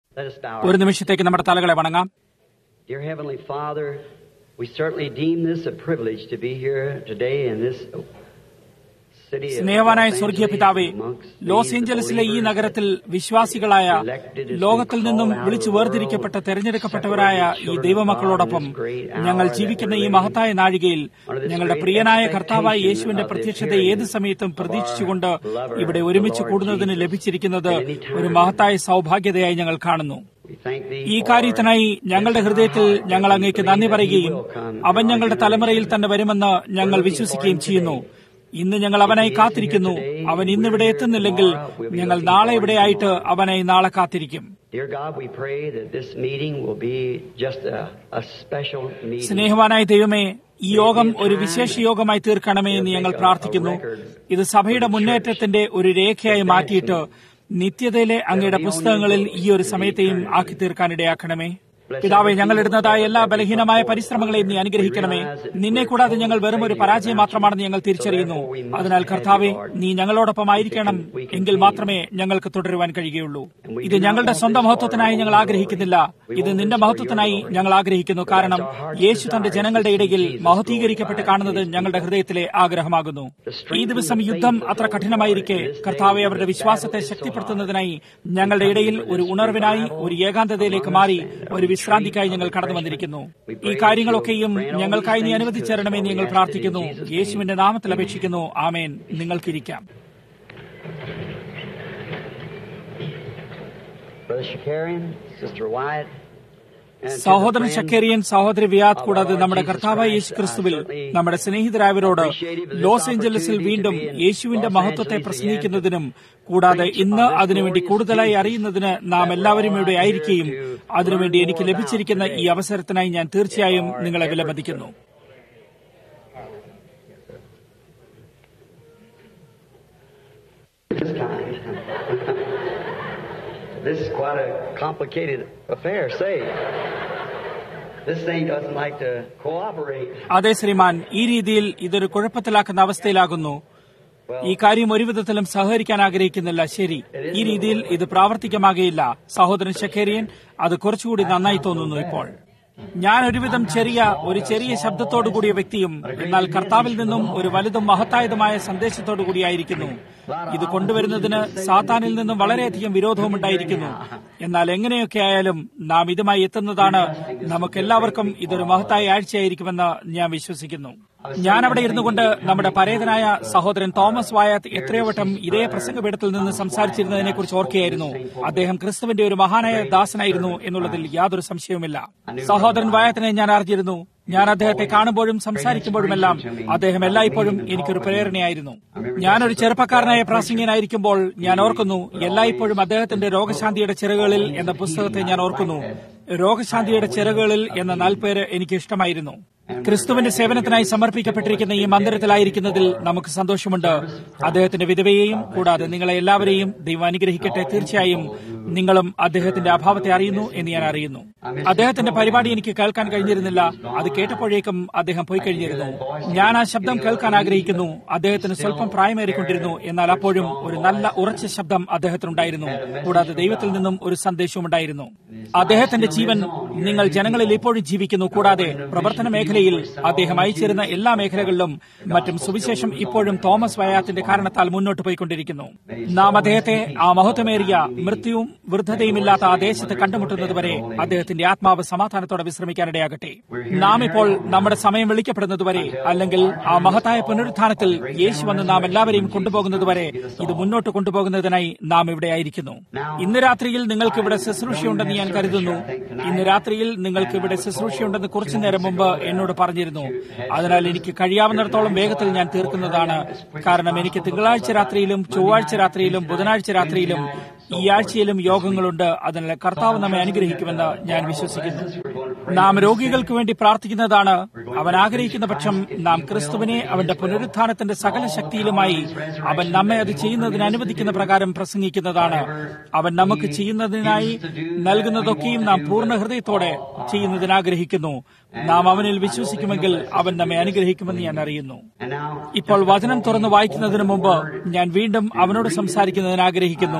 Let us bow ഒരു our നിമിഷത്തേക്ക് നമ്മുടെ തലകളെ വണങ്ങാം Dear Heavenly Father, we certainly deem this a privilege to be here today in this city of സ്നേഹവാനായ Los സ്വർഗീയ Angeles പിതാവേ amongst ലോസ് millions of ഏഞ്ചലസിലെ ഈ believers. നഗരത്തിൽ വിശ്വാസികളായ ലോകത്തിൽ നിന്നും വിളിച്ചു വേർതിരിക്കപ്പെട്ട തെരഞ്ഞെടുക്കപ്പെട്ടവരായ ഈ ദൈവമക്കളോടൊപ്പം ഞങ്ങൾ ജീവിക്കുന്ന ഈ മഹത്തായ നാഴികയിൽ ഞങ്ങളുടെ പ്രിയനായ കർത്താവായ യേശുവിന്റെ പ്രത്യക്ഷത ഏത് സമയത്തും പ്രതീക്ഷിച്ചുകൊണ്ട് ഇവിടെ ഒരുമിച്ച് കൂടുന്നതിന് ലഭിച്ചിരിക്കുന്നത് ഒരു മഹത്തായ സൗഭാഗ്യതയായി ഞങ്ങൾ കാണുന്നു We thank thee ഈ for കാര്യത്തിനായി ഞങ്ങളുടെ ഹൃദയത്തിൽ ഞങ്ങൾ അങ്ങേക്ക് നന്ദി പറയുകയും അവൻ ഞങ്ങളുടെ തലമുറയിൽ തന്നെ വരുമെന്ന് ഞങ്ങൾ വിശ്വസിക്കുകയും ചെയ്യുന്നു ഇന്ന് ഞങ്ങൾ അവനായി കാത്തിരിക്കുന്നു അവൻ ഇന്നിവിടെ എത്തുന്നില്ലെങ്കിൽ ഞങ്ങൾ നാളെ ഇവിടെയായിട്ട് അവനായി നാളെ കാത്തിരിക്കും Dear God, we pray that this meeting will be just a, a special meeting. സ്നേഹവാനായ ദൈവമേ ഈ യോഗം ഒരു വിശേഷ യോഗമായി തീർക്കണമേ എന്ന് ഞങ്ങൾ പ്രാർത്ഥിക്കുന്നു ഇത് സഭയുടെ മുന്നേറ്റത്തിന്റെ ഒരു രേഖയായി മാറ്റിയിട്ട് നിത്യതയിലെ അങ്ങയുടെ പുസ്തകങ്ങളിൽ ഈ ഒരു സമയത്തെയും ആക്കി തീർക്കാനിടയാക്കണമേ പിതാവെ ഞങ്ങൾ ഇടുന്നതായ എല്ലാ ബലഹീനമായ പരിശ്രമങ്ങളെയും നീ അനുഗ്രഹിക്കണമേ നിന്നെ കൂടാതെ ഞങ്ങൾ വെറും ഒരു പരാജയം മാത്രമാണെന്ന് ഞങ്ങൾ തിരിച്ചറിയുന്നു അതിനാൽ കർത്താവെ നീ ഞങ്ങളോടൊപ്പം ആയിരിക്കണം എങ്കിൽ മാത്രമേ ഞങ്ങൾക്ക് തുടരുവാൻ കഴിയുകയുള്ളൂ ഇത് ഞങ്ങളുടെ സ്വന്തം മഹത്വത്തിനായി ഞങ്ങൾ ആഗ്രഹിക്കുന്നില്ല ഇത് നിന്റെ മഹത്വത്തിനായി ഞങ്ങൾ ആഗ്രഹിക്കുന്നു കാരണം യേശു തന്റെ ജനങ്ങളുടെ ഇടയിൽ മഹത്വീകരിക്കപ്പെട്ട് കാണുന്നത് ഞങ്ങളുടെ ഹൃദയത്തിലെ ആഗ്രഹമാകുന്നു ഈ ദിവസം യുദ്ധം അത്ര കഠിനമായിരിക്കെ കർത്താവെ അവരുടെ വിശ്വാസത്തെ ശക്തിപ്പെടുത്തുന്നതിനായി ഞങ്ങളുടെ ഇടയിൽ ഒരു ഉണർവിനായി ഒരു ഏകാന്തതയിലേക്ക് മാറി ഒരു വിശ്രാന്തിക്കായി ഞങ്ങൾ കടന്നു വന്നിരിക്കുന്നു ഈ കാര്യങ്ങളൊക്കെയും ഞങ്ങൾക്കായി നീ അനുവദിച്ചേരണമെന്ന് ഞങ്ങൾ പ്രാർത്ഥിക്കുന്നു യേശുവിന്റെ നാമത്തിൽ അപേക്ഷിക്കുന്നു ആമേൻ നിങ്ങൾക്കിരിക്കാം Brother Shakarian, Sister Wyatt, and to the സഹോദരൻ friends ഷക്കേറിയൻ സഹോദരി വിയാത് കൂടാതെ നമ്മുടെ കർത്താവായ യേശു ക്രിസ്തുവിൽ നമ്മുടെ സ്നേഹിതരായവരോട് ലോസ് ഏഞ്ചലസിൽ വീണ്ടും യേശുവിന്റെ മഹത്വത്തെ പ്രസംഗിക്കുന്നതിനും കൂടാതെ ഇന്ന് അതിനുവേണ്ടി കൂടുതലായി അറിയുന്നതിന് നാം എല്ലാവരും ഇവിടെ ആയിരിക്കുകയും അതിനുവേണ്ടി എനിക്ക് ലഭിച്ചിരിക്കുന്ന ഈ അവസരത്തിനായി ഞാൻ തീർച്ചയായും നിങ്ങളെ വിലമതിക്കുന്നു this kind. this is quite a complicated affair, say. This thing doesn't like to cooperate. അതെ ശ്രീമാൻ ഈ രീതിയിൽ ഇതൊരു കുഴപ്പത്തിലാക്കുന്ന അവസ്ഥയിലാകുന്നു ഈ കാര്യം ഒരു വിധത്തിലും സഹകരിക്കാൻ ആഗ്രഹിക്കുന്നില്ല ശരി ഈ രീതിയിൽ ഇത് പ്രാവർത്തികമാകയില്ല സഹോദരൻ ഷക്കേരിയൻ അത് കുറച്ചുകൂടി നന്നായി തോന്നുന്നു ഇപ്പോൾ ഞാൻ ഒരുവിധം ചെറിയ ഒരു ചെറിയ ശബ്ദത്തോടു കൂടിയ വ്യക്തിയും എന്നാൽ കർത്താവിൽ നിന്നും ഒരു വലുതും മഹത്തായതുമായ സന്ദേശത്തോടു കൂടിയായിരിക്കുന്നു ഇത് കൊണ്ടുവരുന്നതിന് സാത്താനിൽ നിന്നും വളരെയധികം വിരോധവും ഉണ്ടായിരിക്കുന്നു എന്നാൽ എങ്ങനെയൊക്കെ ആയാലും നാം ഇതുമായി എത്തുന്നതാണ് നമുക്കെല്ലാവർക്കും ഇതൊരു മഹത്തായ ആഴ്ചയായിരിക്കുമെന്ന് ഞാൻ വിശ്വസിക്കുന്നു ഞാൻ അവിടെ ഇരുന്നു കൊണ്ട് നമ്മുടെ പരേതനായ സഹോദരൻ തോമസ് വായാത്ത് എത്രയോ വട്ടം ഇതേ പ്രസംഗപീഠത്തിൽ നിന്ന് സംസാരിച്ചിരുന്നതിനെ കുറിച്ച് ഓർക്കുകയായിരുന്നു അദ്ദേഹം ക്രിസ്തുവിന്റെ ഒരു മഹാനായ ദാസനായിരുന്നു എന്നുള്ളതിൽ യാതൊരു സംശയവുമില്ല സഹോദരൻ വായാത്തിനെ ഞാൻ അറിഞ്ഞിരുന്നു ഞാൻ അദ്ദേഹത്തെ കാണുമ്പോഴും സംസാരിക്കുമ്പോഴുമെല്ലാം അദ്ദേഹം എല്ലായ്പ്പോഴും എനിക്കൊരു പ്രേരണയായിരുന്നു ഞാനൊരു ചെറുപ്പക്കാരനായ പ്രാസംഗികനായിരിക്കുമ്പോൾ ഞാൻ ഓർക്കുന്നു എല്ലായ്പ്പോഴും അദ്ദേഹത്തിന്റെ രോഗശാന്തിയുടെ ചിറകുകളിൽ എന്ന പുസ്തകത്തെ ഞാൻ ഓർക്കുന്നു രോഗശാന്തിയുടെ ചിറകുകളിൽ എന്ന നാൽപ്പേര് എനിക്ക് ഇഷ്ടമായിരുന്നു ക്രിസ്തുവിന്റെ സേവനത്തിനായി സമർപ്പിക്കപ്പെട്ടിരിക്കുന്ന ഈ മന്ദിരത്തിലായിരിക്കുന്നതിൽ നമുക്ക് സന്തോഷമുണ്ട് അദ്ദേഹത്തിന്റെ വിധവയെയും കൂടാതെ നിങ്ങളെ എല്ലാവരെയും ദൈവം അനുഗ്രഹിക്കട്ടെ തീർച്ചയായും നിങ്ങളും അദ്ദേഹത്തിന്റെ അഭാവത്തെ അറിയുന്നു എന്ന് ഞാൻ അറിയുന്നു അദ്ദേഹത്തിന്റെ പരിപാടി എനിക്ക് കേൾക്കാൻ കഴിഞ്ഞിരുന്നില്ല അത് കേട്ടപ്പോഴേക്കും അദ്ദേഹം പോയി കഴിഞ്ഞിരുന്നു ഞാൻ ആ ശബ്ദം കേൾക്കാൻ ആഗ്രഹിക്കുന്നു അദ്ദേഹത്തിന് സ്വല്പം പ്രായമേറിക്കൊണ്ടിരുന്നു എന്നാൽ അപ്പോഴും ഒരു നല്ല ഉറച്ച ശബ്ദം അദ്ദേഹത്തിനുണ്ടായിരുന്നു കൂടാതെ ദൈവത്തിൽ നിന്നും ഒരു സന്ദേശവും ഉണ്ടായിരുന്നു അദ്ദേഹത്തിന്റെ ജീവൻ നിങ്ങൾ ജനങ്ങളിൽ ഇപ്പോഴും ജീവിക്കുന്നു കൂടാതെ പ്രവർത്തന മേഖലയിൽ അദ്ദേഹം അയച്ചിരുന്ന എല്ലാ മേഖലകളിലും മറ്റും സുവിശേഷം ഇപ്പോഴും തോമസ് വയാത്തിന്റെ കാരണത്താൽ മുന്നോട്ട് പോയിക്കൊണ്ടിരിക്കുന്നു നാം അദ്ദേഹത്തെ ആ മഹത്വമേറിയ മൃത്യുവും വൃദ്ധതയുമില്ലാത്ത ആ ദേശത്ത് കണ്ടുമുട്ടുന്നതുവരെ അദ്ദേഹത്തിന്റെ ആത്മാവ് സമാധാനത്തോടെ വിശ്രമിക്കാനിടയാകട്ടെ നാം ഇപ്പോൾ നമ്മുടെ സമയം വിളിക്കപ്പെടുന്നതുവരെ അല്ലെങ്കിൽ ആ മഹത്തായ പുനരുത്ഥാനത്തിൽ യേശു വന്ന് നാം എല്ലാവരെയും കൊണ്ടുപോകുന്നതുവരെ ഇത് മുന്നോട്ട് കൊണ്ടുപോകുന്നതിനായി നാം ഇവിടെ ആയിരിക്കുന്നു ഇന്ന് രാത്രിയിൽ നിങ്ങൾക്ക് ഇവിടെ ശുശ്രൂഷയുണ്ടെന്ന് ഞാൻ കരുതുന്നു ഇന്ന് രാത്രിയിൽ നിങ്ങൾക്ക് ഇവിടെ ശുശ്രൂഷയുണ്ടെന്ന് കുറച്ചു നേരം മുമ്പ് എന്നോട് പറഞ്ഞിരുന്നു അതിനാൽ എനിക്ക് കഴിയാവുന്നിടത്തോളം വേഗത്തിൽ ഞാൻ തീർക്കുന്നതാണ് കാരണം എനിക്ക് തിങ്കളാഴ്ച രാത്രിയിലും ചൊവ്വാഴ്ച രാത്രിയിലും ബുധനാഴ്ച രാത്രിയിലും ഈ ആഴ്ചയിലും യോഗങ്ങളുണ്ട് അതിനാൽ കർത്താവ് നമ്മെ അനുഗ്രഹിക്കുമെന്ന് ഞാൻ വിശ്വസിക്കുന്നു നാം രോഗികൾക്ക് വേണ്ടി പ്രാർത്ഥിക്കുന്നതാണ് അവൻ ആഗ്രഹിക്കുന്ന പക്ഷം നാം ക്രിസ്തുവിനെ അവന്റെ പുനരുത്ഥാനത്തിന്റെ സകല ശക്തിയിലുമായി അവൻ നമ്മെ അത് ചെയ്യുന്നതിന് അനുവദിക്കുന്ന പ്രകാരം പ്രസംഗിക്കുന്നതാണ് അവൻ നമുക്ക് ചെയ്യുന്നതിനായി നൽകുന്നതൊക്കെയും നാം പൂർണ്ണ ഹൃദയത്തോടെ ചെയ്യുന്നതിന് ആഗ്രഹിക്കുന്നു നാം അവനിൽ വിശ്വസിക്കുമെങ്കിൽ അവൻ നമ്മെ അനുഗ്രഹിക്കുമെന്ന് ഞാൻ അറിയുന്നു And now, ഇപ്പോൾ വചനം തുറന്ന് വായിക്കുന്നതിന് മുമ്പ് ഞാൻ വീണ്ടും അവനോട് സംസാരിക്കുന്നതിന് ആഗ്രഹിക്കുന്നു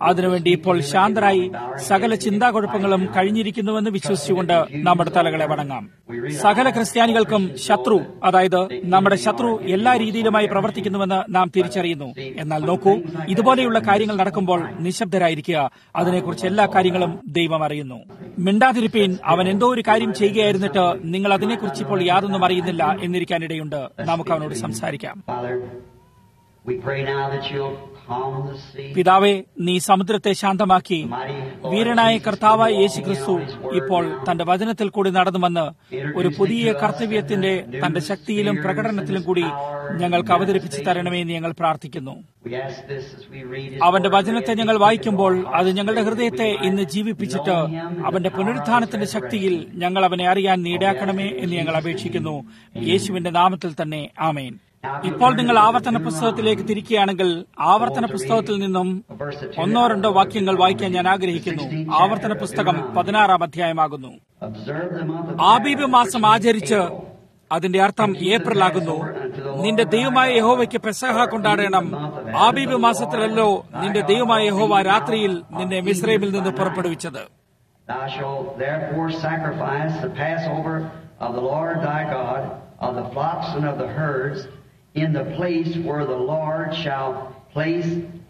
അതിനുവേണ്ടി ഇപ്പോൾ ശാന്തരായി സകല ചിന്താകുഴപ്പങ്ങളും കഴിഞ്ഞിരിക്കുന്നുവെന്ന് വിശ്വസിച്ചുകൊണ്ട് നമ്മുടെ തലകളെ വണങ്ങാം സകല ക്രിസ്ത്യാനികൾക്കും ശത്രു അതായത് നമ്മുടെ ശത്രു എല്ലാ രീതിയിലുമായി പ്രവർത്തിക്കുന്നുവെന്ന് നാം തിരിച്ചറിയുന്നു എന്നാൽ നോക്കൂ ഇതുപോലെയുള്ള കാര്യങ്ങൾ നടക്കുമ്പോൾ നിശബ്ദരായിരിക്കുക അതിനെക്കുറിച്ച് എല്ലാ കാര്യങ്ങളും ദൈവം അറിയുന്നു മിണ്ടാതിരിപ്പീൻ അവൻ എന്തോ ഒരു കാര്യം ചെയ്യുകയായിരുന്നിട്ട് നിങ്ങൾ അതിനെക്കുറിച്ച് ഇപ്പോൾ യാതൊന്നും അറിയുന്നില്ല എന്നിരിക്കാനിടയുണ്ട് നമുക്ക് അവനോട് സംസാരിക്കാം Father, we pray now that you'll calm the sea. പിതാവെ നീ സമുദ്രത്തെ ശാന്തമാക്കി വീരനായ കർത്താവായ യേശുക്രിസ്തു ഇപ്പോൾ തന്റെ വചനത്തിൽ കൂടി നടന്നുവന്ന് ഒരു പുതിയ കർത്തവ്യത്തിന്റെ തന്റെ ശക്തിയിലും പ്രകടനത്തിലും കൂടി ഞങ്ങൾക്ക് അവതരിപ്പിച്ചു തരണമേ എന്ന് ഞങ്ങൾ പ്രാർത്ഥിക്കുന്നു We ask this as we read His അവന്റെ word വചനത്തെ ഞങ്ങൾ വായിക്കുമ്പോൾ അത് ഞങ്ങളുടെ ഹൃദയത്തെ ഇന്ന് ജീവിപ്പിച്ചിട്ട് അവന്റെ പുനരുത്ഥാനത്തിന്റെ ശക്തിയിൽ ഞങ്ങൾ അവനെ അറിയാൻ നീടാക്കണമേ എന്ന് ഞങ്ങൾ അപേക്ഷിക്കുന്നു യേശുവിന്റെ നാമത്തിൽ തന്നെ ആമേൻ ഇപ്പോൾ നിങ്ങൾ ആവർത്തന പുസ്തകത്തിലേക്ക് തിരിക്കുകയാണെങ്കിൽ ആവർത്തന പുസ്തകത്തിൽ നിന്നും ഒന്നോ രണ്ടോ വാക്യങ്ങൾ വായിക്കാൻ ഞാൻ ആഗ്രഹിക്കുന്നു ആവർത്തന പുസ്തകം പതിനാറാം അധ്യായമാകുന്നു Observe the month of Abib മാസം ആചരിച്ച് അതിന്റെ അർത്ഥം ഏപ്രിൽ ആകുന്നു നിന്റെ ദൈവമായ യഹോവയ്ക്ക് പെസഹ കൊണ്ടാടണം ആബീബ് മാസത്തിലല്ലോ നിന്റെ ദൈവമായ യഹോവ രാത്രിയിൽ നിന്നെ മിസ്രൈമിൽ നിന്ന് പുറപ്പെടുവിച്ചത് Thou shalt therefore sacrifice the Passover of the Lord thy God, of the flocks and of the herds, in the place where the Lord shall place.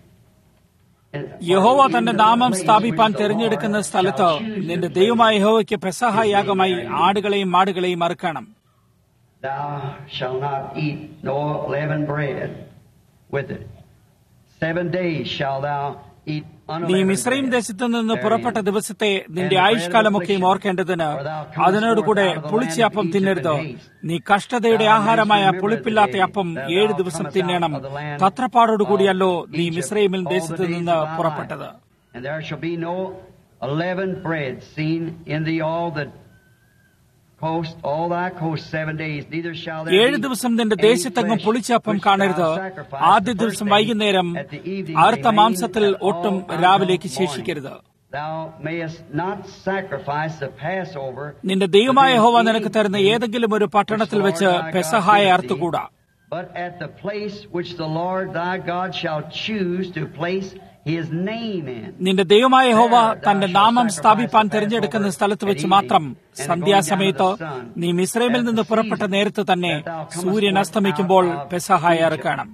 യഹോവ തന്റെ നാമം സ്ഥാപിപ്പാൻ തിരഞ്ഞെടുക്കുന്ന സ്ഥലത്ത് നിന്റെ ദൈവമായ യഹോവയ്ക്ക് പെസഹ യാഗമായി ആടുകളെയും മാടുകളെയും അറുക്കണം Thou shalt not eat no leavened bread with it. Seven days shalt thou eat നീ unleavened മിസ്രൈം bread. ദേശത്തു നിന്ന് പുറപ്പെട്ട ദിവസത്തെ നിന്റെ ആയുഷ്കാലമൊക്കെയും ഓർക്കേണ്ടതിന് അതിനോടുകൂടെ പുളിച്ചയപ്പം തിന്നരുത് നീ കഷ്ടതയുടെ ആഹാരമായ പുളിപ്പില്ലാത്ത അപ്പം ഏഴ് ദിവസം തിന്നണം തത്രപ്പാടോടുകൂടിയല്ലോ നീ മിസ്രൈമിൽ ദേശത്തു നിന്ന് പുറപ്പെട്ടത് And there shall be no leavened bread seen in thee all the coast, all thy coast seven days. Neither shall there ഏഴ് be ദിവസം നിന്റെ any ദേശത്തെങ്ങും flesh പുളിച്ചപ്പം which കാണരുത് thou sacrificest ആദ്യ the ദിവസം first day വൈകുന്നേരം at the evening അറുത്ത remain മാംസത്തിൽ at all ഒട്ടും until രാവിലേക്ക് morning. ശേഷിക്കരുത് Thou mayest not sacrifice the Passover നിന്റെ ദൈവമായ ഹോവ നിനക്ക് തരുന്ന ഏതെങ്കിലും ഒരു പട്ടണത്തിൽ വെച്ച് പെസഹായ അർത്തുകൂടാ but at the place which the Lord thy God shall choose to place his name in. നിന്റെ ദൈവമായ ഹോവ തന്റെ നാമം സ്ഥാപിപ്പാൻ തിരഞ്ഞെടുക്കുന്ന സ്ഥലത്ത് വെച്ച് മാത്രം സന്ധ്യാസമയത്ത് നീ മിസ്രൈമിൽ നിന്ന് പുറപ്പെട്ട നേരത്ത് തന്നെ സൂര്യൻ അസ്തമിക്കുമ്പോൾ പെസഹായ അറുക്കണം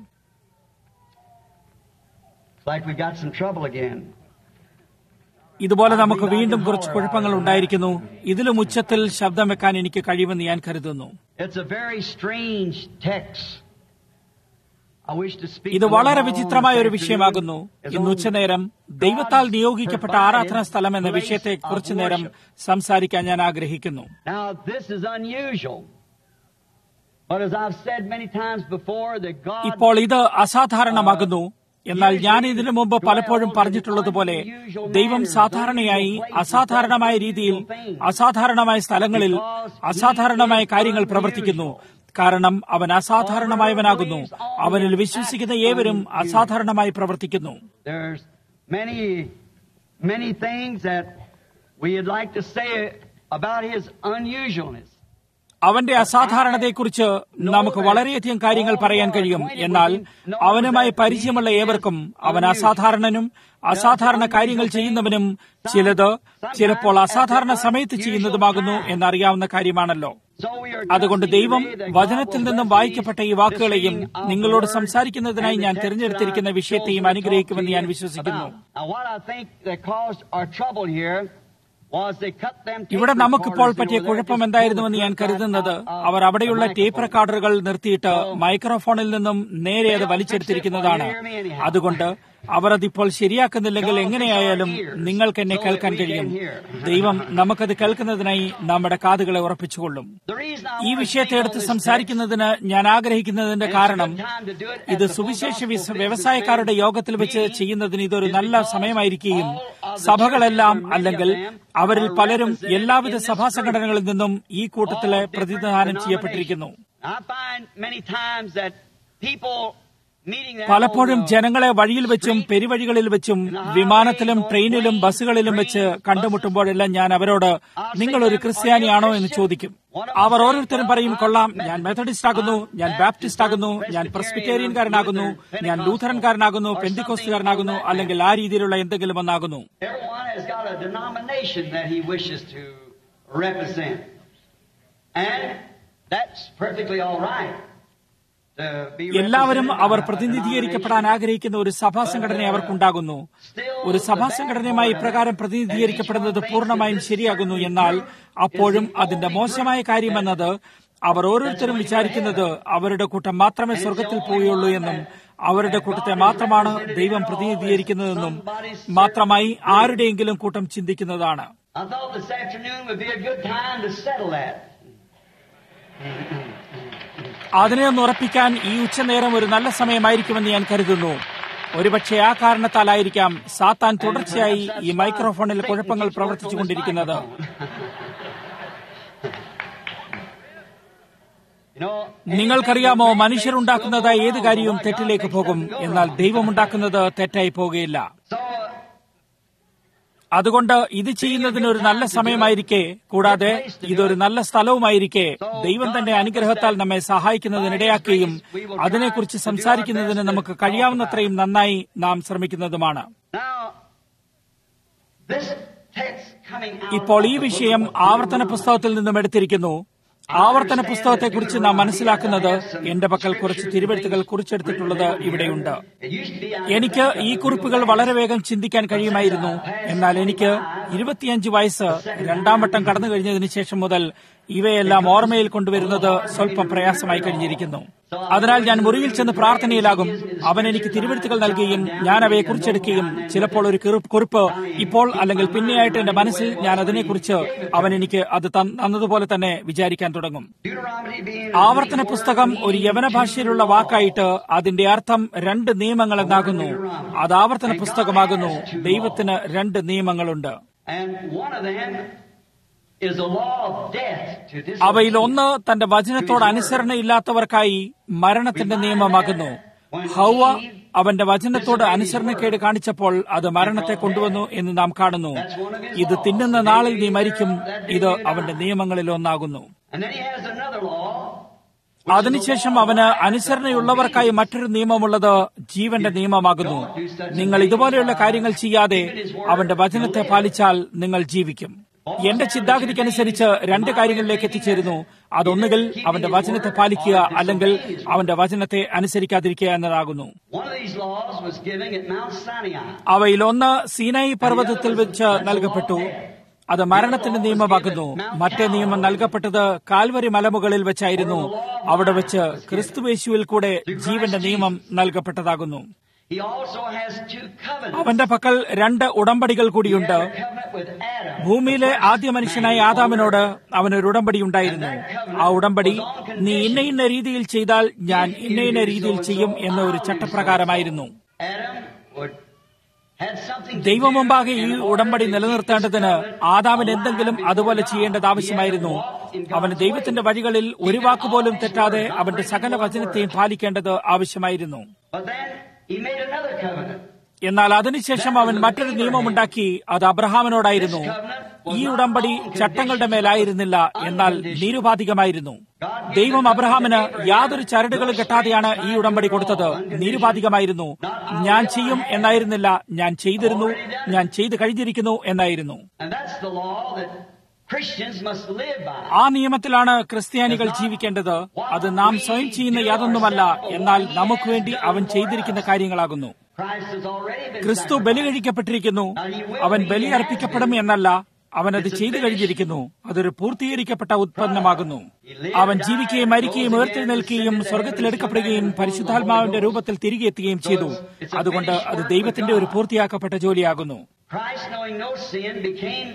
It's like we got some trouble again. ഇതുപോലെ നമുക്ക് വീണ്ടും കുറച്ച് കുഴപ്പങ്ങൾ ഉണ്ടായിരിക്കുന്നു ഇതിലും ഉച്ചത്തിൽ ശബ്ദം വെക്കാൻ എനിക്ക് കഴിയുമെന്ന് ഞാൻ കരുതുന്നു It's a very strange text. I wish to speak ഇത് a little വളരെ more on വിചിത്രമായ ഒരു this വിഷയമാകുന്നു afternoon. ഇന്ന് ഉച്ചനേരം ദൈവത്താൽ നിയോഗിക്കപ്പെട്ട ആരാധനാ സ്ഥലം എന്ന വിഷയത്തെ കുറച്ചു നേരം സംസാരിക്കാൻ ഞാൻ ആഗ്രഹിക്കുന്നു Now, this is unusual. But as I've said many times before, that God ഇപ്പോൾ ഇത് അസാധാരണമാകുന്നു എന്നാൽ ഞാൻ ഇതിനു മുമ്പ് പലപ്പോഴും പറഞ്ഞിട്ടുള്ളതുപോലെ ദൈവം സാധാരണയായി അസാധാരണമായ രീതിയിൽ അസാധാരണമായ സ്ഥലങ്ങളിൽ അസാധാരണമായ കാര്യങ്ങൾ പ്രവർത്തിക്കുന്നു കാരണം അവൻ അസാധാരണമായവനാകുന്നു അവനിൽ വിശ്വസിക്കുന്ന ഏവരും അസാധാരണമായി പ്രവർത്തിക്കുന്നു there's many, many things that we'd like to say about His unusualness. അവന്റെ അസാധാരണതയെക്കുറിച്ച് നമുക്ക് വളരെയധികം കാര്യങ്ങൾ പറയാൻ കഴിയും എന്നാൽ അവനുമായി പരിചയമുള്ള ഏവർക്കും അവൻ അസാധാരണനും അസാധാരണ കാര്യങ്ങൾ ചെയ്യുന്നവനും ചിലത് ചിലപ്പോൾ അസാധാരണ സമയത്ത് ചെയ്യുന്നതുമാകുന്നു എന്നറിയാവുന്ന കാര്യമാണല്ലോ So we are അതുകൊണ്ട് trusting ദൈവം today that God വചനത്തിൽ will നിന്നും bless വായിക്കപ്പെട്ട ഈ വാക്കുകളെയും this reading of നിങ്ങളോട് the word സംസാരിക്കുന്നതിനായി and the ഞാൻ text തിരഞ്ഞെടുത്തിരിക്കുന്ന that I've വിഷയത്തെയും chosen to അനുഗ്രഹിക്കുമെന്ന് ഞാൻ talk to you വിശ്വസിക്കുന്നു about. Now, what I think that caused our trouble here was they cut them tape ഇവിടെ നമുക്കിപ്പോൾ recorders പറ്റിയ that were there കുഴപ്പം just എന്തായിരുന്നുവെന്ന് ഞാൻ pulled the clip കരുതുന്നത് out of അവർ അവിടെയുള്ള the tape microphone. റെക്കോർഡറുകൾ നിർത്തിയിട്ട് മൈക്രോഫോണിൽ നിന്നും നേരെ അത് വലിച്ചെടുത്തിരിക്കുന്നതാണ് അതുകൊണ്ട് അവർ അതിപ്പോൾ ശരിയാക്കുന്നില്ലെങ്കിൽ എങ്ങനെയായാലും നിങ്ങൾക്ക് എന്നെ കേൾക്കാൻ കഴിയും ദൈവം നമുക്കത് കേൾക്കുന്നതിനായി നമ്മുടെ കാതുകളെ ഉറപ്പിച്ചുകൊള്ളും The reason I ഈ want to വിഷയത്തെ speak on എടുത്ത് this text സംസാരിക്കുന്നതിന് ഞാൻ ആഗ്രഹിക്കുന്നതിന്റെ കാരണം ഇത് സുവിശേഷ വിസ- വ്യവസായക്കാരുടെ യോഗത്തിൽ വെച്ച് ചെയ്യുന്നതിന് ഇതൊരു നല്ല സമയമായിരിക്കുകയും സഭകളെല്ലാം അല്ലെങ്കിൽ അവരിൽ പലരും എല്ലാവിധ സഭാ സംഘടനകളിൽ നിന്നും ഈ കൂട്ടത്തിലെ പ്രതിനിധാനം ചെയ്യപ്പെട്ടിരിക്കുന്നു I find many times that people meeting them പലപ്പോഴും on the ജനങ്ങളെ വഴിയിൽ വെച്ചും പെരുവഴികളിൽ വെച്ചും വിമാനത്തിലും ട്രെയിനിലും ബസ്സുകളിലും വെച്ച് കണ്ടുമുട്ടുമ്പോഴെല്ലാം ഞാൻ അവരോട് നിങ്ങൾ ഒരു ക്രിസ്ത്യാനിയാണോ എന്ന് ചോദിക്കും അവർ ഓരോരുത്തരും പറയും കൊള്ളാം ഞാൻ മെത്തഡിസ്റ്റ് ആകുന്നു ഞാൻ ബാപ്റ്റിസ്റ്റ് ആകുന്നു ഞാൻ പ്രസ്ബിറ്റേറിയൻകാരനാകുന്നു ഞാൻ ലൂഥറൻകാരനാകുന്നു പെന്തിക്കോസ്റ്റുകാരനാകുന്നു അല്ലെങ്കിൽ ആ രീതിയിലുള്ള എന്തെങ്കിലും ഒന്നാകുന്നു Everyone has got a denomination that he wishes to represent. And that's perfectly all right. To be എല്ലാവരും represented അവർ by a പ്രതിനിധീകരിക്കപ്പെടാൻ ആഗ്രഹിക്കുന്ന ഒരു സഭാ സംഘടന അവർക്കുണ്ടാകുന്നു ഒരു സഭാ സംഘടനയുമായി ഇപ്രകാരം പ്രതിനിധീകരിക്കപ്പെടുന്നത് പൂർണ്ണമായും ശരിയാകുന്നു എന്നാൽ അപ്പോഴും അതിന്റെ മോശമായ കാര്യമെന്നത് അവർ ഓരോരുത്തരും വിചാരിക്കുന്നത് അവരുടെ കൂട്ടം മാത്രമേ സ്വർഗത്തിൽ പോവുകയുള്ളൂ എന്നും അവരുടെ കൂട്ടത്തെ മാത്രമാണ് ദൈവം പ്രതിനിധീകരിക്കുന്നതെന്നും മാത്രമായി ആരുടെയെങ്കിലും കൂട്ടം ചിന്തിക്കുന്നതാണ് I thought this afternoon would be a good time to settle that. അതിനെ ഒന്ന് ഉറപ്പിക്കാൻ ഈ ഉച്ചനേരം ഒരു നല്ല സമയമായിരിക്കുമെന്ന് ഞാൻ കരുതുന്നു ഒരുപക്ഷെ ആ കാരണത്താലായിരിക്കാം സാത്താൻ തുടർച്ചയായി ഈ മൈക്രോഫോണിൽ കുഴപ്പങ്ങൾ പ്രവർത്തിച്ചുകൊണ്ടിരിക്കുന്നത് You know, നിങ്ങൾക്കറിയാമോ മനുഷ്യരുണ്ടാക്കുന്നത് ഏത് കാര്യവും തെറ്റിലേക്ക് പോകും എന്നാൽ ദൈവമുണ്ടാക്കുന്നത് തെറ്റായി പോകുകയില്ല so അതുകൊണ്ട് ഇത് ചെയ്യുന്നതിന് ഒരു നല്ല സമയമായിരിക്കെ കൂടാതെ ഇതൊരു നല്ല സ്ഥലവുമായിരിക്കെ ദൈവം തന്റെ അനുഗ്രഹത്താൽ നമ്മെ സഹായിക്കുന്നതിനിടയാക്കുകയും അതിനെക്കുറിച്ച് സംസാരിക്കുന്നതിന് നമുക്ക് കഴിയാവുന്നത്രയും നന്നായി നാം ശ്രമിക്കുന്നതുമാണ് now this text coming out ഇപ്പോൾ ഈ വിഷയം ആവർത്തന പുസ്തകത്തിൽ നിന്നും എടുത്തിരിക്കുന്നു ആവർത്തന പുസ്തകത്തെക്കുറിച്ച് നാം മനസ്സിലാക്കുന്നത് എന്റെ പക്കൽ കുറച്ച് തിരുവെഴുത്തുകൾ കുറിച്ചെടുത്തിട്ടുള്ളത് ഇവിടെയുണ്ട് it used to be I എനിക്ക് ഈ കുറിപ്പുകൾ വളരെ വേഗം ചിന്തിക്കാൻ കഴിയുമായിരുന്നു എന്നാൽ എനിക്ക് ഇരുപത്തിയഞ്ച് വയസ്സ് രണ്ടാം വട്ടം കടന്നു കഴിഞ്ഞതിന് ശേഷം മുതൽ ഇവയെല്ലാം ഓർമ്മയിൽ കൊണ്ടുവരുന്നത് സ്വല്പം പ്രയാസമായി കഴിഞ്ഞിരിക്കുന്നു അതിനാൽ ഞാൻ മുറിയിൽ ചെന്ന് പ്രാർത്ഥനയിലാകും അവൻ എനിക്ക് തിരുവെഴുത്തുകൾ നൽകുകയും ഞാൻ അവയെ കുറിച്ചെടുക്കുകയും ചിലപ്പോൾ ഒരു കുറി- കുറിപ്പ് ഇപ്പോൾ അല്ലെങ്കിൽ പിന്നെയായിട്ട് എന്റെ മനസ്സിൽ ഞാൻ അതിനെക്കുറിച്ച് അവൻ എനിക്ക് അത് തന്ന- തന്നതുപോലെ തന്നെ വിചാരിക്കാൻ തുടങ്ങും Deuteronomy being ആവർത്തന പുസ്തകം ഒരു യവന ഭാഷയിലുള്ള വാക്കായിട്ട് അതിന്റെ അർത്ഥം രണ്ട് നിയമങ്ങൾ എന്നാകുന്നു അത് ആവർത്തന പുസ്തകമാകുന്നു ദൈവത്തിന് രണ്ട് നിയമങ്ങളുണ്ട് and one of them is the law of death to disobey. അവയിൽ ഒന്ന് തന്റെ വചനത്തോട് അനുസരണയില്ലാത്തവർക്കായി മരണത്തിന്റെ നിയമമാകുന്നു ഹൗവ അവന്റെ വചനത്തോട് അനുസരണക്കേട് കാണിച്ചപ്പോൾ അത് മരണത്തെ കൊണ്ടുവന്നു എന്ന് നാം കാണുന്നു ഇത് തിന്നുന്ന നാളിൽ നീ മരിക്കും ഇത് അവന്റെ നിയമങ്ങളിൽ ഒന്നാകുന്നു And then he has another law അതിനുശേഷം അവന് അനുസരണയുള്ളവർക്കായി മറ്റൊരു നിയമമുള്ളത് ജീവന്റെ നിയമമാകുന്നു നിങ്ങൾ ഇതുപോലെയുള്ള കാര്യങ്ങൾ ചെയ്യാതെ അവന്റെ വചനത്തെ പാലിച്ചാൽ നിങ്ങൾ ജീവിക്കും എന്റെ ചിന്താഗതിക്കനുസരിച്ച് രണ്ട് കാര്യങ്ങളിലേക്ക് എത്തിച്ചേരുന്നു അതൊന്നുകിൽ അവന്റെ വചനത്തെ പാലിക്കുക അല്ലെങ്കിൽ അവന്റെ വചനത്തെ അനുസരിക്കാതിരിക്കുക എന്നതാകുന്നു One of these laws was given at Mount Sinai. അവയിലൊന്ന് സീനായി പർവ്വതത്തിൽ വെച്ച് നൽകപ്പെട്ടു അത് മരണത്തിന്റെ നിയമമാകുന്നു മറ്റേ നിയമം നൽകപ്പെട്ടത് കാൽവരി മലമുകളിൽ വെച്ചായിരുന്നു അവിടെ വെച്ച് ക്രിസ്തുവേശുവിൽ കൂടെ ജീവന്റെ നിയമം നൽകപ്പെട്ടതാകുന്നു He also has two covenants. അവന്റെ പക്കൽ രണ്ട് ഉടമ്പടികൾ കൂടിയുണ്ട് A covenant with Adam. ഭൂമിയിലെ ആദ്യ മനുഷ്യനായ ആദാമിനോട് അവനൊരു ഉടമ്പടി ഉണ്ടായിരുന്നു ആ ഉടമ്പടി നീ ഇന്ന ഇന്ന രീതിയിൽ ചെയ്താൽ ഞാൻ ഇന്ന ഇന്ന രീതിയിൽ ചെയ്യും എന്ന ഒരു ചട്ടപ്രകാരമായിരുന്നു Adam would had something to ദൈവം do മുമ്പാകെ ഈ in order ഉടമ്പടി to keep നിലനിർത്തേണ്ടതിന് this covenant ആദാമിന് alive എന്തെങ്കിലും before അതുപോലെ God. ചെയ്യേണ്ടത് He had to ആവശ്യമായിരുന്നു walk in God's അവന് way. ദൈവത്തിന്റെ വഴികളിൽ ഒരു വാക്കുപോലും തെറ്റാതെ അവന്റെ സകല വചനത്തെയും പാലിക്കേണ്ടത് ആവശ്യമായിരുന്നു But then he made another covenant. എന്നാൽ അതിനുശേഷം അവൻ മറ്റൊരു നിയമമുണ്ടാക്കി അത് അബ്രഹാമിനോടായിരുന്നു ഈ ഉടമ്പടി ചട്ടങ്ങളുടെ മേലായിരുന്നില്ല എന്നാൽ നിരുപാധികമായിരുന്നു ദൈവം അബ്രഹാമിന് യാതൊരു ചരടുകളും കെട്ടാതെയാണ് ഈ ഉടമ്പടി കൊടുത്തത് നിരുപാധികമായിരുന്നു ഞാൻ ചെയ്യും എന്നായിരുന്നില്ല ഞാൻ ചെയ്തിരുന്നു ഞാൻ ചെയ്തു കഴിഞ്ഞിരിക്കുന്നു എന്നായിരുന്നു And that's the law that Christians must live by. ആ നിയമത്തിലാണ് ക്രിസ്ത്യാനികൾ ജീവിക്കേണ്ടത് അത് നാം സ്വയം ചെയ്യുന്ന യാതൊന്നുമല്ല എന്നാൽ നമുക്ക് വേണ്ടി അവൻ ചെയ്തിരിക്കുന്ന കാര്യങ്ങളാകുന്നു Christ has already been ക്രിസ്തു ബലി കഴിക്കപ്പെട്ടിരിക്കുന്നു അവൻ ബലി അർപ്പിക്കപ്പെടും എന്നല്ല അവൻ അത് ചെയ്തു കഴിഞ്ഞിരിക്കുന്നു അതൊരു പൂർത്തീകരിക്കപ്പെട്ട ഉത്പന്നമാകുന്നു അവൻ ജീവിക്കുകയും മരിക്കുകയും ഉയർത്തെഴുന്നേൽക്കുകയും സ്വർഗത്തിലെടുക്കപ്പെടുകയും പരിശുദ്ധാത്മാവിന്റെ രൂപത്തിൽ തിരികെ എത്തുകയും ചെയ്തു അതുകൊണ്ട് അത് ദൈവത്തിന്റെ ഒരു പൂർത്തിയാക്കപ്പെട്ട ജോലിയാകുന്നു Christ, knowing no sin, became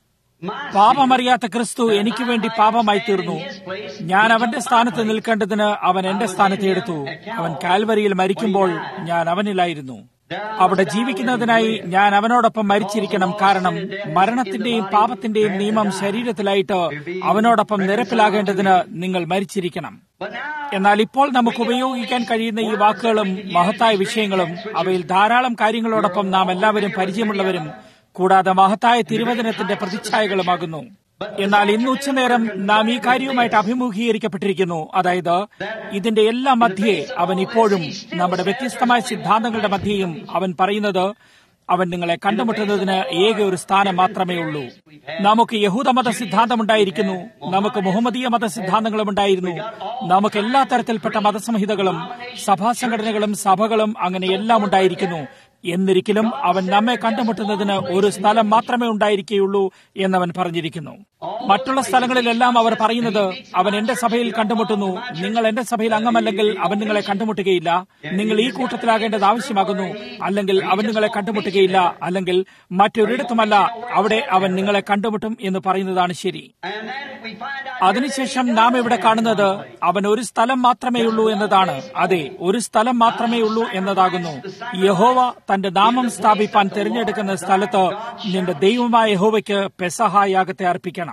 my sin. പാപമറിയാത്ത ക്രിസ്തു എനിക്ക് വേണ്ടി പാപമായി തീർന്നു ഞാൻ അവന്റെ സ്ഥാനത്ത് നിൽക്കേണ്ടതിന് അവൻ എന്റെ സ്ഥാനത്തെ എടുത്തു അവൻ കാൽവരിയിൽ മരിക്കുമ്പോൾ ഞാൻ അവനിലായിരുന്നു അവിടെ ജീവിക്കുന്നതിനായി ഞാൻ അവനോടൊപ്പം മരിച്ചിരിക്കണം കാരണം മരണത്തിന്റെയും പാപത്തിന്റെയും നിയമം ശരീരത്തിലായിട്ട് അവനോടൊപ്പം നിരപ്പിലാകേണ്ടതിന് നിങ്ങൾ മരിച്ചിരിക്കണം എന്നാൽ ഇപ്പോൾ നമുക്ക് ഉപയോഗിക്കാൻ കഴിയുന്ന ഈ വാക്കുകളും മഹത്തായ വിഷയങ്ങളും അവയിൽ ധാരാളം കാര്യങ്ങളോടൊപ്പം നാം എല്ലാവരും പരിചയമുള്ളവരും കൂടാതെ മഹത്തായ തിരുവചനത്തിന്റെ പ്രതിച്ഛായകളുമാകുന്നു എന്നാൽ ഇന്ന് ഉച്ചനേരം നാം ഈ കാര്യവുമായിട്ട് അഭിമുഖീകരിക്കപ്പെട്ടിരിക്കുന്നു അതായത് ഇതിന്റെ എല്ലാ മധ്യേ അവൻ ഇപ്പോഴും നമ്മുടെ വ്യത്യസ്തമായ സിദ്ധാന്തങ്ങളുടെ മധ്യയും അവൻ പറയുന്നത് അവൻ നിങ്ങളെ കണ്ടുമുട്ടുന്നതിന് ഏക ഒരു സ്ഥാനം മാത്രമേ ഉള്ളൂ നമുക്ക് യഹൂദ മത സിദ്ധാന്തമുണ്ടായിരിക്കുന്നു നമുക്ക് മുഹമ്മദീയ മത സിദ്ധാന്തങ്ങളും ഉണ്ടായിരുന്നു നമുക്ക് എല്ലാ തരത്തിൽപ്പെട്ട മതസംഹിതകളും സഭാ സംഘടനകളും സഭകളും അങ്ങനെ എല്ലാം ഉണ്ടായിരിക്കുന്നു എന്നിരിക്കലും അവൻ നമ്മെ കണ്ടുമുട്ടുന്നതിന് ഒരു സ്ഥലം മാത്രമേ ഉണ്ടായിരിക്കുകയുള്ളൂ എന്നവൻ പറഞ്ഞിരിക്കുന്നു മറ്റുള്ള സ്ഥലങ്ങളിലെല്ലാം അവർ പറയുന്നത് അവൻ എന്റെ സഭയിൽ കണ്ടുമുട്ടുന്നു നിങ്ങൾ എന്റെ സഭയിൽ അംഗമല്ലെങ്കിൽ അവൻ നിങ്ങളെ കണ്ടുമുട്ടുകയില്ല നിങ്ങൾ ഈ കൂട്ടത്തിലാകേണ്ടത് ആവശ്യമാകുന്നു അല്ലെങ്കിൽ അവൻ നിങ്ങളെ കണ്ടുമുട്ടുകയില്ല അല്ലെങ്കിൽ മറ്റൊരിടത്തുമല്ല അവിടെ അവൻ നിങ്ങളെ കണ്ടുമുട്ടും എന്ന് പറയുന്നതാണ് ശരി അതിനുശേഷം നാം ഇവിടെ കാണുന്നത് അവൻ ഒരു സ്ഥലം മാത്രമേ ഉള്ളൂ എന്നതാണ് അതെ ഒരു സ്ഥലം മാത്രമേ ഉള്ളൂ എന്നതാകുന്നു യഹോവ തന്റെ നാമം സ്ഥാപിപ്പാൻ തിരഞ്ഞെടുക്കുന്ന സ്ഥലത്ത് നിന്റെ ദൈവമായ യഹോവയ്ക്ക് പെസഹായാഗത്തെ അർപ്പിക്കണം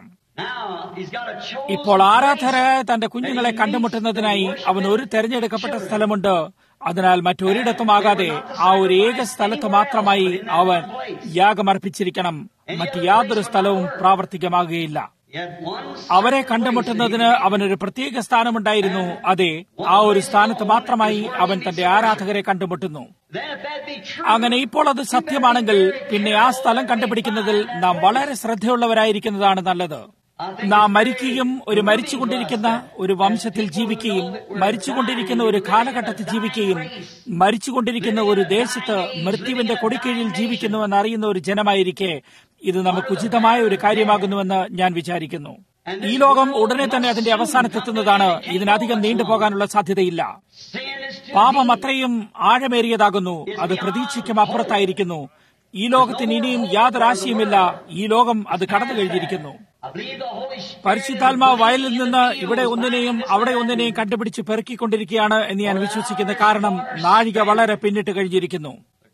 ഇപ്പോൾ ആരാധകരായ തന്റെ കുഞ്ഞുങ്ങളെ കണ്ടുമുട്ടുന്നതിനായി അവൻ ഒരു തെരഞ്ഞെടുക്കപ്പെട്ട സ്ഥലമുണ്ട് അതിനാൽ മറ്റൊരിടത്തുമാകാതെ ആ ഒരു ഏക സ്ഥലത്ത് മാത്രമായി അവൻ യാഗമർപ്പിച്ചിരിക്കണം മറ്റ് യാതൊരു സ്ഥലവും പ്രാവർത്തികമാകുകയില്ല അവരെ കണ്ടുമുട്ടുന്നതിന് അവനൊരു പ്രത്യേക സ്ഥാനമുണ്ടായിരുന്നു അതെ ആ ഒരു സ്ഥാനത്ത് മാത്രമായി അവൻ തന്റെ ആരാധകരെ കണ്ടുമുട്ടുന്നു അങ്ങനെ ഇപ്പോൾ അത് സത്യമാണെങ്കിൽ പിന്നെ ആ സ്ഥലം കണ്ടുപിടിക്കുന്നതിൽ നാം വളരെ ശ്രദ്ധയുള്ളവരായിരിക്കുന്നതാണ് നല്ലത് നാം മരിക്കുകയും ഒരു മരിച്ചുകൊണ്ടിരിക്കുന്ന ഒരു വംശത്തിൽ ജീവിക്കുകയും മരിച്ചുകൊണ്ടിരിക്കുന്ന ഒരു കാലഘട്ടത്തിൽ ജീവിക്കുകയും മരിച്ചുകൊണ്ടിരിക്കുന്ന ഒരു ദേശത്ത് മൃത്യുവിന്റെ കൊടിക്കീഴിൽ ജീവിക്കുന്നുവെന്ന് അറിയുന്ന ഒരു ജനമായിരിക്കെ ഇത് നമുക്ക് ഉചിതമായ ഒരു കാര്യമാകുന്നുവെന്ന് ഞാൻ വിചാരിക്കുന്നു ഈ ലോകം ഉടനെ തന്നെ അതിന്റെ അവസാനത്തെത്തുന്നതാണ് ഇതിനധികം നീണ്ടുപോകാനുള്ള സാധ്യതയില്ല പാപം അത്രയും ആഴമേറിയതാകുന്നു അത് പ്രതീക്ഷയ്ക്കും അപ്പുറത്തായിരിക്കുന്നു ഈ ലോകത്തിന് ഇനിയും യാതൊരു ആശയമില്ല ഈ ലോകം അത് കടന്നു കഴിഞ്ഞിരിക്കുന്നു പരിശുദ്ധാത്മാവ് വയലിൽ നിന്ന് ഇവിടെ ഒന്നിനെയും അവിടെ ഒന്നിനെയും കണ്ടുപിടിച്ച് പെറുക്കിക്കൊണ്ടിരിക്കുകയാണ് എന്ന് ഞാൻ വിശ്വസിക്കുന്ന കാരണം നാഴിക വളരെ പിന്നിട്ട് കഴിഞ്ഞിരിക്കുന്നു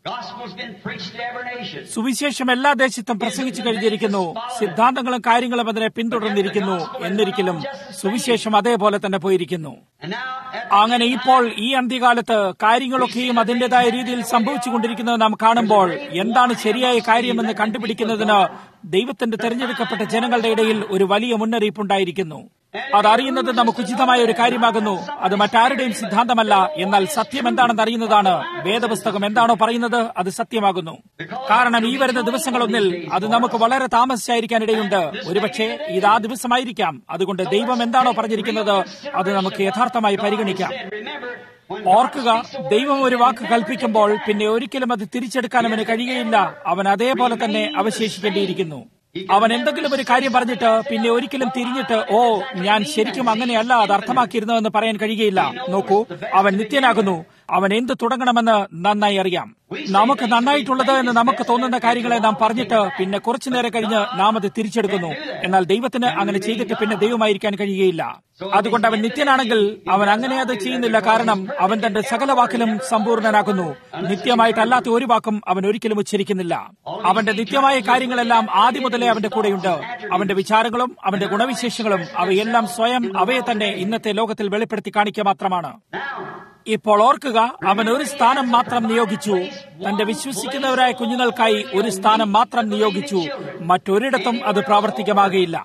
സുവിശേഷം എല്ലാ ദേശത്തും പ്രസംഗിച്ചു കഴിഞ്ഞിരിക്കുന്നു സിദ്ധാന്തങ്ങളും കാര്യങ്ങളും അതിനെ പിന്തുടർന്നിരിക്കുന്നു എന്നിരിക്കലും സുവിശേഷം അതേപോലെ തന്നെ പോയിരിക്കുന്നു അങ്ങനെ ഇപ്പോൾ ഈ അന്ത്യകാലത്ത് കാര്യങ്ങളൊക്കെയും അതിന്റേതായ രീതിയിൽ സംഭവിച്ചുകൊണ്ടിരിക്കുന്നത് നാം കാണുമ്പോൾ എന്താണ് ശരിയായ കാര്യമെന്ന് കണ്ടുപിടിക്കുന്നതിന് ദൈവത്തിന്റെ തെരഞ്ഞെടുക്കപ്പെട്ട ജനങ്ങളുടെ ഇടയിൽ ഒരു വലിയ മുന്നറിയിപ്പുണ്ടായിരിക്കുന്നു അതറിയുന്നത് നമുക്ക് ഉചിതമായ ഒരു കാര്യമാകുന്നു അത് മറ്റാരുടെയും സിദ്ധാന്തമല്ല എന്നാൽ സത്യം എന്താണെന്ന് അറിയുന്നതാണ് വേദപുസ്തകം എന്താണോ പറയുന്നത് അത് സത്യമാകുന്നു കാരണം ഈ വരുന്ന ദിവസങ്ങളൊന്നിൽ അത് നമുക്ക് വളരെ താമസിച്ചായിരിക്കാൻ ഇടയുണ്ട് ഒരുപക്ഷെ ഇത് ആ ദിവസമായിരിക്കാം അതുകൊണ്ട് ദൈവം എന്താണോ പറഞ്ഞിരിക്കുന്നത് അത് നമുക്ക് യഥാർത്ഥമായി പരിഗണിക്കാം ഓർക്കുക ദൈവം ഒരു വാക്ക് കൽപ്പിക്കുമ്പോൾ പിന്നെ ഒരിക്കലും അത് തിരിച്ചെടുക്കാൻ അവന് കഴിയുകയില്ല അവൻ അതേപോലെ തന്നെ അവശേഷിക്കേണ്ടിയിരിക്കുന്നു അവൻ എന്തെങ്കിലും ഒരു കാര്യം പറഞ്ഞിട്ട് പിന്നെ ഒരിക്കലും തിരിഞ്ഞിട്ട് ഓ ഞാൻ ശരിക്കും അങ്ങനെയല്ല അത് അർത്ഥമാക്കിയിരുന്നതെന്ന് പറയാൻ കഴിയുകയില്ല നോക്കൂ അവൻ നിത്യനാകുന്നു അവൻ എന്ത് തുടങ്ങണമെന്ന് നന്നായി അറിയാം നമുക്ക് നന്നായിട്ടുള്ളത് എന്ന് നമുക്ക് തോന്നുന്ന കാര്യങ്ങളെ നാം പറഞ്ഞിട്ട് പിന്നെ കുറച്ചു നേരം കഴിഞ്ഞ് നാം അത് തിരിച്ചെടുക്കുന്നു എന്നാൽ ദൈവത്തിന് അങ്ങനെ ചെയ്തിട്ട് പിന്നെ ദൈവമായിരിക്കാൻ കഴിയുകയില്ല അതുകൊണ്ട് അവൻ നിത്യനാണെങ്കിൽ അവൻ അങ്ങനെ അത് ചെയ്യുന്നില്ല കാരണം അവൻ തന്റെ സകല വാക്കിലും സമ്പൂർണനാകുന്നു നിത്യമായിട്ടല്ലാത്ത ഒരു വാക്കും അവൻ ഒരിക്കലും ഉച്ചരിക്കുന്നില്ല അവന്റെ നിത്യമായ കാര്യങ്ങളെല്ലാം ആദ്യം മുതലേ അവന്റെ കൂടെയുണ്ട് അവന്റെ വിചാരങ്ങളും അവന്റെ ഗുണവിശേഷങ്ങളും അവയെല്ലാം സ്വയം അവയെ തന്നെ ഇന്നത്തെ ലോകത്തിൽ വെളിപ്പെടുത്തി കാണിക്കുക മാത്രമാണ് ഇപ്പോൾ ഓർക്കുക അവൻ ഒരു സ്ഥാനം മാത്രം നിയോഗിച്ചു തന്റെ വിശ്വസിക്കുന്നവരായ കുഞ്ഞുങ്ങൾക്കായി ഒരു സ്ഥാനം മാത്രം നിയോഗിച്ചു മറ്റൊരിടത്തും അത് പ്രാവർത്തികമാകയില്ല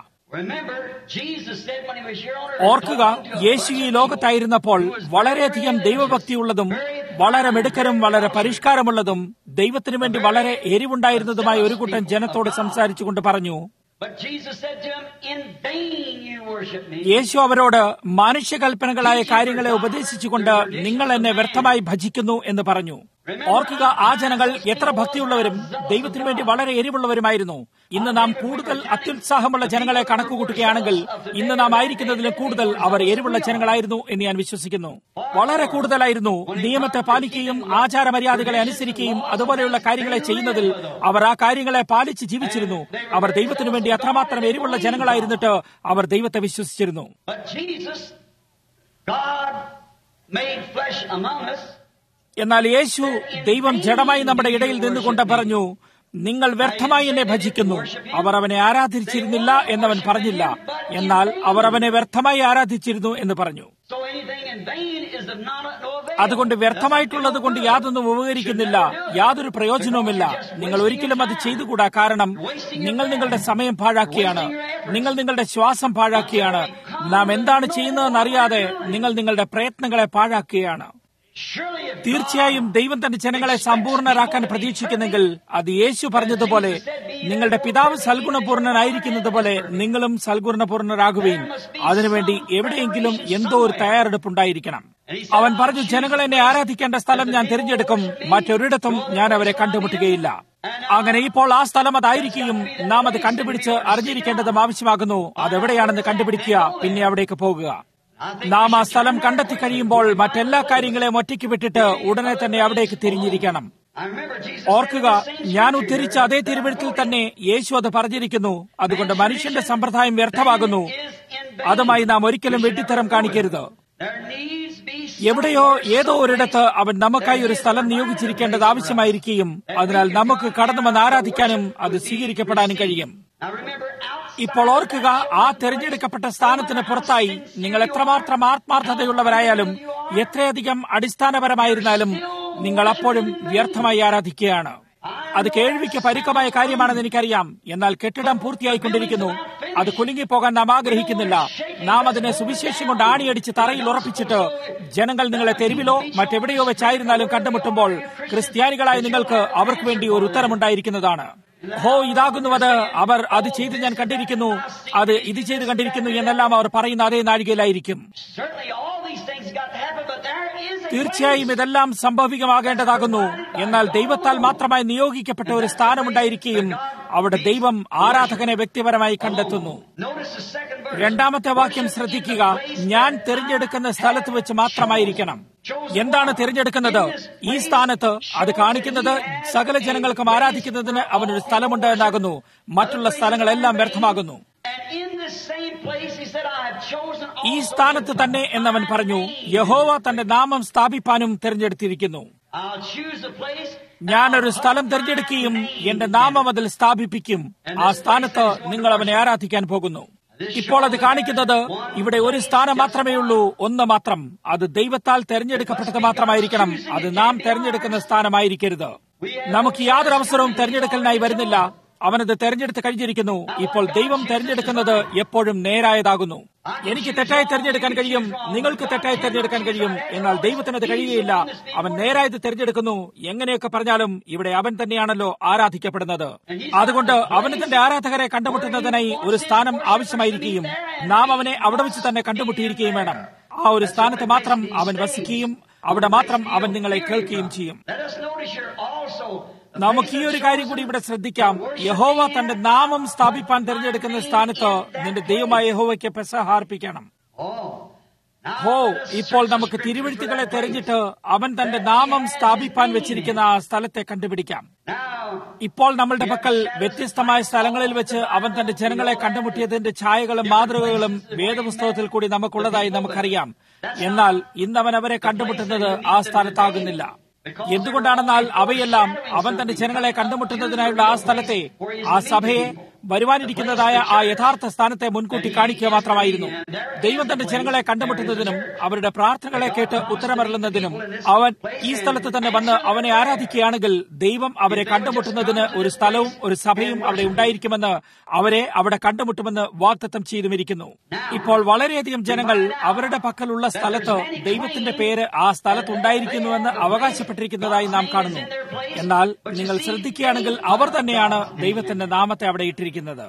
ഓർക്കുക യേശു ഈ ലോകത്തായിരുന്നപ്പോൾ വളരെയധികം ദൈവഭക്തിയുള്ളതും വളരെ മിടുക്കരും വളരെ പരിഷ്കാരമുള്ളതും ദൈവത്തിനു വേണ്ടി വളരെ എരിവുണ്ടായിരുന്നതുമായ ഒരു കൂട്ടം ജനത്തോട് സംസാരിച്ചുകൊണ്ട് പറഞ്ഞു യേശു അവരോട് മനുഷ്യകൽപ്പനകളായ കാര്യങ്ങളെ ഉപദേശിച്ചുകൊണ്ട് നിങ്ങൾ എന്നെ വ്യർത്ഥമായി ഭജിക്കുന്നു എന്ന് പറഞ്ഞു ഓർക്കുക ആ ജനങ്ങൾ എത്ര ഭക്തിയുള്ളവരും ദൈവത്തിനു വേണ്ടി വളരെ എരിവുള്ളവരുമായിരുന്നു ഇന്ന് നാം കൂടുതൽ അത്യുത്സാഹമുള്ള ജനങ്ങളെ കണക്കുകൂട്ടുകയാണെങ്കിൽ ഇന്ന് നാം ആയിരിക്കുന്നതിലും കൂടുതൽ അവർ എരിവുള്ള ജനങ്ങളായിരുന്നു എന്ന് ഞാൻ വിശ്വസിക്കുന്നു വളരെ കൂടുതലായിരുന്നു നിയമത്തെ പാലിക്കുകയും ആചാരമര്യാദകളെ അനുസരിക്കുകയും അതുപോലെയുള്ള കാര്യങ്ങളെ ചെയ്യുന്നതിൽ അവർ ആ കാര്യങ്ങളെ പാലിച്ച് ജീവിച്ചിരുന്നു അവർ ദൈവത്തിനു വേണ്ടി അത്രമാത്രം എരിവുള്ള ജനങ്ങളായിരുന്നിട്ട് അവർ ദൈവത്തെ വിശ്വസിച്ചിരുന്നു എന്നാൽ യേശു ദൈവം ജഡമായി നമ്മുടെ ഇടയിൽ നിന്നുകൊണ്ട് പറഞ്ഞു നിങ്ങൾ വ്യർത്ഥമായി എന്നെ ഭജിക്കുന്നു അവർ അവനെ ആരാധിച്ചിരുന്നില്ല എന്നവൻ പറഞ്ഞില്ല എന്നാൽ അവർ അവനെ വ്യർത്ഥമായി ആരാധിച്ചിരുന്നു എന്ന് പറഞ്ഞു So anything in vain is of not no avail. അതുകൊണ്ട് വ്യർത്ഥമായിട്ടുള്ളത് കൊണ്ട് യാതൊന്നും ഉപകരിക്കുന്നില്ല യാതൊരു പ്രയോജനവുമില്ല നിങ്ങൾ ഒരിക്കലും അത് ചെയ്തുകൂടാ കാരണം നിങ്ങൾ നിങ്ങളുടെ സമയം പാഴാക്കിയാണ് നിങ്ങൾ നിങ്ങളുടെ ശ്വാസം പാഴാക്കിയാണ് നാം എന്താണ് ചെയ്യുന്നതെന്ന് അറിയാതെ നിങ്ങൾ നിങ്ങളുടെ പ്രയത്നങ്ങളെ പാഴാക്കുകയാണ് Surely if തീർച്ചയായും ദൈവം തന്റെ ജനങ്ങളെ സമ്പൂർണ്ണരാക്കാൻ പ്രതീക്ഷിക്കുന്നെങ്കിൽ അത് യേശു പറഞ്ഞതുപോലെ നിങ്ങളുടെ പിതാവ് സൽഗുണപൂർണനായിരിക്കുന്നത് പോലെ നിങ്ങളും സൽഗുണപൂർണരാകുകയും അതിനുവേണ്ടി എവിടെയെങ്കിലും എന്തോ ഒരു തയ്യാറെടുപ്പുണ്ടായിരിക്കണം അവൻ പറഞ്ഞു ജനങ്ങൾ എന്നെ ആരാധിക്കേണ്ട സ്ഥലം ഞാൻ തിരഞ്ഞെടുക്കും മറ്റൊരിടത്തും ഞാൻ അവരെ കണ്ടുമുട്ടുകയില്ല അങ്ങനെ ഇപ്പോൾ ആ സ്ഥലം അതായിരിക്കും നാം അത് കണ്ടുപിടിച്ച് അറിഞ്ഞിരിക്കേണ്ടതും ആവശ്യമാകുന്നു അതെവിടെയാണെന്ന് കണ്ടുപിടിക്കുക പിന്നെ അവിടേക്ക് പോകുക നാം ആ സ്ഥലം കണ്ടെത്തി കഴിയുമ്പോൾ മറ്റെല്ലാ കാര്യങ്ങളെയും ഒറ്റയ്ക്ക് വിട്ടിട്ട് ഉടനെ തന്നെ അവിടേക്ക് തിരിഞ്ഞിരിക്കണം I remember Jesus ഓർക്കുക ഞാൻ ഉദ്ധരിച്ച അതേ തിരുവഴുത്തിൽ തന്നെ യേശു അത് പറഞ്ഞിരിക്കുന്നു അതുകൊണ്ട് മനുഷ്യന്റെ സമ്പ്രദായം വ്യർത്ഥമാകുന്നു അതുമായി നാം ഒരിക്കലും വെട്ടിത്തരം കാണിക്കരുത് there needs be എവിടെയോ ഏതോ ഒരിടത്ത് അവൻ നമുക്കായി ഒരു സ്ഥലം നിയോഗിച്ചിരിക്കേണ്ടത് ആവശ്യമായിരിക്കുകയും അതിനാൽ നമുക്ക് കടന്നു വന്ന് ആരാധിക്കാനും അത് സ്വീകരിക്കപ്പെടാനും കഴിയും Now remember outside ഇപ്പോൾ ഓർക്കുക ആ തെരഞ്ഞെടുക്കപ്പെട്ട സ്ഥാനത്തിന് പുറത്തായി നിങ്ങൾ എത്രമാത്രം ആത്മാർത്ഥതയുള്ളവരായാലും എത്രയധികം അടിസ്ഥാനപരമായിരുന്നാലും നിങ്ങൾ അപ്പോഴും വ്യർത്ഥമായി ആരാധിക്കുകയാണ് അത് കേൾവിക്ക് പരുക്കമായ കാര്യമാണെന്ന് എനിക്കറിയാം എന്നാൽ കെട്ടിടം പൂർത്തിയായിക്കൊണ്ടിരിക്കുന്നു അത് കുലുങ്ങിപ്പോകാൻ നാം ആഗ്രഹിക്കുന്നില്ല നാം അതിനെ സുവിശേഷം കൊണ്ട് ആണിയടിച്ച് തറയിൽ ഉറപ്പിച്ചിട്ട് ജനങ്ങൾ നിങ്ങളെ തെരുവിലോ മറ്റെവിടെയോ വെച്ചായിരുന്നാലും കണ്ടുമുട്ടുമ്പോൾ ക്രിസ്ത്യാനികളായ നിങ്ങൾക്ക് അവർക്ക് വേണ്ടി ഒരു ഉത്തരമുണ്ടായിരിക്കുന്നതാണ് ഹോ ഇതാകുന്നു അത് അവർ അത് ചെയ്ത് ഞാൻ കണ്ടിരിക്കുന്നു അത് ഇത് ചെയ്ത് കണ്ടിരിക്കുന്നു എന്നെല്ലാം അവർ പറയുന്ന അതേ നാഴികയിലായിരിക്കും certainly all these things got to happen, but there is a തീർച്ചയായും ഇതെല്ലാം സംഭവികമാകേണ്ടതാകുന്നു എന്നാൽ ദൈവത്താൽ മാത്രമായി നിയോഗിക്കപ്പെട്ട ഒരു സ്ഥാനമുണ്ടായിരിക്കുകയും അവിടെ ദൈവം ആരാധകനെ വ്യക്തിപരമായി കണ്ടെത്തുന്നു notice the second verse. രണ്ടാമത്തെ വാക്യം ശ്രദ്ധിക്കുക ഞാൻ തിരഞ്ഞെടുക്കുന്ന സ്ഥലത്ത് വെച്ച് മാത്രമായിരിക്കണം എന്താണ് തിരഞ്ഞെടുക്കുന്നത് ഈ സ്ഥാനത്ത് അത് കാണിക്കുന്നത് സകല ജനങ്ങൾക്കും ആരാധിക്കുന്നതിന് അവനൊരു സ്ഥലമുണ്ട് എന്നാകുന്നു മറ്റുള്ള സ്ഥലങ്ങളെല്ലാം വ്യർത്ഥമാകുന്നു And in this same place he said, I have chosen ഈ also സ്ഥാനത്ത് തന്നെ എന്നവൻ പറഞ്ഞു യഹോവ തന്റെ നാമം സ്ഥാപിപ്പാനും തിരഞ്ഞെടുത്തിരിക്കുന്നു I'll choose a place ഞാനൊരു സ്ഥലം തിരഞ്ഞെടുക്കുകയും എന്റെ നാമം അതിൽ സ്ഥാപിപ്പിക്കും ആ സ്ഥാനത്ത് നിങ്ങൾ അവനെ ആരാധിക്കാൻ പോകുന്നു ഇപ്പോൾ അത് കാണിക്കുന്നത് ഇവിടെ ഒരു സ്ഥാനം മാത്രമേ ഉള്ളൂ ഒന്ന് മാത്രം അത് ദൈവത്താൽ തെരഞ്ഞെടുക്കപ്പെട്ടത് മാത്രമായിരിക്കണം അത് നാം തെരഞ്ഞെടുക്കുന്ന സ്ഥാനമായിരിക്കരുത് നമുക്ക് യാതൊരു അവസരവും തെരഞ്ഞെടുക്കലിനായി വരുന്നില്ല അവനത് തെരഞ്ഞെടുത്ത് കഴിഞ്ഞിരിക്കുന്നു ഇപ്പോൾ ദൈവം തെരഞ്ഞെടുക്കുന്നത് എപ്പോഴും നേരായതാകുന്നു എനിക്ക് തെറ്റായി തെരഞ്ഞെടുക്കാൻ കഴിയും നിങ്ങൾക്ക് തെറ്റായി തെരഞ്ഞെടുക്കാൻ കഴിയും എന്നാൽ ദൈവത്തിന് അത് കഴിയുകയില്ല അവൻ നേരായത് തെരഞ്ഞെടുക്കുന്നു എങ്ങനെയൊക്കെ പറഞ്ഞാലും ഇവിടെ അവൻ തന്നെയാണല്ലോ ആരാധിക്കപ്പെടുന്നത് അതുകൊണ്ട് അവന് തന്റെ ആരാധകരെ കണ്ടുമുട്ടുന്നതിനായി ഒരു സ്ഥാനം ആവശ്യമായിരിക്കുകയും നാം അവനെ അവിടെ വെച്ച് തന്നെ കണ്ടുമുട്ടിയിരിക്കുകയും വേണം ആ ഒരു സ്ഥാനത്ത് മാത്രം അവൻ വസിക്കുകയും അവിടെ മാത്രം അവൻ നിങ്ങളെ കേൾക്കുകയും ചെയ്യും Let us notice here also നമുക്ക് ഈ ഒരു കാര്യം കൂടി ഇവിടെ ശ്രദ്ധിക്കാം യഹോവ തന്റെ നാമം സ്ഥാപിപ്പാൻ തിരഞ്ഞെടുക്കുന്ന സ്ഥാനത്ത് നിന്റെ ദൈവമായ യഹോവയ്ക്ക് പെസഹാർപ്പിക്കണം Oh. Now ഹോ let us ഇപ്പോൾ search നമുക്ക് the തിരുവഴുത്തുകളെ scripture that തെരഞ്ഞിട്ട് അവൻ തന്റെ നാമം സ്ഥാപിപ്പാൻ വെച്ചിരിക്കുന്ന ആ സ്ഥലത്തെ കണ്ടുപിടിക്കാം Now, ഇപ്പോൾ നമ്മളുടെ പക്കൽ വ്യത്യസ്തമായ സ്ഥലങ്ങളിൽ വെച്ച് അവൻ തന്റെ ജനങ്ങളെ കണ്ടുമുട്ടിയതിന്റെ ഛായകളും മാതൃകകളും വേദപുസ്തകത്തിൽ കൂടി നമുക്കുള്ളതായി നമുക്കറിയാം എന്നാൽ ഇന്ന് അവൻ അവരെ കണ്ടുമുട്ടുന്നത് ആ സ്ഥലത്താകുന്നില്ല എന്തുകൊണ്ടാണെന്നാൽ അവയെല്ലാം അവൻ തന്റെ ജനങ്ങളെ കണ്ടുമുട്ടുന്നതിനായുള്ള ആ സ്ഥലത്തെ ആ സഭയെ വരുവാനിരിക്കുന്നതായ ആ യഥാർത്ഥ സ്ഥാനത്തെ മുൻകൂട്ടി കാണിക്കുക മാത്രമായിരുന്നു ദൈവം തന്റെ ജനങ്ങളെ കണ്ടുമുട്ടുന്നതിനും അവരുടെ പ്രാർത്ഥനകളെ കേട്ട് ഉത്തരമരുളുന്നതിനും അവൻ ഈ സ്ഥലത്ത് തന്നെ വന്ന് അവനെ ആരാധിക്കുകയാണെങ്കിൽ ദൈവം അവരെ കണ്ടുമുട്ടുന്നതിന് ഒരു സ്ഥലവും ഒരു സഭയും അവിടെ ഉണ്ടായിരിക്കുമെന്ന് അവരെ അവിടെ കണ്ടുമുട്ടുമെന്ന് വാഗ്ദത്തം ചെയ്തുമിരിക്കുന്നു ഇപ്പോൾ വളരെയധികം ജനങ്ങൾ അവരുടെ പക്കലുള്ള സ്ഥലത്ത് ദൈവത്തിന്റെ പേര് ആ സ്ഥലത്ത് ഉണ്ടായിരിക്കുന്നുവെന്ന് അവകാശപ്പെട്ടിരിക്കുന്നതായി നാം കാണുന്നു എന്നാൽ നിങ്ങൾ ശ്രദ്ധിക്കുകയാണെങ്കിൽ അവർ തന്നെയാണ് ദൈവത്തിന്റെ നാമത്തെ അവിടെ ഇട്ടിരിക്കുന്നത്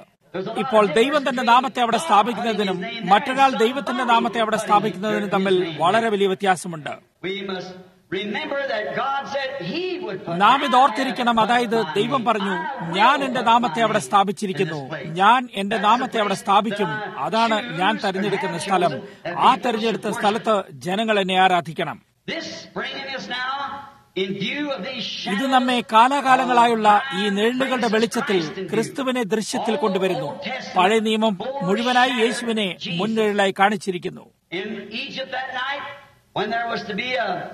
ഇപ്പോൾ ദൈവം തന്റെ നാമത്തെ അവിടെ സ്ഥാപിക്കുന്നതിനും മറ്റൊരാൾ ദൈവത്തിന്റെ നാമത്തെ അവിടെ സ്ഥാപിക്കുന്നതിനും തമ്മിൽ വളരെ വലിയ വ്യത്യാസമുണ്ട് we must remember that God said He would put നാം ഇത് ഓർത്തിരിക്കണം അതായത് ദൈവം പറഞ്ഞു ഞാൻ എന്റെ നാമത്തെ അവിടെ സ്ഥാപിച്ചിരിക്കുന്നു ഞാൻ എന്റെ നാമത്തെ അവിടെ സ്ഥാപിക്കും അതാണ് ഞാൻ തെരഞ്ഞെടുക്കുന്ന സ്ഥലം ആ തെരഞ്ഞെടുത്ത സ്ഥലത്ത് ജനങ്ങൾ എന്നെ ആരാധിക്കണം this bringing us now in view of these ഇത് shadows നമ്മെ കാലാകാലങ്ങളായുള്ള ഈ നിഴലുകളുടെ വെളിച്ചത്തിൽ ക്രിസ്തുവിനെ ദൃശ്യത്തിൽ കൊണ്ടുവരുന്നു പഴയ നിയമം മുഴുവനായി യേശുവിനെ മുൻനിഴലായി കാണിച്ചിരിക്കുന്നു in Egypt that night when there was to be a,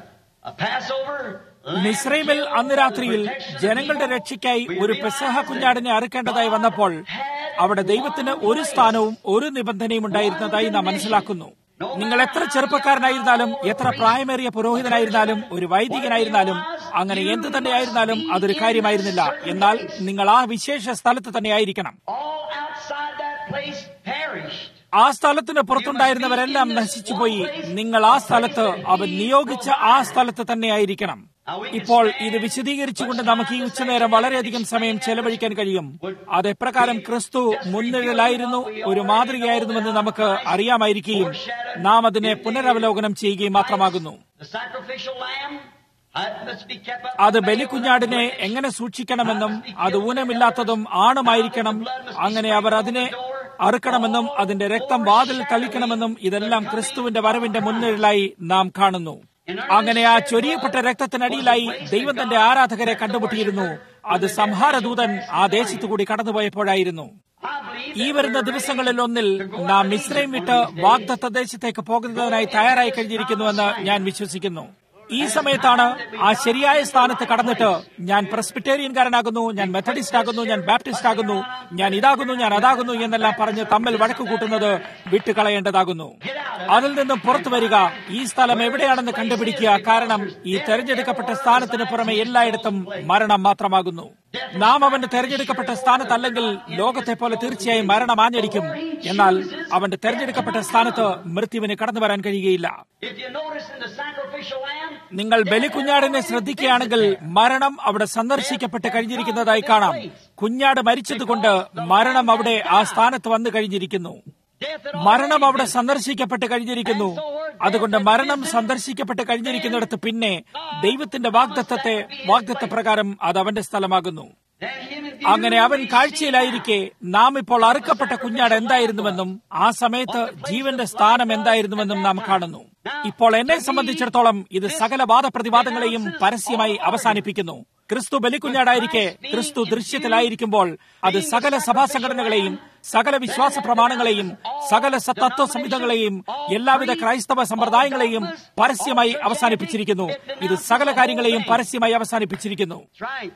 a Passover lamb മിസ്രൈമിൽ killed അന്ന് for the രാത്രിയിൽ protection of the ജനങ്ങളുടെ people. രക്ഷയ്ക്കായി We ഒരു realize പെസഹ that കുഞ്ഞാടിനെ അറുക്കേണ്ടതായി വന്നപ്പോൾ അവിടെ ദൈവത്തിന് ഒരു സ്ഥാനവും ഒരു നിബന്ധനയും ഉണ്ടായിരുന്നതായി നാം മനസ്സിലാക്കുന്നു നിങ്ങൾ എത്ര ചെറുപ്പക്കാരനായിരുന്നാലും എത്ര പ്രായമേറിയ പുരോഹിതനായിരുന്നാലും ഒരു വൈദികനായിരുന്നാലും അങ്ങനെ എന്ത് തന്നെയായിരുന്നാലും അതൊരു കാര്യമായിരുന്നില്ല എന്നാൽ നിങ്ങൾ ആ വിശേഷ സ്ഥലത്ത് തന്നെയായിരിക്കണം All outside that place perished. ആ സ്ഥലത്തിന് പുറത്തുണ്ടായിരുന്നവരെല്ലാം നശിച്ചുപോയി നിങ്ങൾ ആ സ്ഥലത്ത് അവൻ നിയോഗിച്ച ആ സ്ഥലത്ത് തന്നെയായിരിക്കണം ഇപ്പോൾ ഇത് വിശദീകരിച്ചുകൊണ്ട് നമുക്ക് ഈ ഉച്ചനേരം വളരെയധികം സമയം ചെലവഴിക്കാൻ കഴിയും അത് എപ്രകാരം ക്രിസ്തു മുൻനിഴലായിരുന്നു ഒരു മാതൃകയായിരുന്നുവെന്ന് നമുക്ക് അറിയാമായിരിക്കുകയും നാം അതിനെ പുനരവലോകനം ചെയ്യുകയും മാത്രമാകുന്നു The sacrificial lamb uh, must be kept up. അത് ബലിക്കുഞ്ഞാടിനെ എങ്ങനെ സൂക്ഷിക്കണമെന്നും അത് ഊനമില്ലാത്തതും ആണുമായിരിക്കണം അങ്ങനെ അവർ അതിനെ അറുക്കണമെന്നും അതിന്റെ രക്തം വാതിൽ തളിക്കണമെന്നും ഇതെല്ലാം ക്രിസ്തുവിന്റെ വരവിന്റെ മുൻനിഴലായി നാം കാണുന്നു അങ്ങനെ ആ ചൊരിയപ്പെട്ട രക്തത്തിനടിയിലായി ദൈവം തന്റെ ആരാധകരെ കണ്ടുമുട്ടിയിരുന്നു അത് സംഹാരദൂതൻ ആ ദേശത്തുകൂടി കടന്നുപോയപ്പോഴായിരുന്നു I believe ഈ വരുന്ന ദിവസങ്ങളിൽ ഒന്നിൽ നാം മിശ്രയും വിട്ട് വാഗ്ദത്ത ദേശത്തേക്ക് പോകുന്നതിനായി തയ്യാറായി കഴിഞ്ഞിരിക്കുന്നുവെന്ന് ഞാൻ വിശ്വസിക്കുന്നു ഈ സമയത്താണ് ആ ശരിയായ സ്ഥാനത്ത് കടന്നിട്ട് ഞാൻ പ്രസ്ബിറ്റേറിയൻകാരനാകുന്നു ഞാൻ മെത്തഡിസ്റ്റ് ആകുന്നു ഞാൻ ബാപ്റ്റിസ്റ്റ് ആകുന്നു ഞാൻ ഇതാകുന്നു ഞാൻ അതാകുന്നു എന്നെല്ലാം പറഞ്ഞ് തമ്മിൽ വഴക്ക് കൂട്ടുന്നത് വിട്ടുകളയേണ്ടതാകുന്നു അതിൽ നിന്നും പുറത്തു വരിക ഈ സ്ഥലം എവിടെയാണെന്ന് കണ്ടുപിടിക്കുക കാരണം ഈ തെരഞ്ഞെടുക്കപ്പെട്ട സ്ഥാനത്തിന് പുറമെ എല്ലായിടത്തും മരണം മാത്രമാകുന്നു നാം അവന്റെ തെരഞ്ഞെടുക്കപ്പെട്ട സ്ഥാനത്തല്ലെങ്കിൽ ലോകത്തെ പോലെ തീർച്ചയായും മരണം ആഞ്ഞടിക്കും എന്നാൽ അവന്റെ തെരഞ്ഞെടുക്കപ്പെട്ട സ്ഥാനത്ത് മൃത്യുവിന് കടന്നു വരാൻ കഴിയുകയില്ല if you notice in the sacrificial lamb, നിങ്ങൾ ബലിക്കുഞ്ഞാടിനെ ശ്രദ്ധിക്കുകയാണെങ്കിൽ മരണം അവിടെ സന്ദർശിക്കപ്പെട്ട് കഴിഞ്ഞിരിക്കുന്നതായി കാണാം കുഞ്ഞാട് മരിച്ചതുകൊണ്ട് മരണം അവിടെ ആ സ്ഥാനത്ത് വന്നു കഴിഞ്ഞിരിക്കുന്നു death had മരണം അവിടെ സന്ദർശിക്കപ്പെട്ട് കഴിഞ്ഞിരിക്കുന്നു അതുകൊണ്ട് മരണം സന്ദർശിക്കപ്പെട്ട് കഴിഞ്ഞിരിക്കുന്നിടത്ത് പിന്നെ ദൈവത്തിന്റെ വാഗ്ദത്തത്തെ വാഗ്ദത്ത പ്രകാരം അത് അവന്റെ സ്ഥലമാകുന്നു then him and അങ്ങനെ അവൻ കാഴ്ചയിലായിരിക്കെ നാം ഇപ്പോൾ അറുക്കപ്പെട്ട കുഞ്ഞാട് എന്തായിരുന്നുവെന്നും ആ സമയത്ത് ജീവന്റെ സ്ഥാനം എന്തായിരുന്നുവെന്നും നാം കാണുന്നു ഇപ്പോൾ എന്നെ സംബന്ധിച്ചിടത്തോളം ഇത് സകല വാദപ്രതിവാദങ്ങളെയും പരസ്യമായി അവസാനിപ്പിക്കുന്നു ക്രിസ്തു ബലിക്കുഞ്ഞാടായിരിക്കെ ക്രിസ്തു ദൃശ്യത്തിലായിരിക്കുമ്പോൾ അത് സകല സഭാ സംഘടനകളെയും സകല വിശ്വാസ പ്രമാണങ്ങളെയും സകല തത്വ സംഹിതകളെയും എല്ലാവിധ ക്രൈസ്തവ സമ്പ്രദായങ്ങളെയും പരസ്യമായി അവസാനിപ്പിച്ചിരിക്കുന്നു ഇത് സകല കാര്യങ്ങളെയും പരസ്യമായി അവസാനിപ്പിച്ചിരിക്കുന്നു That's right.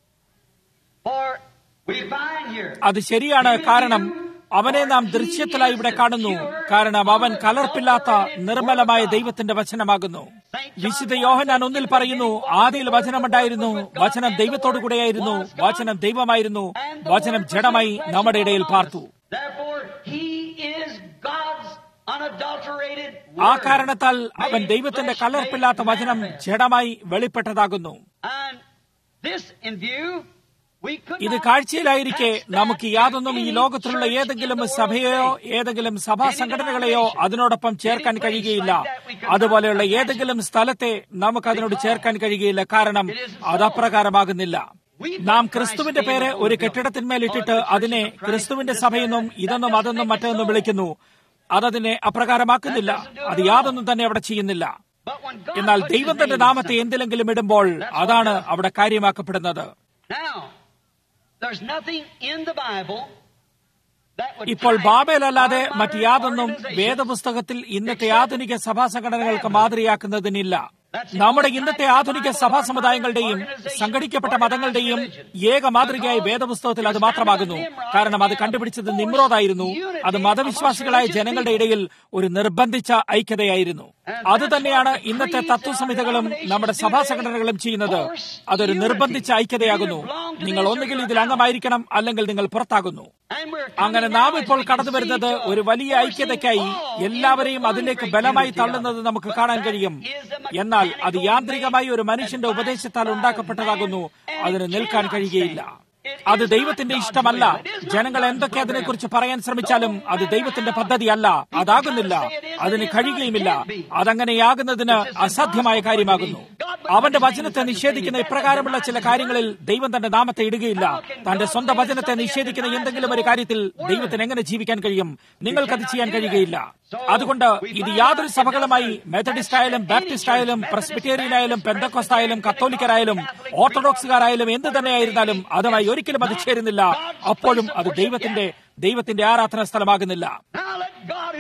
For we find here അത് ശരിയാണ് കാരണം അവനെ നാം ദൃശ്യത്തിലായി ഇവിടെ കാണുന്നു കാരണം അവൻ കലർപ്പില്ലാത്ത നിർമ്മലമായ ദൈവത്തിന്റെ വചനമാകുന്നു വിശുദ്ധ യോഹനാൻ ഒന്നിൽ പറയുന്നു ആദിയിൽ വചനമുണ്ടായിരുന്നു വചനം ദൈവത്തോടു കൂടെയായിരുന്നു വചനം ദൈവമായിരുന്നു വചനം ജഡമായി നമ്മുടെ ഇടയിൽ പാർത്തു Therefore, he is God's unadulterated ആ word. കാരണത്താൽ അവൻ ദൈവത്തിന്റെ കലർപ്പില്ലാത്ത വചനം ജഡമായി വെളിപ്പെട്ടതാകുന്നു And this in view, we could ഇത് not കാഴ്ചയിലായിരിക്കെ നമുക്ക് യാതൊന്നും ഈ ലോകത്തിലുള്ള ഏതെങ്കിലും സഭയെയോ ഏതെങ്കിലും സഭാ സംഘടനകളെയോ അതിനോടൊപ്പം ചേർക്കാൻ കഴിയുകയില്ല അതുപോലെയുള്ള ഏതെങ്കിലും സ്ഥലത്തെ നമുക്ക് അതിനോട് ചേർക്കാൻ കഴിയുകയില്ല കാരണം അത് അപ്രകാരമാകുന്നില്ല നാം ക്രിസ്തുവിന്റെ പേര് ഒരു കെട്ടിടത്തിന്മേൽ ഇട്ടിട്ട് അതിനെ ക്രിസ്തുവിന്റെ സഭയെന്നും ഇതെന്നും അതെന്നും മറ്റൊന്നും വിളിക്കുന്നു അതതിനെ അപ്രകാരമാക്കുന്നില്ല അത് യാതൊന്നും തന്നെ അവിടെ ചെയ്യുന്നില്ല But when God എന്നാൽ puts ദൈവം his തന്റെ name in നാമത്തെ something- എന്തിലെങ്കിലും ഇടുമ്പോൾ അതാണ് അവിടെ കാര്യമാക്കപ്പെടുന്നത് Now, there's nothing in the Bible that would ഇപ്പോൾ type ബാബേലല്ലാതെ our മറ്റ് modern യാതൊന്നും organizations വേദപുസ്തകത്തിൽ ഇന്നത്തെ ആധുനിക സഭാ സംഘടനകൾക്ക് മാതൃയാക്കുന്നതിനില്ല നമ്മുടെ ഇന്നത്തെ ആധുനിക സഭാ സമുദായങ്ങളുടെയും സംഘടിക്കപ്പെട്ട മതങ്ങളുടെയും ഏക മാതൃകയായി വേദപുസ്തകത്തിൽ അത് മാത്രമാകുന്നു കാരണം അത് കണ്ടുപിടിച്ചത് നിമ്രോദായിരുന്നു അത് മതവിശ്വാസികളായ ജനങ്ങളുടെ ഇടയിൽ ഒരു നിർബന്ധിച്ച ഐക്യതയായിരുന്നു അത് തന്നെയാണ് ഇന്നത്തെ തത്വസമിതികളും നമ്മുടെ സഭാ സംഘടനകളും ചെയ്യുന്നത് അതൊരു നിർബന്ധിച്ച ഐക്യതയാകുന്നു നിങ്ങൾ ഒന്നുകിൽ ഇതിൽ അംഗമായിരിക്കണം അല്ലെങ്കിൽ നിങ്ങൾ പുറത്താകുന്നു And we're അങ്ങനെ നാം ഇപ്പോൾ കടന്നു വരുന്നത് ഒരു വലിയ ഐക്യതയ്ക്കായി എല്ലാവരെയും അതിലേക്ക് ബലമായി തള്ളുന്നത് നമുക്ക് കാണാൻ കഴിയും എന്നാൽ അത് യാന്ത്രികമായി ഒരു മനുഷ്യന്റെ ഉപദേശത്താൽ ഉണ്ടാക്കപ്പെട്ടതാകുന്നു അതിന് നിൽക്കാൻ കഴിയുകയില്ല അത് ദൈവത്തിന്റെ ഇഷ്ടമല്ല ജനങ്ങൾ എന്തൊക്കെ അതിനെക്കുറിച്ച് പറയാൻ ശ്രമിച്ചാലും അത് ദൈവത്തിന്റെ പദ്ധതിയല്ല അതാകുന്നില്ല അതിന് കഴിയുകയുമില്ല അതങ്ങനെയാകുന്നതിന് അസാധ്യമായ കാര്യമാകുന്നു അവന്റെ വചനത്തെ നിഷേധിക്കുന്ന ഇപ്രകാരമുള്ള ചില കാര്യങ്ങളിൽ ദൈവം തന്റെ നാമത്തെ ഇടുകയില്ല തന്റെ സ്വന്തം വചനത്തെ നിഷേധിക്കുന്ന എന്തെങ്കിലും ഒരു കാര്യത്തിൽ ദൈവത്തിന് എങ്ങനെ ജീവിക്കാൻ കഴിയും നിങ്ങൾക്കത് ചെയ്യാൻ കഴിയുകയില്ല അതുകൊണ്ട് ഇത് യാതൊരു സഭകളുമായി മെത്തഡിസ്റ്റ് ആയാലും ബാപ്റ്റിസ്റ്റ് ആയാലും പ്രസ്ബിറ്റേറിയൻ ആയാലും പെന്തക്കോസ്തായാലും കത്തോലിക്കരായാലും ഓർത്തഡോക്സുകാരായാലും എന്ത് തന്നെയായിരുന്നാലും അതുമായി ഒരിക്കലും അത് ചേരുന്നില്ല അപ്പോഴും അത് ദൈവത്തിന്റെ ദൈവത്തിന്റെ ആരാധന സ്ഥലമാകുന്നില്ല Now let God who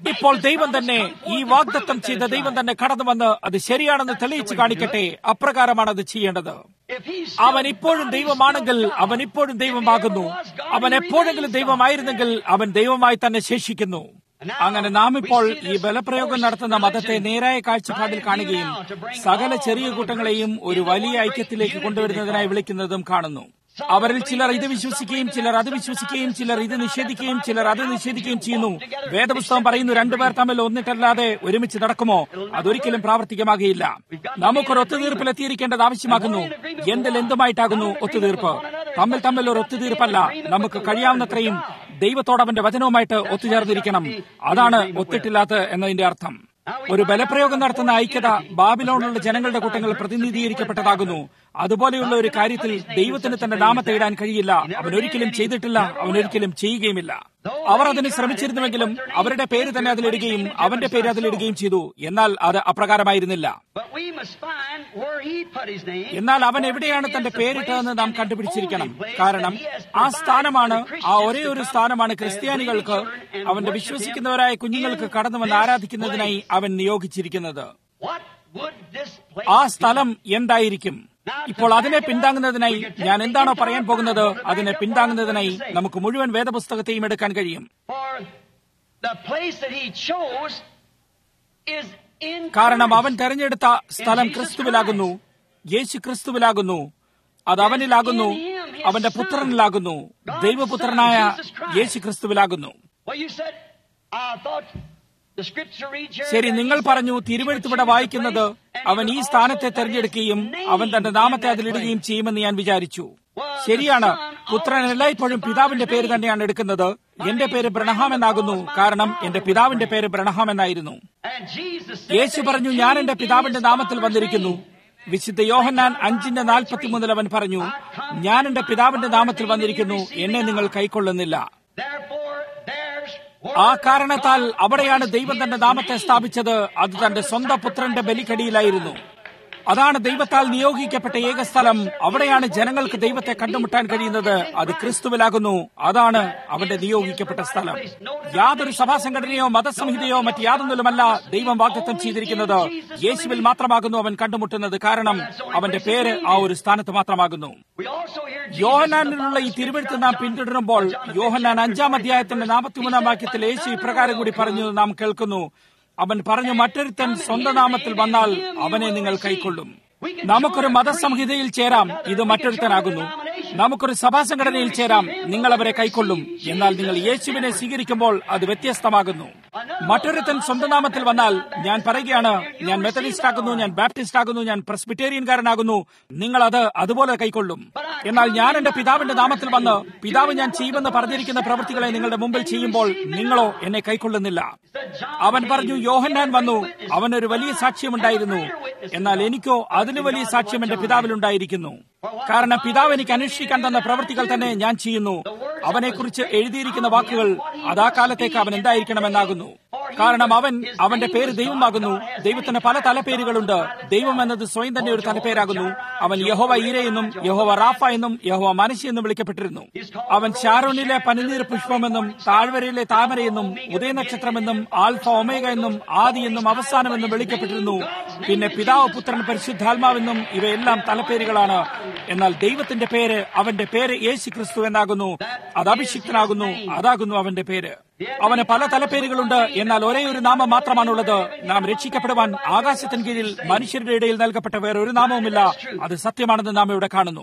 ഇപ്പോൾ ദൈവം തന്നെ ഈ വാഗ്ദത്തം ചെയ്ത ദൈവം തന്നെ കടന്നു വന്ന് അത് ശരിയാണെന്ന് തെളിയിച്ചു കാണിക്കട്ടെ അപ്രകാരമാണ് അത് ചെയ്യേണ്ടത് അവൻ ഇപ്പോഴും ദൈവമാണെങ്കിൽ അവൻ ഇപ്പോഴും ദൈവമാകുന്നു അവൻ എപ്പോഴെങ്കിലും ദൈവമായിരുന്നെങ്കിൽ അവൻ ദൈവമായി തന്നെ ശേഷിക്കുന്നു അങ്ങനെ നാം ഇപ്പോൾ ഈ ബലപ്രയോഗം നടത്തുന്ന മതത്തെ നേരായ കാഴ്ചപ്പാടിൽ കാണുകയും സകല ചെറിയ കൂട്ടങ്ങളെയും ഒരു വലിയ ഐക്യത്തിലേക്ക് കൊണ്ടുവരുന്നതിനായി വിളിക്കുന്നതും കാണുന്നു അവരിൽ ചിലർ ഇത് വിശ്വസിക്കുകയും ചിലർ അത് വിശ്വസിക്കുകയും ചിലർ ഇത് നിഷേധിക്കുകയും ചിലർ അത് നിഷേധിക്കുകയും ചെയ്യുന്നു വേദപുസ്തകം പറയുന്നു രണ്ടുപേർ തമ്മിൽ ഒന്നിട്ടല്ലാതെ ഒരുമിച്ച് നടക്കുമോ അതൊരിക്കലും പ്രാവർത്തികമാകുകയില്ല നമുക്കൊരു ഒത്തുതീർപ്പിൽ എത്തിയിരിക്കേണ്ടത് ആവശ്യമാകുന്നു എന്തിൽ എന്തുമായിട്ടാകുന്നു ഒത്തുതീർപ്പ് തമ്മിൽ തമ്മിൽ ഒരു ഒത്തുതീർപ്പല്ല നമുക്ക് കഴിയാവുന്നത്രയും ദൈവത്തോട് അവന്റെ വചനവുമായിട്ട് ഒത്തുചേർന്നിരിക്കണം അതാണ് ഒത്തിട്ടില്ലാത്ത എന്നതിന്റെ അർത്ഥം ഒരു ബലപ്രയോഗം നടത്തുന്ന ഐക്യത ബാബിലോണിലുള്ള ജനങ്ങളുടെ കൂട്ടങ്ങൾ പ്രതിനിധീകരിക്കപ്പെട്ടതാകുന്നു അതുപോലെയുള്ള ഒരു കാര്യത്തിൽ ദൈവത്തിന് തന്റെ നാമത്തെ ഇടാൻ കഴിയില്ല അവൻ ഒരിക്കലും ചെയ്തിട്ടില്ല അവൻ ഒരിക്കലും ചെയ്യുകയുമില്ല അവർ അതിന് ശ്രമിച്ചിരുന്നുവെങ്കിലും അവരുടെ പേര് തന്നെ അതിലിടുകയും അവന്റെ പേര് അതിലിടുകയും ചെയ്തു എന്നാൽ അത് അപ്രകാരമായിരുന്നില്ല എന്നാൽ അവൻ എവിടെയാണ് തന്റെ പേരിട്ടതെന്ന് നാം കണ്ടുപിടിച്ചിരിക്കണം കാരണം ആ സ്ഥാനമാണ് ആ ഒരേ ഒരു സ്ഥാനമാണ് ക്രിസ്ത്യാനികൾക്ക് അവന്റെ വിശ്വസിക്കുന്നവരായ കുഞ്ഞുങ്ങൾക്ക് കടന്നു വന്ന് ആരാധിക്കുന്നതിനായി അവൻ നിയോഗിച്ചിരിക്കുന്നത് ആ സ്ഥലം എന്തായിരിക്കും ഇപ്പോൾ അതിനെ പിന്താങ്ങുന്നതിനായി ഞാൻ എന്താണോ പറയാൻ പോകുന്നത് അതിനെ പിന്താങ്ങുന്നതിനായി നമുക്ക് മുഴുവൻ വേദപുസ്തകത്തെയും എടുക്കാൻ കഴിയും കാരണം അവൻ തെരഞ്ഞെടുത്ത സ്ഥലം ക്രിസ്തുവിലാകുന്നു യേശു ക്രിസ്തുവിലാകുന്നു അത് അവനിലാകുന്നു അവന്റെ പുത്രനിലാകുന്നു ദൈവപുത്രനായ യേശു ക്രിസ്തുവിലാകുന്നു ശരി നിങ്ങൾ പറഞ്ഞു തിരുവഴുത്തുവിടെ വായിക്കുന്നത് അവൻ ഈ സ്ഥാനത്തെ തെരഞ്ഞെടുക്കുകയും അവൻ തന്റെ നാമത്തെ അതിലിടുകയും ചെയ്യുമെന്ന് ഞാൻ വിചാരിച്ചു ശരിയാണ് പുത്രൻ എല്ലായ്പ്പോഴും പിതാവിന്റെ പേര് തന്നെയാണ് എടുക്കുന്നത് എന്റെ പേര് ബ്രണഹാം എന്നാകുന്നു കാരണം എന്റെ പിതാവിന്റെ പേര് ബ്രണഹാം എന്നായിരുന്നു യേശു പറഞ്ഞു ഞാൻ എന്റെ പിതാവിന്റെ നാമത്തിൽ വന്നിരിക്കുന്നു വിശുദ്ധ യോഹന്നാൻ അഞ്ചിന്റെ നാൽപ്പത്തിമൂന്നിൽ അവൻ പറഞ്ഞു ഞാൻ എന്റെ പിതാവിന്റെ നാമത്തിൽ വന്നിരിക്കുന്നു എന്നെ നിങ്ങൾ കൈക്കൊള്ളുന്നില്ല ആ കാരണത്താൽ അവിടെയാണ് ദൈവം തന്റെ നാമത്തെ സ്ഥാപിച്ചത് അത് തന്റെ സ്വന്തം പുത്രന്റെ ബലിക്കടിയിലായിരുന്നു അതാണ് ദൈവത്താൽ നിയോഗിക്കപ്പെട്ട ഏക സ്ഥലം അവിടെയാണ് ജനങ്ങൾക്ക് ദൈവത്തെ കണ്ടുമുട്ടാൻ കഴിയുന്നത് അത് ക്രിസ്തുവിലാകുന്നു അതാണ് അവന്റെ നിയോഗിക്കപ്പെട്ട സ്ഥലം യാതൊരു സഭാ സംഘടനയോ മതസംഹിതയോ മറ്റ് യാതൊന്നിലുമല്ല ദൈവം വാഗ്ദത്തം ചെയ്തിരിക്കുന്നത് യേശുവിൽ മാത്രമാകുന്നു അവൻ കണ്ടുമുട്ടുന്നത് കാരണം അവന്റെ പേര് ആ ഒരു സ്ഥാനത്ത് മാത്രമാകുന്നു യോഹനാനിലുള്ള ഈ തിരുവഴുത്ത് നാം പിന്തുടരുമ്പോൾ യോഹനാൻ അഞ്ചാം അധ്യായത്തിന്റെ നാൽപ്പത്തിമൂന്നാം വാക്യത്തിൽ യേശു ഇപ്രകാരം കൂടി പറഞ്ഞു നാം കേൾക്കുന്നു അവൻ പറഞ്ഞു മറ്റൊരുത്തൻ സ്വന്തം നാമത്തിൽ വന്നാൽ അവനെ നിങ്ങൾ കൈക്കൊള്ളും നമുക്കൊരു മതസംഹിതയിൽ ചേരാം ഇത് മറ്റൊരുത്തനാകുന്നു നമുക്കൊരു സഭാ സംഘടനയിൽ ചേരാം നിങ്ങൾ അവരെ കൈക്കൊള്ളും എന്നാൽ നിങ്ങൾ യേശുവിനെ സ്വീകരിക്കുമ്പോൾ അത് വ്യത്യസ്തമാകുന്നു മറ്റൊരുത്തൻ സ്വന്തം നാമത്തിൽ വന്നാൽ ഞാൻ പറയുകയാണ് ഞാൻ മെത്തഡിസ്റ്റ് ആകുന്നു ഞാൻ ബാപ്റ്റിസ്റ്റ് ആകുന്നു ഞാൻ പ്രസ്ബിറ്റേറിയൻകാരനാകുന്നു നിങ്ങൾ അത് അതുപോലെ കൈക്കൊള്ളും എന്നാൽ ഞാൻ എന്റെ പിതാവിന്റെ നാമത്തിൽ വന്ന് പിതാവ് ഞാൻ ചെയ്യുമെന്ന് പറഞ്ഞിരിക്കുന്ന പ്രവൃത്തികളെ നിങ്ങളുടെ മുമ്പിൽ ചെയ്യുമ്പോൾ നിങ്ങളോ എന്നെ കൈക്കൊള്ളുന്നില്ല അവൻ പറഞ്ഞു യോഹന്നാൻ വന്നു അവനൊരു വലിയ സാക്ഷ്യമുണ്ടായിരുന്നു എന്നാൽ എനിക്കോ അതിന് വലിയ സാക്ഷ്യം എന്റെ പിതാവിലുണ്ടായിരിക്കുന്നു കാരണം പിതാവ് എനിക്ക് അനുഷ്ഠിക്കാൻ തന്ന പ്രവൃത്തികൾ തന്നെ ഞാൻ ചെയ്യുന്നു അവനെക്കുറിച്ച് എഴുതിയിരിക്കുന്ന വാക്കുകൾ അതാ കാലത്തേക്ക് അവൻ എന്തായിരിക്കണമെന്നാകുന്നു കാരണം അവൻ അവന്റെ പേര് ദൈവമാകുന്നു ദൈവത്തിന് പല തലപ്പേരുകളുണ്ട് ദൈവം എന്നത് സ്വയം തന്നെ ഒരു തലപ്പേരാകുന്നു അവൻ യഹോവ ഈര എന്നും യഹോവ റാഫ എന്നും യഹോവ മനശി എന്നും വിളിക്കപ്പെട്ടിരുന്നു അവൻ ഷാരോണിലെ പനിനീർ പുഷ്പമെന്നും താഴ്വരയിലെ താമരയെന്നും ഉദയനക്ഷത്രമെന്നും ആൽഫ ഒമേഗ എന്നും ആദി എന്നും അവസാനമെന്നും വിളിക്കപ്പെട്ടിരുന്നു പിന്നെ പിതാവ് പുത്രൻ പരിശുദ്ധാത്മാവെന്നും ഇവയെല്ലാം തലപ്പേരുകളാണ് എന്നാൽ ദൈവത്തിന്റെ പേര് അവന്റെ പേര് യേശു ക്രിസ്തു എന്നാകുന്നു അത് അഭിഷിക്തനാകുന്നു അതാകുന്നു അവന്റെ പേര് അവന് പല തലപ്പേരുകളുണ്ട് എന്നാൽ ഒരേ ഒരു നാമം മാത്രമാണുള്ളത് നാം രക്ഷിക്കപ്പെടുവാൻ ആകാശത്തിന് കീഴിൽ മനുഷ്യരുടെ ഇടയിൽ നൽകപ്പെട്ട വേറെ ഒരു നാമവുമില്ല അത് സത്യമാണെന്ന് നാം ഇവിടെ കാണുന്നു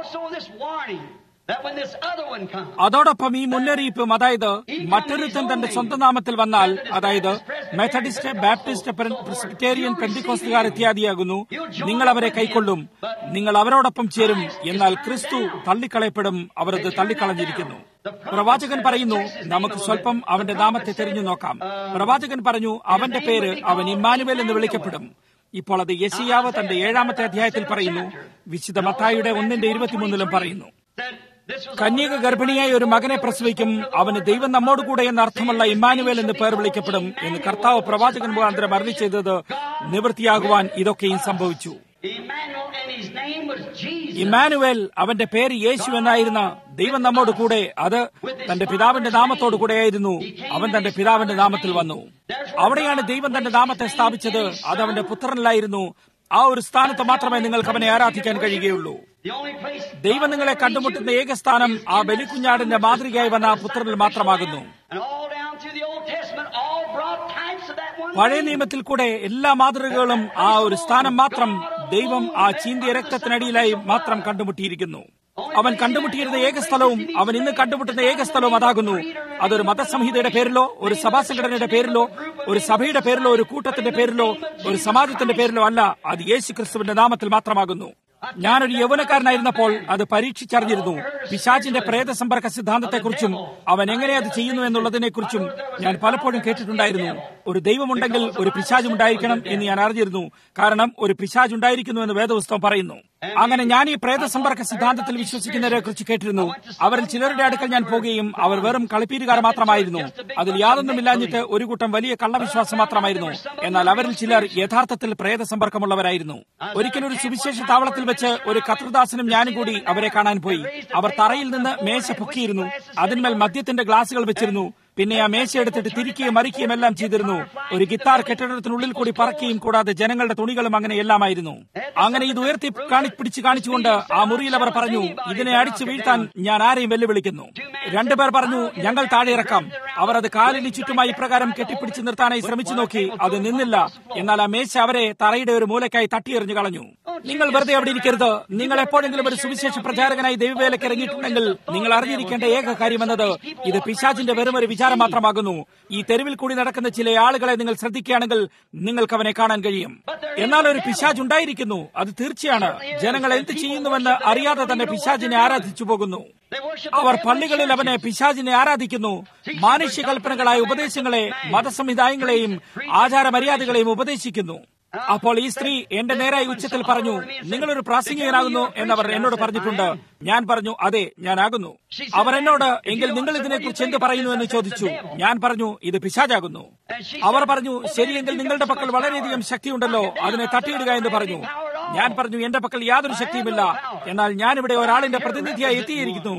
അതോടൊപ്പം ഈ മുന്നറിയിപ്പും അതായത് മറ്റൊരുത്തൻ തന്റെ സ്വന്തം നാമത്തിൽ വന്നാൽ അതായത് മെത്തഡിസ്റ്റ് ബാപ്റ്റിസ്റ്റ് പ്രെസ്ബിറ്റേറിയൻ പെന്തിക്കോസ്തുകാർ ഇത്യാദിയാകുന്നു നിങ്ങൾ അവരെ കൈക്കൊള്ളും നിങ്ങൾ അവരോടൊപ്പം ചേരും എന്നാൽ ക്രിസ്തു തള്ളിക്കളയപ്പെടും അവർ അത് തള്ളിക്കളഞ്ഞിരിക്കുന്നു പ്രവാചകൻ പറയുന്നു നമുക്ക് സ്വല്പം അവന്റെ നാമത്തെ തിരിഞ്ഞു നോക്കാം പ്രവാചകൻ പറഞ്ഞു അവന്റെ പേര് അവൻ ഇമ്മാനുവേൽ എന്ന് വിളിക്കപ്പെടും ഇപ്പോൾ അത് യശിയാവ് തന്റെ ഏഴാമത്തെ അധ്യായത്തിൽ പറയുന്നു വിശുദ്ധ മത്തായിയുടെ ഒന്നിന്റെ ഇരുപത്തിമൂന്നിലും പറയുന്നു കന്യക ഗർഭിണിയായ ഒരു മകനെ പ്രസവിക്കും അവന് ദൈവം നമ്മോടുകൂടെ എന്ന അർത്ഥമുള്ള ഇമ്മാനുവേൽ എന്ന് പേർ വിളിക്കപ്പെടും എന്ന് കർത്താവ് പ്രവാചകൻ മുഖാന്തരം അരളി ചെയ്തത് നിവൃത്തിയാകുവാൻ ഇതൊക്കെയും സംഭവിച്ചു name was Jesus. ഇമ്മാനുവേൽ അവന്റെ പേര് യേശു എന്നായിരുന്ന ദൈവം നമ്മോട് കൂടെ അത് തന്റെ പിതാവിന്റെ നാമത്തോടു കൂടെയായിരുന്നു അവൻ തന്റെ പിതാവിന്റെ നാമത്തിൽ വന്നു അവിടെയാണ് ദൈവം തന്റെ നാമത്തെ സ്ഥാപിച്ചത് അത് അവന്റെ പുത്രനിലായിരുന്നു ആ ഒരു സ്ഥാനത്ത് മാത്രമേ നിങ്ങൾക്ക് അവനെ ആരാധിക്കാൻ കഴിയുകയുള്ളൂ The only place ദൈവം നിങ്ങളെ കണ്ടുമുട്ടുന്ന ഏക സ്ഥാനം ആ ബലിക്കുഞ്ഞാടിന്റെ മാതൃകയായി വന്ന ആ പുത്രനിൽ മാത്രമാകുന്നു and all down through the Old Testament, all brought types of that one. പഴയ name. നിയമത്തിൽ കൂടെ എല്ലാ മാതൃകകളും ആ ഒരു സ്ഥാനം മാത്രം ദൈവം ആ ചീന്തിയ രക്തത്തിനടിയിലായി മാത്രം കണ്ടുമുട്ടിയിരിക്കുന്നു അവൻ കണ്ടുമുട്ടിയിരുന്ന ഏക സ്ഥലവും അവൻ ഇന്ന് കണ്ടുമുട്ടുന്ന ഏക സ്ഥലവും അതാകുന്നു അതൊരു മതസംഹിതയുടെ പേരിലോ ഒരു സഭാസംഘടനയുടെ പേരിലോ ഒരു സഭയുടെ പേരിലോ ഒരു കൂട്ടത്തിന്റെ പേരിലോ ഒരു സമാജത്തിന്റെ പേരിലോ അല്ല അത് യേശു ക്രിസ്തുവിന്റെ നാമത്തിൽ മാത്രമാകുന്നു ഞാനൊരു യൗവനക്കാരനായിരുന്നപ്പോൾ അത് പരീക്ഷിച്ചറിഞ്ഞിരുന്നു പിശാചിന്റെ പ്രേത സമ്പർക്ക സിദ്ധാന്തത്തെക്കുറിച്ചും അവൻ എങ്ങനെ അത് ചെയ്യുന്നു എന്നുള്ളതിനെക്കുറിച്ചും ഞാൻ പലപ്പോഴും കേട്ടിട്ടുണ്ടായിരുന്നു ഒരു ദൈവമുണ്ടെങ്കിൽ ഒരു പിശാജ് ഉണ്ടായിരിക്കണം എന്ന് ഞാൻ അറിഞ്ഞിരുന്നു കാരണം ഒരു പിശാജ് ഉണ്ടായിരിക്കുന്നു എന്ന് വേദപുസ്തകം പറയുന്നു അങ്ങനെ ഞാൻ ഈ പ്രേത സമ്പർക്ക സിദ്ധാന്തത്തിൽ വിശ്വസിക്കുന്നവരെ കുറിച്ച് കേട്ടിരുന്നു അവരിൽ ചിലരുടെ അടുക്കൽ ഞാൻ പോകുകയും അവർ വെറും കളിപ്പീരുകാർ മാത്രമായിരുന്നു അതിൽ യാതൊന്നുമില്ലാഞ്ഞിട്ട് ഒരു കൂട്ടം വലിയ കള്ളവിശ്വാസം മാത്രമായിരുന്നു എന്നാൽ അവരിൽ ചിലർ യഥാർത്ഥത്തിൽ പ്രേത സമ്പർക്കമുള്ളവരായിരുന്നു ഒരിക്കലും ഒരു സുവിശേഷ താവളത്തിൽ വെച്ച് ഒരു കത്രദാസനും ഞാനും കൂടി അവരെ കാണാൻ പോയി അവർ തറയിൽ നിന്ന് മേശ പൊക്കിയിരുന്നു അതിന്മേൽ മദ്യത്തിന്റെ ഗ്ലാസുകൾ വെച്ചിരുന്നു പിന്നെ ആ മേശ എടുത്തിട്ട് തിരിക്കുകയും മറിക്കുകയും എല്ലാം ചെയ്തിരുന്നു ഒരു ഗിത്താർ കെട്ടിടത്തിനുള്ളിൽ കൂടി പറക്കുകയും കൂടാതെ ജനങ്ങളുടെ തുണികളും അങ്ങനെ എല്ലാമായിരുന്നു അങ്ങനെ ഇത് ഉയർത്തി കാണി പിടിച്ച് കാണിച്ചുകൊണ്ട് ആ മുറിയിൽ അവർ പറഞ്ഞു ഇതിനെ അടിച്ചു വീഴ്ത്താൻ ഞാൻ ആരെയും വെല്ലുവിളിക്കുന്നു രണ്ടുപേർ പറഞ്ഞു ഞങ്ങൾ താഴെ ഇറക്കാം അവർ അത് കാലിന് ചുറ്റുമായി ഇപ്രകാരം കെട്ടിപ്പിടിച്ച് നിർത്താനായി ശ്രമിച്ചു നോക്കി അത് നിന്നില്ല എന്നാൽ ആ മേശ അവരെ തറയുടെ ഒരു മൂലക്കായി തട്ടിയെറിഞ്ഞു കളഞ്ഞു നിങ്ങൾ വെറുതെ അവിടെ ഇരിക്കരുത് നിങ്ങൾ എപ്പോഴെങ്കിലും ഒരു സുവിശേഷ പ്രചാരകനായി ദൈവവേലയ്ക്ക് ഇറങ്ങിയിട്ടുണ്ടെങ്കിൽ നിങ്ങൾ അറിഞ്ഞിരിക്കേണ്ട ഏക കാര്യം എന്നത് ഇത് പിശാചിന്റെ വെറും ഒരു വിചാരം മാത്രമാകുന്നു ഈ തെരുവിൽ കൂടി നടക്കുന്ന ചില ആളുകളെ നിങ്ങൾ ശ്രദ്ധിക്കുകയാണെങ്കിൽ നിങ്ങൾക്ക് അവനെ കാണാൻ കഴിയും എന്നാൽ ഒരു പിശാജ് ഉണ്ടായിരിക്കുന്നു അത് തീർച്ചയാണ് ജനങ്ങൾ എന്ത് ചെയ്യുന്നുവെന്ന് അറിയാതെ തന്നെ പിശാജിനെ ആരാധിച്ചു പോകുന്നു They worship അവർ the പള്ളികളിൽ അവനെ പിശാചിനെ ആരാധിക്കുന്നു മാനുഷ്യ കൽപ്പനകളായ ഉപദേശങ്ങളെ മതസംവിധായങ്ങളെയും ആചാരമര്യാദകളെയും ഉപദേശിക്കുന്നു അപ്പോൾ ഈ സ്ത്രീ എന്റെ നേരായി ഉച്ചത്തിൽ പറഞ്ഞു നിങ്ങളൊരു പ്രാസംഗികനാകുന്നു എന്നവർ എന്നോട് പറഞ്ഞിട്ടുണ്ട് ഞാൻ പറഞ്ഞു അതെ ഞാനാകുന്നു അവർ എന്നോട് എങ്കിൽ നിങ്ങൾ ഇതിനെക്കുറിച്ച് എന്ത് പറയുന്നു എന്ന് ചോദിച്ചു ഞാൻ പറഞ്ഞു ഇത് പിശാചാകുന്നു അവർ പറഞ്ഞു ശരിയെങ്കിൽ നിങ്ങളുടെ പക്കൽ വളരെയധികം ശക്തിയുണ്ടല്ലോ അതിനെ തട്ടിയിടുക എന്ന് പറഞ്ഞു ഞാൻ പറഞ്ഞു എന്റെ പക്കൽ യാതൊരു ശക്തിയുമില്ല എന്നാൽ ഞാനിവിടെ ഒരാളിന്റെ പ്രതിനിധിയായി എത്തിയിരിക്കുന്നു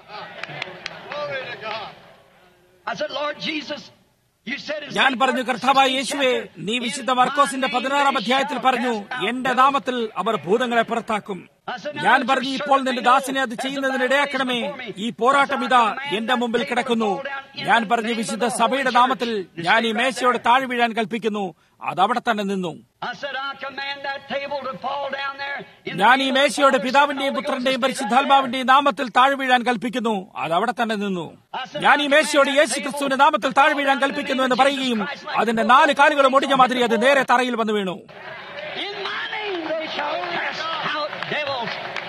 I said, Lord Jesus, you said in ഞാൻ St. പറഞ്ഞു Mark, കർത്താവായ 16 യേശുവെ chapter, നീ "In വിശുദ്ധ my മർക്കോസിന്റെ name പതിനാറാം they അധ്യായത്തിൽ shall പറഞ്ഞു cast out എന്റെ devils." നാമത്തിൽ അവർ ഭൂതങ്ങളെ പുറത്താക്കും ഞാൻ പറഞ്ഞു ഇപ്പോൾ നിന്റെ ദാസനെ അത് ചെയ്യുന്നതിനിടയാക്കണമേ ഈ പോരാട്ടം ഇതാ എന്റെ മുമ്പിൽ കിടക്കുന്നു ഞാൻ പറഞ്ഞു വിശുദ്ധ സഭയുടെ നാമത്തിൽ ഞാൻ ഈ മേശയോട് താഴെ വീഴാൻ കൽപ്പിക്കുന്നു അത് അവിടെ തന്നെ നിന്നു I said, I command that table to fall down there. in the ഞാൻ ഈ name of the മേശയോട് Father, പിതാവിന്റെയും Son, Holy പുത്രന്റെയും Ghost, പരിശുദ്ധാത്മാവിന്റെയും നാമത്തിൽ താഴെ വീഴാൻ കൽപ്പിക്കുന്നു അത് അവിടെ തന്നെ നിന്നു ഞാൻ ഈ മേശയോട് യേശു ക്രിസ്തുവിന്റെ നാമത്തിൽ താഴെ വീഴാൻ കൽപ്പിക്കുന്നു എന്ന് പറയുകയും അതിന്റെ നാല് കാലുകളും ഒടിഞ്ഞ മാതിരി അത് നേരെ തറയിൽ വന്നു വീണു In my name they shall cast out devils.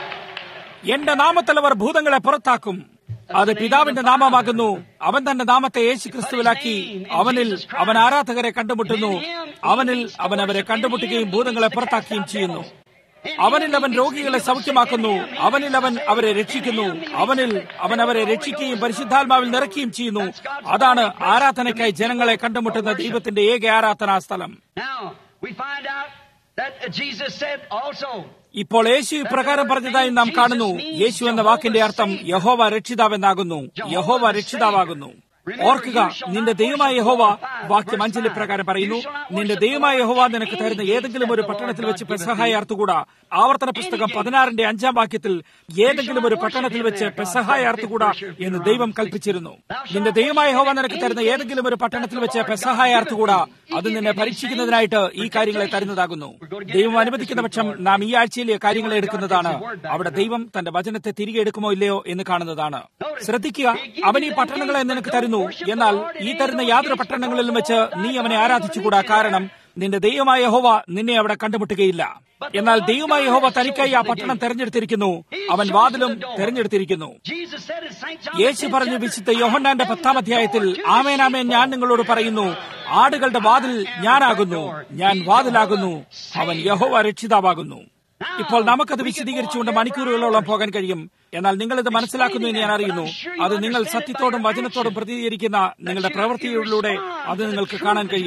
എന്റെ നാമത്തിൽ അവർ ഭൂതങ്ങളെ പുറത്താക്കും അത് പിതാവിന്റെ നാമമാകുന്നു അവൻ തന്റെ നാമത്തെ യേശു ക്രിസ്തുവിലാക്കി അവനിൽ അവൻ ആരാധകരെ കണ്ടുമുട്ടുന്നു അവനിൽ അവൻ അവരെ കണ്ടുമുട്ടുകയും ഭൂതങ്ങളെ പുറത്താക്കുകയും ചെയ്യുന്നു അവനിൽ അവൻ രോഗികളെ സൗഖ്യമാക്കുന്നു അവനിൽ അവൻ അവരെ രക്ഷിക്കുന്നു അവനിൽ അവൻ അവരെ രക്ഷിക്കുകയും പരിശുദ്ധാത്മാവിൽ നിറയ്ക്കുകയും ചെയ്യുന്നു അതാണ് ആരാധനയ്ക്കായി ജനങ്ങളെ കണ്ടുമുട്ടുന്ന ദൈവത്തിന്റെ ഏക ആരാധനാ സ്ഥലം Now, we find out that Jesus said also, ഇപ്പോൾ യേശു ഇപ്രകാരം പറഞ്ഞതായി നാം കാണുന്നു യേശു എന്ന വാക്കിന്റെ അർത്ഥം യഹോവ രക്ഷിതാവെന്നാകുന്നു യഹോവ രക്ഷിതാവാകുന്നു ഓർക്കുക നിന്റെ ദൈവമായ യഹോവ വാക്യം അഞ്ചിൽ പ്രകാരം പറയുന്നു നിന്റെ ദൈവമായ യഹോവ നിനക്ക് തരുന്ന ഏതെങ്കിലും ഒരു പട്ടണത്തിൽ വെച്ച് പെസഹായ അർത്ഥകൂടാ ആവർത്തന പുസ്തകം പതിനാറിന്റെ അഞ്ചാം വാക്യത്തിൽ ഏതെങ്കിലും ഒരു പട്ടണത്തിൽ വെച്ച് പെസഹായ അർത്ഥകൂടാ എന്ന് ദൈവം കൽപ്പിച്ചിരുന്നു നിന്റെ ദൈവമായ യഹോവ നിനക്ക് തരുന്ന ഏതെങ്കിലും ഒരു പട്ടണത്തിൽ വെച്ച് പെസഹായ അർത്ഥകൂടാ അത് നിന്നെ പരീക്ഷിക്കുന്നതിനായിട്ട് ഈ കാര്യങ്ങളെ തരുന്നതാകുന്നു ദൈവം അനുവദിക്കുന്ന പക്ഷം നാം ഈ ആഴ്ചയിലെ കാര്യങ്ങളെ എടുക്കുന്നതാണ് അവിടെ ദൈവം തന്റെ വചനത്തെ തിരികെ എടുക്കുമോ ഇല്ലയോ എന്ന് കാണുന്നതാണ് ശ്രദ്ധിക്കുക അവൻ ഈ പട്ടണങ്ങളെ നിനക്ക് തരുന്നു എന്നാൽ ഈ തരുന്ന യാതൊരു പട്ടണങ്ങളിലും വെച്ച് നീ അവനെ ആരാധിച്ചുകൂടാ കാരണം നിന്റെ ദൈവമായ യഹോവ നിന്നെ അവിടെ കണ്ടുമുട്ടുകയില്ല എന്നാൽ ദൈവമായ യഹോവ തനിക്കായി ആ പട്ടണം തെരഞ്ഞെടുത്തിരിക്കുന്നു അവൻ വാതിലും തെരഞ്ഞെടുത്തിരിക്കുന്നു Jesus said in St. John, യേശു പറഞ്ഞു വിശുദ്ധ യോഹന്നാന്റെ പത്താം അധ്യായത്തിൽ ആമേൻ ആമേൻ ഞാൻ നിങ്ങളോട് പറയുന്നു ആടുകളുടെ വാതിൽ ഞാനാകുന്നു ഞാൻ വാതിലാകുന്നു അവൻ യഹോവ രക്ഷിതാവാകുന്നു ഇപ്പോൾ നമുക്കത് വിശദീകരിച്ചുകൊണ്ട് മണിക്കൂറുകളോളം പോകാൻ കഴിയും എന്നാൽ നിങ്ങൾ ഇത് മനസ്സിലാക്കുന്നു എന്ന് ഞാൻ അറിയുന്നു അത് നിങ്ങൾ സത്യത്തോടും വചനത്തോടും പ്രതികരിക്കുന്ന നിങ്ങളുടെ പ്രവൃത്തികളിലൂടെ അത് നിങ്ങൾക്ക് കാണാൻ കഴിയും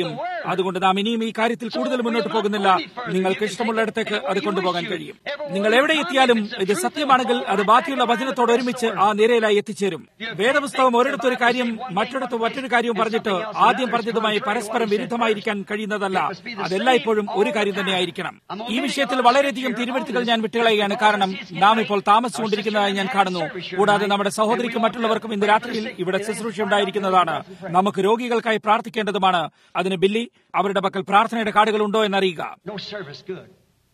അതുകൊണ്ട് നാം ഇനിയും ഈ കാര്യത്തിൽ കൂടുതൽ മുന്നോട്ട് പോകുന്നില്ല നിങ്ങൾക്ക് ഇഷ്ടമുള്ളിടത്തേക്ക് അത് കൊണ്ടുപോകാൻ കഴിയും നിങ്ങൾ എവിടെ എത്തിയാലും ഇത് സത്യമാണെങ്കിൽ അത് ബാക്കിയുള്ള വചനത്തോട് ഒരുമിച്ച് ആ നിരയിലായി എത്തിച്ചേരും വേദപുസ്തകം ഒരിടത്തൊരു കാര്യം മറ്റൊരിടത്ത് മറ്റൊരു കാര്യവും പറഞ്ഞിട്ട് ആദ്യം പറഞ്ഞതുമായി പരസ്പരം വിരുദ്ധമായിരിക്കാൻ കഴിയുന്നതല്ല അതെല്ലായ്പ്പോഴും ഒരു കാര്യം തന്നെയായിരിക്കണം ഈ വിഷയത്തിൽ വളരെയധികം തിരുവഴുത്തുകൾ ഞാൻ വിട്ടുകളയുകയാണ് കാരണം നാം ഇപ്പോൾ താമസിച്ചുകൊണ്ടിരിക്കുന്നതായി ഞാൻ കാണുന്നു കൂടാതെ നമ്മുടെ സഹോദരിക്കും മറ്റുള്ളവർക്കും ഇന്ന് രാത്രിയിൽ ഇവിടെ ശുശ്രൂഷ ഉണ്ടായിരിക്കുന്നതാണ് നമുക്ക് രോഗികൾക്കായി പ്രാർത്ഥിക്കേണ്ടതുമാണ് അതിന് ബില്ലി അവരുടെ പക്കൽ പ്രാർത്ഥനയുടെ കാർഡുകൾ ഉണ്ടോ എന്നറിയുക No service, good.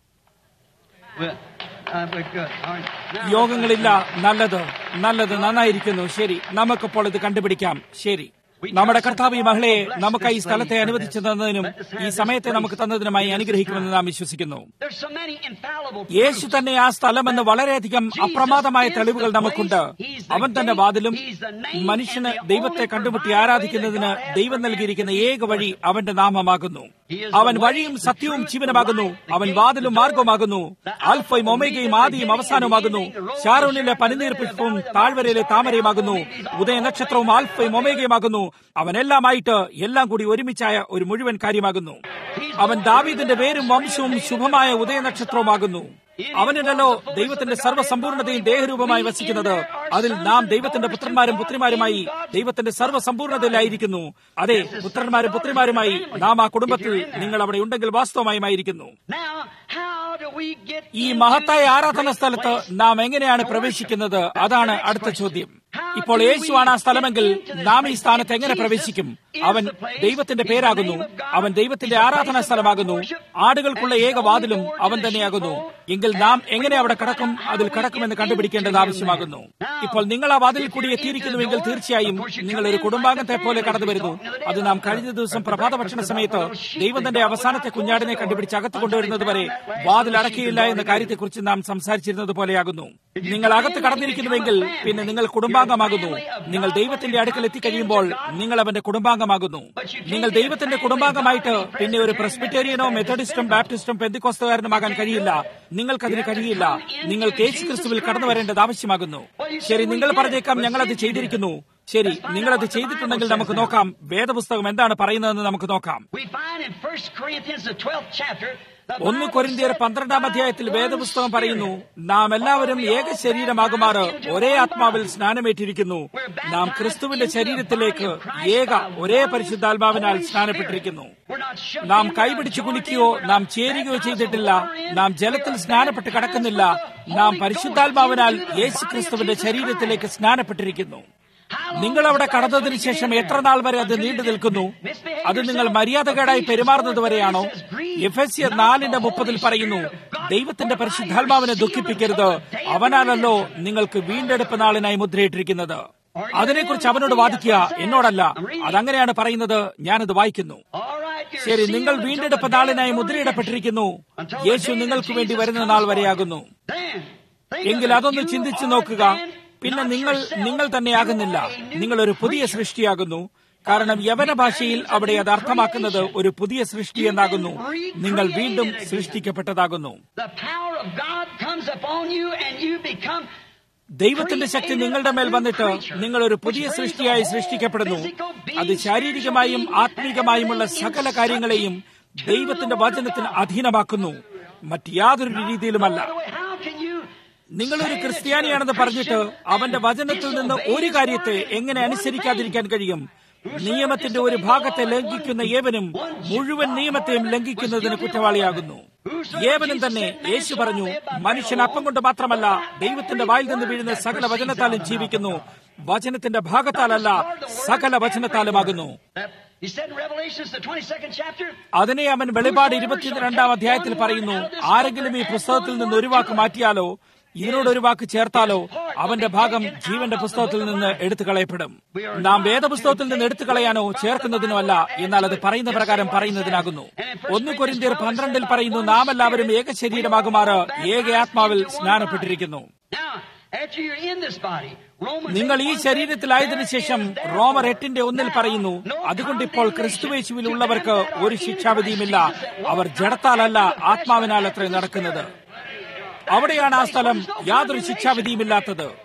Well, uh, we're good. All right. Now, യോഗങ്ങളില്ല നല്ലത് നല്ലത് നന്നായിരിക്കുന്നു ശരി നമുക്കിപ്പോൾ ഇത് കണ്ടുപിടിക്കാം ശരി നമ്മുടെ കർത്താവ് ഈ മഹിളയെ നമുക്കായി ഈ സ്ഥലത്തെ അനുവദിച്ചു തന്നതിനും ഈ സമയത്തെ നമുക്ക് തന്നതിനുമായി അനുഗ്രഹിക്കുമെന്ന് നാം വിശ്വസിക്കുന്നു there's so many infallible യേശു തന്നെ ആ സ്ഥലമെന്ന് വളരെയധികം അപ്രമാദമായ തെളിവുകൾ നമുക്കുണ്ട് അവൻ തന്നെ വാതിലും മനുഷ്യന് ദൈവത്തെ കണ്ടുമുട്ടി ആരാധിക്കുന്നതിന് ദൈവം നൽകിയിരിക്കുന്ന ഏക വഴി അവന്റെ നാമമാകുന്നു അവൻ വഴിയും സത്യവും ജീവനമാകുന്നു അവൻ വാതിലും മാർഗവുമാകുന്നു ആൽഫയും ഒമേഗയും ആദിയും അവസാനവുമാകുന്നു ഷാരോണിലെ പനിനീർ പുഷ്പവും താഴ്വരയിലെ താമരയുമാകുന്നു ഉദയ നക്ഷത്രവും ആൽഫയും ഒമേഗയുമാകുന്നു അവൻ എല്ലാമായിട്ട് എല്ലാം കൂടി ഒരുമിച്ചായ ഒരു മുഴുവൻ കാര്യമാകുന്നു അവൻ ദാവീദിന്റെ പേരും വംശവും ശുഭമായ ഉദയ നക്ഷത്രവുമാകുന്നു അവനിലല്ലോ ദൈവത്തിന്റെ സർവ്വസമ്പൂർണതയും ദേഹരൂപമായി വസിക്കുന്നത് അതിൽ നാം ദൈവത്തിന്റെ പുത്രന്മാരും പുത്രിമാരുമായി ദൈവത്തിന്റെ സർവ്വസമ്പൂർണതയിലായിരിക്കുന്നു അതെ പുത്രന്മാരും പുത്രിമാരുമായി നാം ആ കുടുംബത്തിൽ നിങ്ങൾ അവിടെ ഉണ്ടെങ്കിൽ വാസ്തവമായുമായിരിക്കുന്നു Now, how do we get ഈ into മഹത്തായ this ആരാധന great സ്ഥലത്ത് place? നാം എങ്ങനെയാണ് പ്രവേശിക്കുന്നത് അതാണ് അടുത്ത ചോദ്യം ഇപ്പോൾ യേശുവാണ് ആ സ്ഥലമെങ്കിൽ നാം ഈ സ്ഥാനത്ത് എങ്ങനെ പ്രവേശിക്കും അവൻ ദൈവത്തിന്റെ പേരാകുന്നു അവൻ ദൈവത്തിന്റെ ആരാധനാ സ്ഥലമാകുന്നു ആടുകൾക്കുള്ള ഏക വാതിലും അവൻ തന്നെയാകുന്നു എങ്കിൽ നാം എങ്ങനെ അവിടെ കടക്കും അതിൽ കടക്കുമെന്ന് കണ്ടുപിടിക്കേണ്ടത് ആവശ്യമാകുന്നു ഇപ്പോൾ നിങ്ങൾ ആ വാതിലിൽ കൂടി എത്തിയിരിക്കുന്നുവെങ്കിൽ തീർച്ചയായും നിങ്ങൾ ഒരു കുടുംബാംഗത്തെ പോലെ കടന്നു വരുന്നു അത് നാം കഴിഞ്ഞ ദിവസം പ്രഭാത ഭക്ഷണ സമയത്ത് ദൈവം തന്റെ അവസാനത്തെ കുഞ്ഞാടിനെ കണ്ടുപിടിച്ച് അകത്ത് കൊണ്ടുവരുന്നത് വരെ വാതിൽ അടക്കിയില്ല എന്ന കാര്യത്തെക്കുറിച്ച് നാം സംസാരിച്ചിരുന്നത് പോലെയാകുന്നു നിങ്ങൾ അകത്ത് കടന്നിരിക്കുന്നുവെങ്കിൽ പിന്നെ നിങ്ങൾ കുടുംബാംഗമാകുന്നു നിങ്ങൾ ദൈവത്തിന്റെ അടുക്കൽ എത്തിക്കഴിയുമ്പോൾ നിങ്ങൾ അവന്റെ കുടുംബാംഗമാകുന്നു നിങ്ങൾ ദൈവത്തിന്റെ കുടുംബാംഗമായിട്ട് പിന്നെ ഒരു പ്രസ്ബിറ്റേറിയനോ മെത്തഡിസ്റ്റും ബാപ്റ്റിസ്റ്റും പെന്തിക്കോസ്തുകാരനുമാകാൻ കഴിയില്ല നിങ്ങൾക്കതിന് കഴിയില്ല നിങ്ങൾ യേശു ക്രിസ്തുവിൽ കടന്നു വരേണ്ടത് ആവശ്യമാകുന്നു ശരി നിങ്ങൾ പറഞ്ഞേക്കാം ഞങ്ങൾ അത് ചെയ്തിരിക്കുന്നു ശരി നിങ്ങൾ അത് ചെയ്തിട്ടുണ്ടെങ്കിൽ നമുക്ക് നോക്കാം വേദപുസ്തകം എന്താണ് പറയുന്നതെന്ന് നമുക്ക് നോക്കാം We find in 1 Corinthians, the 12th chapter, the ഒന്ന് Bible കൊരിന്തിയർ says, പന്ത്രണ്ടാം "By അധ്യായത്തിൽ one വേദപുസ്തകം Spirit പറയുന്നു നാം എല്ലാവരും ഏക ശരീരമാകുമാറ് ഒരേ ആത്മാവിൽ സ്നാനമേറ്റിരിക്കുന്നു നാം ക്രിസ്തുവിന്റെ ശരീരത്തിലേക്ക് ഏക ഒരേ പരിശുദ്ധാത്മാവിനാൽ സ്നാനപ്പെട്ടിരിക്കുന്നു We're not shook നാം in, we're കൈപിടിച്ച് not കുലുക്കിയോ joined in, നാം we're ചേരുകയോ baptized ചെയ്തിട്ടില്ല with water in, നാം we ജലത്തിൽ are സ്നാനപ്പെട്ട് baptized കടക്കുന്നില്ല with the നാം Holy പരിശുദ്ധാത്മാവിനാൽ Ghost into the Yeshu body of ക്രിസ്തുവിന്റെ Jesus ശരീരത്തിലേക്ക് Christ. സ്നാനപ്പെട്ടിരിക്കുന്നു How long നിങ്ങൾ അവിടെ does that കടന്നതിന് take ശേഷം to get എത്ര there? നാൾ വരെ അത് Until you നീണ്ടു just നിൽക്കുന്നു misbehave അത് നിങ്ങൾ yourself? മര്യാദകേടായി Ephesians പെരുമാറുന്നത് 4:30 വരെയാണോ says, "Grieve എഫെസ്യർ not നാലിന്റെ the മുപ്പതിൽ Holy പറയുന്നു Spirit of God, ദൈവത്തിന്റെ for by പരിശുദ്ധാത്മാവിനെ your seal ദുഃഖിപ്പിക്കരുത് until the day of അവനാണല്ലോ redemption." നിങ്ങൾക്ക് വീണ്ടെടുപ്പ് നാളിനായി മുദ്രയിട്ടിരിക്കുന്നത് അതിനെക്കുറിച്ച് അവനോട് വാദിക്കുക എന്നോടല്ല അതങ്ങനെയാണ് പറയുന്നത് ഞാനത് വായിക്കുന്നു All right, you're ശരി sealed നിങ്ങൾ until വീണ്ടെടുപ്പ് the day of നാളിനായി your മുദ്രയിടപ്പെട്ടിരിക്കുന്നു redemption. Until the Yeshu day that നിങ്ങൾക്ക് വേണ്ടി Jesus വരുന്ന comes നാൾ for വരെയാകുന്നു us. Then, think എങ്കിൽ of it. അതൊന്ന് You ചിന്തിച്ചു are നോക്കുക then പിന്നെ not നിങ്ങൾ yourself. നിങ്ങൾ തന്നെയാകുന്നില്ല You are a new നിങ്ങൾ ഒരു പുതിയ creature. സൃഷ്ടിയാകുന്നു കാരണം യവന ഭാഷയിൽ അവിടെ അത് അർത്ഥമാക്കുന്നത് ഒരു പുതിയ സൃഷ്ടി എന്നാകുന്നു നിങ്ങൾ വീണ്ടും സൃഷ്ടിക്കപ്പെട്ടതാകുന്നു The power of God comes upon you and you become ദൈവത്തിന്റെ ശക്തി നിങ്ങളുടെ മേൽ വന്നിട്ട് നിങ്ങൾ ഒരു പുതിയ സൃഷ്ടിയായി സൃഷ്ടിക്കപ്പെടുന്നു അത് ശാരീരികമായും ആത്മീകമായുമുള്ള സകല കാര്യങ്ങളെയും ദൈവത്തിന്റെ വചനത്തിന് അധീനമാക്കുന്നു മറ്റ് യാതൊരു രീതിയിലുമല്ല By the way, how can you നിങ്ങളൊരു ക്രിസ്ത്യാനിയാണെന്ന് പറഞ്ഞിട്ട് അവന്റെ വചനത്തിൽ നിന്ന് ഒരു കാര്യത്തെ എങ്ങനെ അനുസരിക്കാതിരിക്കാൻ കഴിയും നിയമത്തിന്റെ ഒരു ഭാഗത്തെ ലംഘിക്കുന്ന ഏവനും മുഴുവൻ നിയമത്തെയും ലംഘിക്കുന്നതിന് കുറ്റവാളിയാകുന്നു ഏവനും തന്നെ യേശു പറഞ്ഞു മനുഷ്യൻ അപ്പം കൊണ്ട് മാത്രമല്ല ദൈവത്തിന്റെ വായിൽ നിന്ന് വീഴുന്ന സകല വചനത്താലും ജീവിക്കുന്നു വചനത്തിന്റെ ഭാഗത്താലല്ല സകല വചനത്താലുമാകുന്നു that he said in Revelations the 22nd chapter അതിനെ അവൻ വെളിപാട് ഇരുപത്തിരണ്ടാം അധ്യായത്തിൽ പറയുന്നു ആരെങ്കിലും ഈ പുസ്തകത്തിൽ നിന്ന് ഒരു വാക്ക് മാറ്റിയാലോ ഇതിനോട് ഒരു വാക്ക് ചേർത്താലോ അവന്റെ ഭാഗം ജീവന്റെ പുസ്തകത്തിൽ നിന്ന് എടുത്തു കളയപ്പെടും നാം വേദപുസ്തകത്തിൽ നിന്ന് എടുത്തു കളയാനോ ചേർക്കുന്നതിനോ അല്ല എന്നാൽ അത് പറയുന്ന പ്രകാരം പറയുന്നതിനാകുന്നു ഒന്ന് കൊരിന്തിയർ പന്ത്രണ്ടിൽ പറയുന്നു നാം എല്ലാവരും ഏക ശരീരമാകുമാറ് ഏക ആത്മാവിൽ സ്നാനപ്പെട്ടിരിക്കുന്നു Now, after you're in this body, Romans നിങ്ങൾ ഈ 8:1 ശരീരത്തിലായതിനു ശേഷം റോമർ എട്ടിന്റെ ഒന്നിൽ പറയുന്നു അതുകൊണ്ട് ഇപ്പോൾ ക്രിസ്തുവേശുവിൽ ഉള്ളവർക്ക് ഒരു ശിക്ഷാവിധിയുമില്ല അവർ ജഡത്താലല്ല ആത്മാവിനാൽ അത്ര നടക്കുന്നത് അവിടെയാണ് ആ സ്ഥലം യാതൊരു ശിക്ഷാവിധിയുമില്ലാത്തത്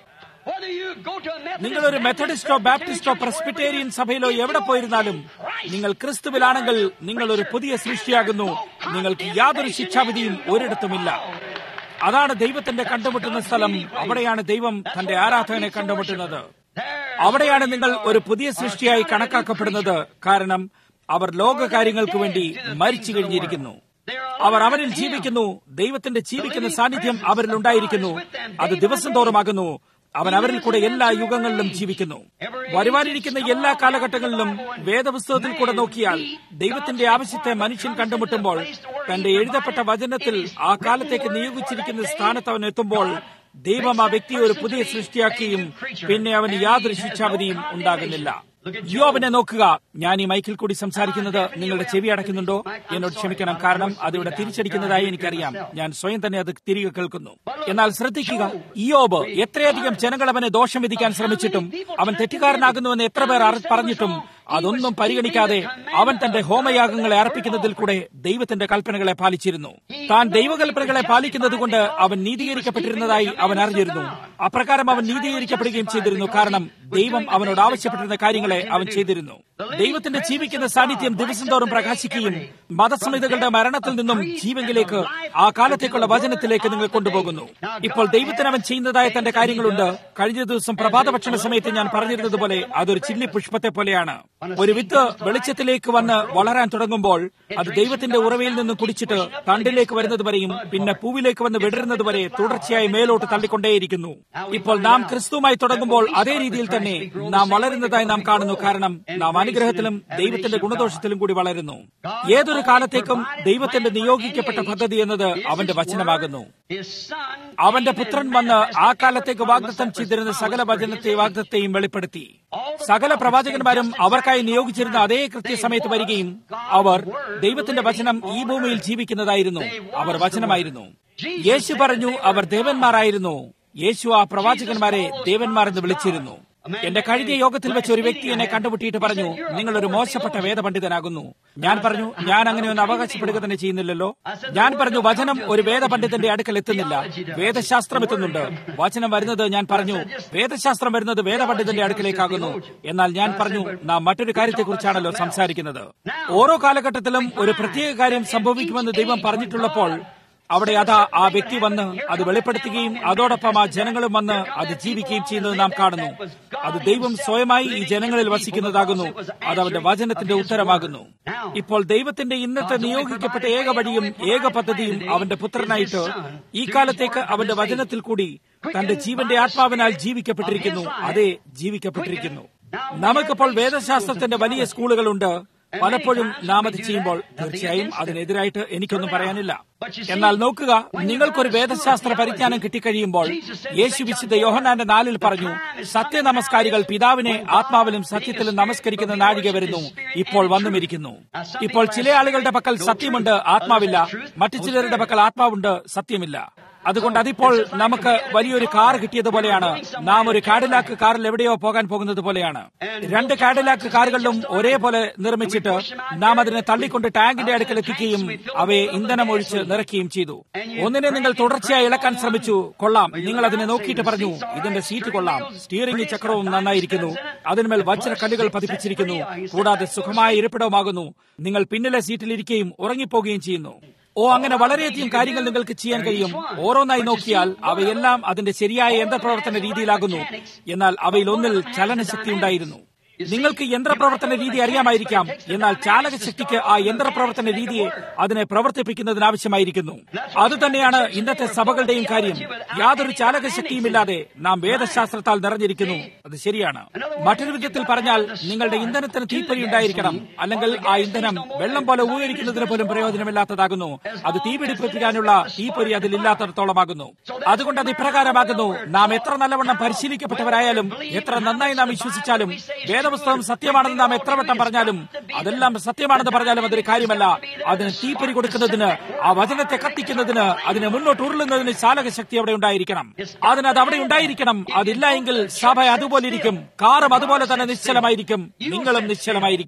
Whether you go to a Methodist നിങ്ങൾ ഒരു മെത്തഡിസ്റ്റോ ബാപ്റ്റിസ്റ്റോ പ്രസ്ബിറ്റേറിയൻ സഭയിലോ എവിടെ പോയിരുന്നാലും നിങ്ങൾ ക്രിസ്തുവിലാണെങ്കിൽ നിങ്ങൾ ഒരു പുതിയ സൃഷ്ടിയാകുന്നു നിങ്ങൾക്ക് യാതൊരു ശിക്ഷാവിധിയും ഒരിടത്തുമില്ല അതാണ് ദൈവത്തിന്റെ കണ്ടുമുട്ടുന്ന സ്ഥലം അവിടെയാണ് ദൈവം തന്റെ ആരാധകനെ കണ്ടുമുട്ടുന്നത് അവിടെയാണ് നിങ്ങൾ ഒരു പുതിയ സൃഷ്ടിയായി കണക്കാക്കപ്പെടുന്നത് കാരണം അവർ ലോക കാര്യങ്ങൾക്ക് വേണ്ടി മരിച്ചു കഴിഞ്ഞിരിക്കുന്നു അവർ അവനിൽ ജീവിക്കുന്നു ദൈവത്തിന്റെ ജീവിക്കുന്ന സാന്നിധ്യം അവരിൽ ഉണ്ടായിരിക്കുന്നു അത് ദിവസം തോറുമാകുന്നു അവൻ അവരിൽ കൂടെ എല്ലാ യുഗങ്ങളിലും ജീവിക്കുന്നു വരുവാനിരിക്കുന്ന എല്ലാ കാലഘട്ടങ്ങളിലും വേദപുസ്തകത്തിൽ കൂടെ നോക്കിയാൽ ദൈവത്തിന്റെ ആവശ്യത്തെ മനുഷ്യൻ കണ്ടുമുട്ടുമ്പോൾ തന്റെ എഴുതപ്പെട്ട വചനത്തിൽ ആ കാലത്തേക്ക് നിയോഗിച്ചിരിക്കുന്ന സ്ഥാനത്ത് അവൻ എത്തുമ്പോൾ ദൈവം ആ വ്യക്തിയെ ഒരു പുതിയ സൃഷ്ടിയാക്കുകയും പിന്നെ അവന് യാതൊരു ശിക്ഷാവിധിയും ഉണ്ടാകുന്നില്ല യോബിനെ നോക്കുക ഞാൻ ഈ മൈക്കിൽ കൂടി സംസാരിക്കുന്നത് നിങ്ങളുടെ ചെവി അടയ്ക്കുന്നുണ്ടോ എന്നോട് ക്ഷമിക്കണം കാരണം അതിവിടെ തിരിച്ചടിക്കുന്നതായി എനിക്കറിയാം ഞാൻ സ്വയം തന്നെ അത് തിരികെ കേൾക്കുന്നു എന്നാൽ ശ്രദ്ധിക്കുക ഇയോബ് എത്രയധികം ജനങ്ങൾ അവനെ ദോഷം വിധിക്കാൻ ശ്രമിച്ചിട്ടും അവൻ തെറ്റുകാരനാകുന്നുവെന്ന് എത്ര പേർ അറി- പറഞ്ഞിട്ടും അതൊന്നും പരിഗണിക്കാതെ അവൻ തന്റെ ഹോമയാഗങ്ങളെ അർപ്പിക്കുന്നതിൽ കൂടെ ദൈവത്തിന്റെ കൽപ്പനകളെ പാലിച്ചിരുന്നു താൻ ദൈവകൽപ്പനകളെ പാലിക്കുന്നത് കൊണ്ട് അവൻ നീതീകരിക്കപ്പെട്ടിരുന്നതായി അവൻ അറിഞ്ഞിരുന്നു അപ്രകാരം അവൻ നീതീകരിക്കപ്പെടുകയും ചെയ്തിരുന്നു കാരണം ദൈവം അവനോട് ആവശ്യപ്പെട്ടിരുന്ന കാര്യങ്ങളെ അവൻ ചെയ്തിരുന്നു ദൈവത്തിന്റെ ജീവിക്കുന്ന സാന്നിധ്യം ദിവസം തോറും പ്രകാശിക്കുകയും മതസമിതികളുടെ മരണത്തിൽ നിന്നും ജീവങ്കിലേക്ക് ആ കാലത്തേക്കുള്ള വചനത്തിലേക്ക് നിങ്ങൾ കൊണ്ടുപോകുന്നു ഇപ്പോൾ ദൈവത്തിന് അവൻ ചെയ്യുന്നതായ തന്റെ കാര്യങ്ങളുണ്ട് കഴിഞ്ഞ ദിവസം പ്രഭാത ഭക്ഷണ സമയത്ത് ഞാൻ പറഞ്ഞിരുന്നത് പോലെ അതൊരു ചില്ലി പുഷ്പത്തെ പോലെയാണ് ഒരു വിത്ത് വെളിച്ചത്തിലേക്ക് വന്ന് വളരാൻ തുടങ്ങുമ്പോൾ അത് ദൈവത്തിന്റെ ഉറവയിൽ നിന്ന് കുടിച്ചിട്ട് തണ്ടിലേക്ക് വരുന്നത് വരെയും പിന്നെ പൂവിലേക്ക് വന്ന് വിടരുന്നത് വരെ തുടർച്ചയായി മേലോട്ട് തള്ളിക്കൊണ്ടേയിരിക്കുന്നു ഇപ്പോൾ നാം ക്രിസ്തുവുമായി തുടങ്ങുമ്പോൾ അതേ രീതിയിൽ തന്നെ നാം വളരുന്നതായി നാം കാണുന്നു കാരണം നാം അനുഗ്രഹത്തിലും ദൈവത്തിന്റെ ഗുണദോഷത്തിലും കൂടി വളരുന്നു ഏതൊരു കാലത്തേക്കും ദൈവത്തിന്റെ നിയോഗിക്കപ്പെട്ട പദ്ധതി എന്നത് അവന്റെ വചനമാകുന്നു His son അവന്റെ പുത്രൻ വന്ന് ആ കാലത്തേക്ക് വാഗ്ദത്തം ചെയ്തിരുന്ന സകല വചനത്തെ വാഗ്ദത്തെയും വെളിപ്പെടുത്തി സകല പ്രവാചകന്മാരും അവർക്കായി നിയോഗിച്ചിരുന്ന അതേ കൃത്യസമയത്ത് വരികയും അവർ ദൈവത്തിന്റെ വചനം ഈ ഭൂമിയിൽ ജീവിക്കുന്നതായിരുന്നു അവർ വചനമായിരുന്നു യേശു പറഞ്ഞു അവർ ദേവന്മാരായിരുന്നു യേശു ആ പ്രവാചകന്മാരെ ദേവന്മാർ എന്ന് വിളിച്ചിരുന്നു എന്റെ കഴിഞ്ഞ യോഗത്തിൽ വെച്ച് ഒരു വ്യക്തി എന്നെ കണ്ടുമുട്ടിയിട്ട് പറഞ്ഞു നിങ്ങൾ ഒരു മോശപ്പെട്ട വേദപണ്ഡിതനാകുന്നു ഞാൻ പറഞ്ഞു ഞാൻ അങ്ങനെ ഒന്ന് അവകാശപ്പെടുക തന്നെ ചെയ്യുന്നില്ലല്ലോ ഞാൻ പറഞ്ഞു വചനം ഒരു വേദപണ്ഡിതന്റെ അടുക്കൽ എത്തുന്നില്ല വേദശാസ്ത്രം എത്തുന്നുണ്ട് വചനം വരുന്നത് ഞാൻ പറഞ്ഞു വേദശാസ്ത്രം വരുന്നത് വേദപണ്ഡിതന്റെ അടുക്കലേക്കാകുന്നു എന്നാൽ ഞാൻ പറഞ്ഞു നാം മറ്റൊരു കാര്യത്തെക്കുറിച്ചാണല്ലോ സംസാരിക്കുന്നത് ഓരോ കാലഘട്ടത്തിലും ഒരു പ്രത്യേക കാര്യം സംഭവിക്കുമെന്ന് ദൈവം പറഞ്ഞിട്ടുള്ളപ്പോൾ അവിടെ അതാ ആ വ്യക്തി വന്ന് അത് വെളിപ്പെടുത്തുകയും അതോടൊപ്പം ആ ജനങ്ങളും വന്ന് അത് ജീവിക്കുകയും ചെയ്യുന്നത് നാം കാണുന്നു അത് ദൈവം സ്വയമായി ഈ ജനങ്ങളിൽ വസിക്കുന്നതാകുന്നു അത് അവന്റെ വചനത്തിന്റെ ഉത്തരമാകുന്നു ഇപ്പോൾ ദൈവത്തിന്റെ ഇന്നത്തെ നിയോഗിക്കപ്പെട്ട ഏക വഴിയും ഏക പദ്ധതിയും അവന്റെ പുത്രനായിട്ട് ഈ കാലത്തേക്ക് അവന്റെ വചനത്തിൽ കൂടി തന്റെ ജീവന്റെ ആത്മാവിനാൽ ജീവിക്കപ്പെട്ടിരിക്കുന്നു അതെ ജീവിക്കപ്പെട്ടിരിക്കുന്നു നമുക്കിപ്പോൾ വേദശാസ്ത്രത്തിന്റെ വലിയ സ്കൂളുകളുണ്ട് പലപ്പോഴും നാം അത് ചെയ്യുമ്പോൾ തീർച്ചയായും അതിനെതിരായിട്ട് എനിക്കൊന്നും പറയാനില്ല എന്നാൽ നോക്കുക നിങ്ങൾക്കൊരു വേദശാസ്ത്ര പരിജ്ഞാനം കിട്ടിക്കഴിയുമ്പോൾ യേശു വിശുദ്ധ യോഹന്നാന്റെ നാലിൽ പറഞ്ഞു സത്യ നമസ്കാരികൾ പിതാവിനെ ആത്മാവിലും സത്യത്തിലും നമസ്കരിക്കുന്ന നാഴിക വരുന്നു ഇപ്പോൾ വന്നുമിരിക്കുന്നു ഇപ്പോൾ ചില ആളുകളുടെ പക്കൽ സത്യമുണ്ട് ആത്മാവില്ല മറ്റു ചിലരുടെ പക്കൽ ആത്മാവുണ്ട് സത്യമില്ല അതുകൊണ്ട് അതിപ്പോൾ നമുക്ക് വലിയൊരു കാർ കിട്ടിയതുപോലെയാണ് നാം ഒരു കാഡിലാക്ക് കാറിൽ എവിടെയോ പോകാൻ പോകുന്നത് പോലെയാണ് രണ്ട് കാഡിലാക്ക് കാറുകളിലും ഒരേപോലെ നിർമ്മിച്ചിട്ട് നാം അതിനെ തള്ളിക്കൊണ്ട് ടാങ്കിന്റെ അടുക്കൽ എത്തിക്കുകയും അവയെ ഇന്ധനം ഒഴിച്ച് നിറയ്ക്കുകയും ചെയ്തു ഒന്നിനെ നിങ്ങൾ തുടർച്ചയായി ഇളക്കാൻ ശ്രമിച്ചു കൊള്ളാം നിങ്ങൾ അതിനെ നോക്കിയിട്ട് പറഞ്ഞു ഇതിന്റെ സീറ്റ് കൊള്ളാം സ്റ്റിയറിംഗ് ചക്രവും നന്നായിരിക്കുന്നു അതിന്മേൽ വജ്ര കല്ലുകൾ പതിപ്പിച്ചിരിക്കുന്നു കൂടാതെ സുഖമായ ഇരിപ്പിടവുമാകുന്നു നിങ്ങൾ പിന്നിലെ സീറ്റിലിരിക്കുകയും ഉറങ്ങിപ്പോകുകയും ചെയ്യുന്നു ഓ അങ്ങനെ വളരെയധികം കാര്യങ്ങൾ നിങ്ങൾക്ക് ചെയ്യാൻ കഴിയും ഓരോന്നായി നോക്കിയാൽ അവയെല്ലാം അതിന്റെ ശരിയായ യന്ത്രപ്രവർത്തന രീതിയിലാകുന്നു എന്നാൽ അവയിൽ ഒന്നിൽ ചലനശക്തി ഉണ്ടായിരുന്നു നിങ്ങൾക്ക് യന്ത്രപ്രവർത്തന രീതി അറിയാമായിരിക്കാം എന്നാൽ ചാലകശക്തിക്ക് ആ യന്ത്രപ്രവർത്തന രീതിയെ അതിനെ പ്രവർത്തിപ്പിക്കുന്നതിനാവശ്യമായിരിക്കുന്നു അതുതന്നെയാണ് ഇന്നത്തെ സഭകളുടെയും കാര്യം യാതൊരു ചാലകശക്തിയുമില്ലാതെ നാം വേദശാസ്ത്രത്താൽ നിറഞ്ഞിരിക്കുന്നു അത് ശരിയാണ് മറ്റൊരു വിധത്തിൽ പറഞ്ഞാൽ നിങ്ങളുടെ ഇന്ധനത്തിന് തീപ്പൊരി ഉണ്ടായിരിക്കണം അല്ലെങ്കിൽ ആ ഇന്ധനം വെള്ളം പോലെ ഊകരിക്കുന്നതിന് പോലും പ്രയോജനമില്ലാത്തതാകുന്നു അത് തീപിടിപ്പിക്കാനുള്ള തീപ്പൊരി അതിലില്ലാത്തടത്തോളമാകുന്നു അതുകൊണ്ട് അത് ഇപ്രകാരമാകുന്നു നാം എത്ര നല്ലവണ്ണം പരിശീലിക്കപ്പെട്ടവരായാലും എത്ര നന്നായി നാം വിശ്വസിച്ചാലും വേദപുസ്തകം സത്യമാണെന്ന് നാം എത്ര വട്ടം പറഞ്ഞാലും അതെല്ലാം സത്യമാണെന്ന് പറഞ്ഞാലും അതൊരു കാര്യമല്ല അതിന് തീപ്പൊരി കൊടുക്കുന്നതിന് ആ വചനത്തെ കത്തിക്കുന്നതിന് അതിനെ മുന്നോട്ട് ഉരുളുന്നതിന് ചാലകശക്തി അവിടെ ഉണ്ടായിരിക്കണം അതിന് അത് അവിടെ ഉണ്ടായിരിക്കണം അതില്ല എങ്കിൽ സഭ അതുപോലെ ഇരിക്കും കാറും അതുപോലെ തന്നെ നിശ്ചലമായിരിക്കും നിങ്ങളും നിശ്ചലമായിരിക്കും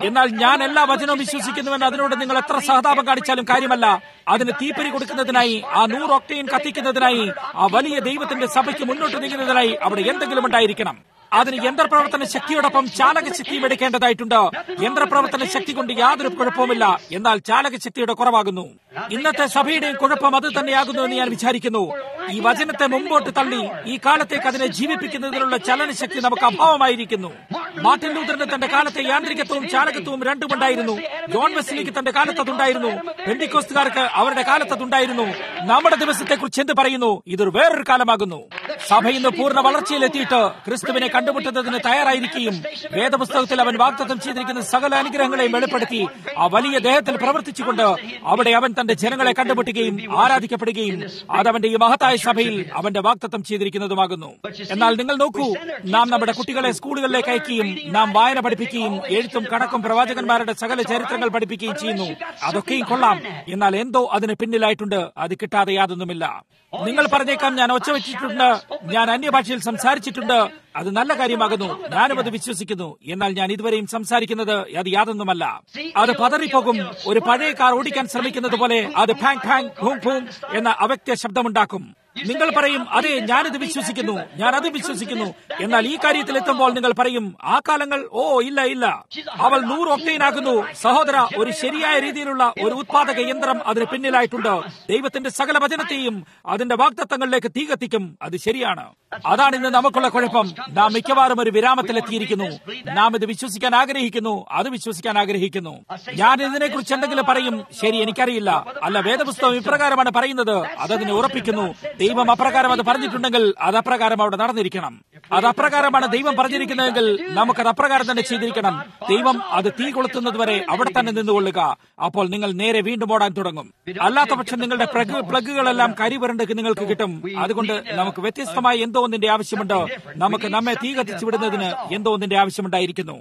എന്നാൽ ഞാൻ എല്ലാ വചനവും വിശ്വസിക്കുന്നുവെന്ന് അതിനോട് നിങ്ങൾ എത്ര സഹതാപം കാണിച്ചാലും കാര്യമല്ല അതിന് തീപ്പരി കൊടുക്കുന്നതിനായി ആ നൂറ് ഒക്ടയും കത്തിക്കുന്നതിനായി ആ വലിയ ദൈവത്തിന്റെ സഭയ്ക്ക് മുന്നോട്ട് നീങ്ങുന്നതിനായി അവിടെ എന്തെങ്കിലും ഉണ്ടായിരിക്കണം അതിന് യന്ത്രപ്രവർത്തന ശക്തിയോടൊപ്പം ചാലക ശക്തിയും എടുക്കേണ്ടതായിട്ടുണ്ട് യന്ത്രപ്രവർത്തന ശക്തി കൊണ്ട് യാതൊരു കുഴപ്പവുമില്ല എന്നാൽ ചാലക ശക്തിയുടെ കുറവാകുന്നു ഇന്നത്തെ സഭയുടെയും കുഴപ്പം അത് തന്നെയാകുന്നു എന്ന് ഞാൻ വിചാരിക്കുന്നു ഈ വചനത്തെ മുമ്പോട്ട് തള്ളി ഈ കാലത്തേക്ക് അതിനെ ജീവിപ്പിക്കുന്നതിനുള്ള ചലനശക്തി നമുക്ക് അഭാവമായിരിക്കുന്നു മാർട്ടിൻ ലൂതറിന് തന്റെ കാലത്തെ യാന്ത്രികത്വവും ചാലകത്വവും രണ്ടുമുണ്ടായിരുന്നു ജോൺ വെസ്ലിക്ക് തന്റെ കാലത്തതുണ്ടായിരുന്നു പെന്തിക്കോസ്തുകാർക്ക് അവരുടെ കാലത്തതുണ്ടായിരുന്നു നമ്മുടെ ദിവസത്തെ കുറിച്ച് എന്ത് പറയുന്നു ഇതൊരു വേറൊരു കാലമാകുന്നു സഭ ഇന്ന് പൂർണ്ണ വളർച്ചയിലെത്തിയിട്ട് ക്രിസ്തുവിനെ കണ്ടുമുട്ടുന്നതിന് തയ്യാറായിരിക്കുകയും വേദപുസ്തകത്തിൽ അവൻ വാഗ്ദത്തം ചെയ്തിരിക്കുന്ന സകല അനുഗ്രഹങ്ങളെയും വെളിപ്പെടുത്തി ആ വലിയ ദേഹത്തിൽ പ്രവർത്തിച്ചുകൊണ്ട് അവിടെ അവൻ തന്റെ ജനങ്ങളെ കണ്ടുമുട്ടുകയും ആരാധിക്കപ്പെടുകയും അതവന്റെ ഈ മഹത്തായ സഭയിൽ അവന്റെ വാഗ്ദത്തം ചെയ്തിരിക്കുന്നതുമാകുന്നു എന്നാൽ നിങ്ങൾ നോക്കൂ നാം നമ്മുടെ കുട്ടികളെ സ്കൂളുകളിലേക്ക് അയക്കുകയും നാം വായന പഠിപ്പിക്കുകയും എഴുത്തും കണക്കും പ്രവാചകന്മാരുടെ സകല ചരിത്രങ്ങൾ പഠിപ്പിക്കുകയും ചെയ്യുന്നു അതൊക്കെയും കൊള്ളാം എന്നാൽ എന്തോ അതിന് പിന്നിലായിട്ടുണ്ട് അത് കിട്ടാതെ യാതൊന്നുമില്ല നിങ്ങൾ പറഞ്ഞേക്കാം ഞാൻ ഒച്ച വെച്ചിട്ടുണ്ട് ഞാൻ അന്യഭാഷയിൽ സംസാരിച്ചിട്ടുണ്ട് അത് നല്ല കാര്യമാകുന്നു ഞാനും അത് വിശ്വസിക്കുന്നു എന്നാൽ ഞാൻ ഇതുവരെയും സംസാരിക്കുന്നത് അത് യാതൊന്നുമല്ല അത് പതറിപ്പോകും ഒരു പഴയ കാർ ഓടിക്കാൻ ശ്രമിക്കുന്നത് പോലെ അത് ഫാങ് ഫാങ് ഭൂം ഭൂം എന്ന അവ്യക്ത ശബ്ദമുണ്ടാക്കും നിങ്ങൾ പറയും അതെ ഞാനിത് വിശ്വസിക്കുന്നു ഞാൻ അത് വിശ്വസിക്കുന്നു എന്നാൽ ഈ കാര്യത്തിൽ എത്തുമ്പോൾ നിങ്ങൾ പറയും ആ കാലങ്ങൾ ഓ ഇല്ല ഇല്ല അവൾ നൂറ് ഒക്ടൈനാകുന്നു സഹോദര ഒരു ശരിയായ രീതിയിലുള്ള ഒരു ഉത്പാദക യന്ത്രം അതിന് പിന്നിലായിട്ടുണ്ട് ദൈവത്തിന്റെ സകല വചനത്തെയും അതിന്റെ വാഗ്ദത്തങ്ങളിലേക്ക് തീ കത്തിക്കും അത് ശരിയാണ് അതാണ് ഇന്ന് നമുക്കുള്ള കുഴപ്പം നാം മിക്കവാറും ഒരു വിരാമത്തിലെത്തിയിരിക്കുന്നു നാം ഇത് വിശ്വസിക്കാൻ ആഗ്രഹിക്കുന്നു അത് വിശ്വസിക്കാൻ ആഗ്രഹിക്കുന്നു ഞാൻ ഇതിനെക്കുറിച്ച് എന്തെങ്കിലും പറയും ശരി എനിക്കറിയില്ല അല്ല വേദപുസ്തകം ഇപ്രകാരമാണ് പറയുന്നത് അതതിനെ ഉറപ്പിക്കുന്നു ദൈവം അപ്രകാരം അത് പറഞ്ഞിട്ടുണ്ടെങ്കിൽ അത് അപ്രകാരം അവിടെ നടന്നിരിക്കണം അത് അപ്രകാരമാണ് ദൈവം പറഞ്ഞിരിക്കുന്നതെങ്കിൽ നമുക്കത് അപ്രകാരം തന്നെ ചെയ്തിരിക്കണം ദൈവം അത് തീ കൊളുത്തുന്നത് വരെ അവിടെ തന്നെ നിന്നുകൊള്ളുക അപ്പോൾ നിങ്ങൾ നേരെ വീണ്ടും ഓടാൻ തുടങ്ങും അല്ലാത്ത പക്ഷം നിങ്ങളുടെ പ്ലഗ് പ്ലഗുകളെല്ലാം കരിവരണ്ടക്ക് നിങ്ങൾക്ക് കിട്ടും അതുകൊണ്ട് നമുക്ക് വ്യത്യസ്തമായ എന്തോ ഒന്നിന്റെ ആവശ്യമുണ്ട് നമുക്ക് നമ്മെ തീ കത്തിച്ചു വിടുന്നതിന് എന്തോ ഒന്നിന്റെ ആവശ്യമുണ്ടായിരിക്കുന്നു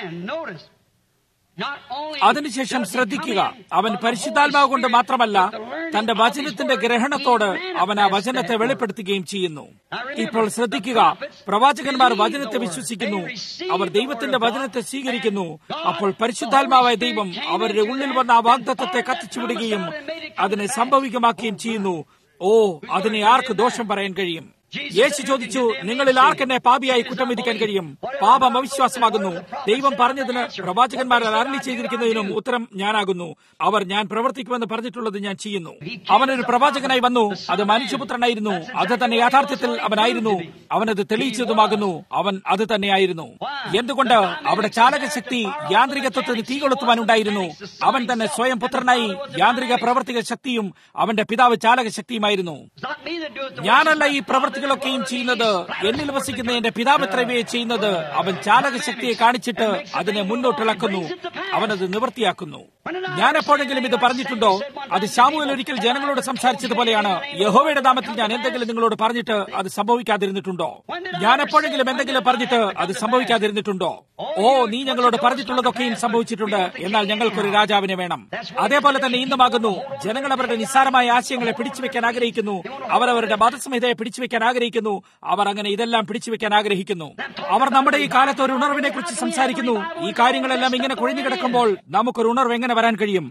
അതിനുശേഷം ശ്രദ്ധിക്കുക അവൻ പരിശുദ്ധാത്മാവ് കൊണ്ട് മാത്രമല്ല തന്റെ വചനത്തിന്റെ ഗ്രഹണത്തോട് അവൻ ആ വചനത്തെ വെളിപ്പെടുത്തുകയും ചെയ്യുന്നു ഇപ്പോൾ ശ്രദ്ധിക്കുക പ്രവാചകന്മാർ വചനത്തെ വിശ്വസിക്കുന്നു അവർ ദൈവത്തിന്റെ വചനത്തെ സ്വീകരിക്കുന്നു അപ്പോൾ പരിശുദ്ധാത്മാവായ ദൈവം അവരുടെ ഉള്ളിൽ വന്ന ആ വാഗ്ദത്വത്തെ കത്തിച്ചുവിടുകയും അതിനെ സംഭവികമാക്കുകയും ചെയ്യുന്നു ഓ അതിനെ ആർക്ക് ദോഷം പറയാൻ കഴിയും യേശു ചോദിച്ചു നിങ്ങളിൽ ആർക്കെന്നെ പാപിയായി കുറ്റം വിധിക്കാൻ കഴിയും പാപം അവിശ്വാസമാകുന്നു ദൈവം പറഞ്ഞതിന് പ്രവാചകന്മാർ അരളി ചെയ്തിരിക്കുന്നതിനും ഉത്തരം ഞാനാകുന്നു അവർ ഞാൻ പ്രവർത്തിക്കുമെന്ന് പറഞ്ഞിട്ടുള്ളത് ഞാൻ ചെയ്യുന്നു അവനൊരു പ്രവാചകനായി വന്നു അത് മനുഷ്യപുത്രനായിരുന്നു അത് തന്നെ യാഥാർത്ഥ്യത്തിൽ അവനായിരുന്നു അവനത് തെളിയിച്ചതുമാകുന്നു അവൻ അത് തന്നെയായിരുന്നു എന്തുകൊണ്ട് അവിടെ ചാലകശക്തി യാന്ത്രികത്വത്തിന് തീ കൊളുത്തുവാനുണ്ടായിരുന്നു അവൻ തന്നെ സ്വയം പുത്രനായി യാന്ത്രിക പ്രവർത്തിക ശക്തിയും അവന്റെ പിതാവ് ചാലകശക്തിയുമായിരുന്നു ഞാനല്ല ഈ പ്രവൃത്തികളൊക്കെയും ചെയ്യുന്നത് എന്നിൽ വസിക്കുന്ന എന്റെ പിതാവത്രവയെ ചെയ്യുന്നത് അവൻ ചാലകശക്തിയെ കാണിച്ചിട്ട് അതിനെ മുന്നോട്ടിളക്കുന്നു അവനത് നിവൃത്തിയാക്കുന്നു ഞാൻ എപ്പോഴെങ്കിലും ഇത് പറഞ്ഞിട്ടുണ്ടോ അത് ശാമുവൽ ഒരിക്കൽ ജനങ്ങളോട് സംസാരിച്ചതുപോലെയാണ് യഹോവയുടെ നാമത്തിൽ ഞാൻ എന്തെങ്കിലും നിങ്ങളോട് പറഞ്ഞിട്ട് അത് സംഭവിക്കാതിരുന്നിട്ടുണ്ടോ ഞാൻ എപ്പോഴെങ്കിലും എന്തെങ്കിലും പറഞ്ഞിട്ട് അത് സംഭവിക്കാതിരുന്നിട്ടുണ്ടോ ഓ നീ ഞങ്ങളോട് പറഞ്ഞിട്ടുള്ളതൊക്കെയും സംഭവിച്ചിട്ടുണ്ട് എന്നാൽ ഞങ്ങൾക്കൊരു രാജാവിനെ വേണം അതേപോലെ തന്നെ ഇന്നുമാകുന്നു ജനങ്ങൾ അവരുടെ നിസ്സാരമായ ആശയങ്ങളെ പിടിച്ചുവെക്കാൻ ആഗ്രഹിക്കുന്നു അവർ അവരുടെ മതസംഹിതയെ പിടിച്ചുവെക്കാൻ ആഗ്രഹിക്കുന്നു അവർ അങ്ങനെ ഇതെല്ലാം പിടിച്ചുവെക്കാൻ ആഗ്രഹിക്കുന്നു അവർ നമ്മുടെ ഈ കാലത്ത് ഒരു ഉണർവിനെ കുറിച്ച് സംസാരിക്കുന്നു ഈ കാര്യങ്ങളെല്ലാം ഇങ്ങനെ കുഴിഞ്ഞു കിടക്കുമ്പോൾ നമുക്കൊരു ഉണർവ് എങ്ങനെ വരാൻ കഴിയും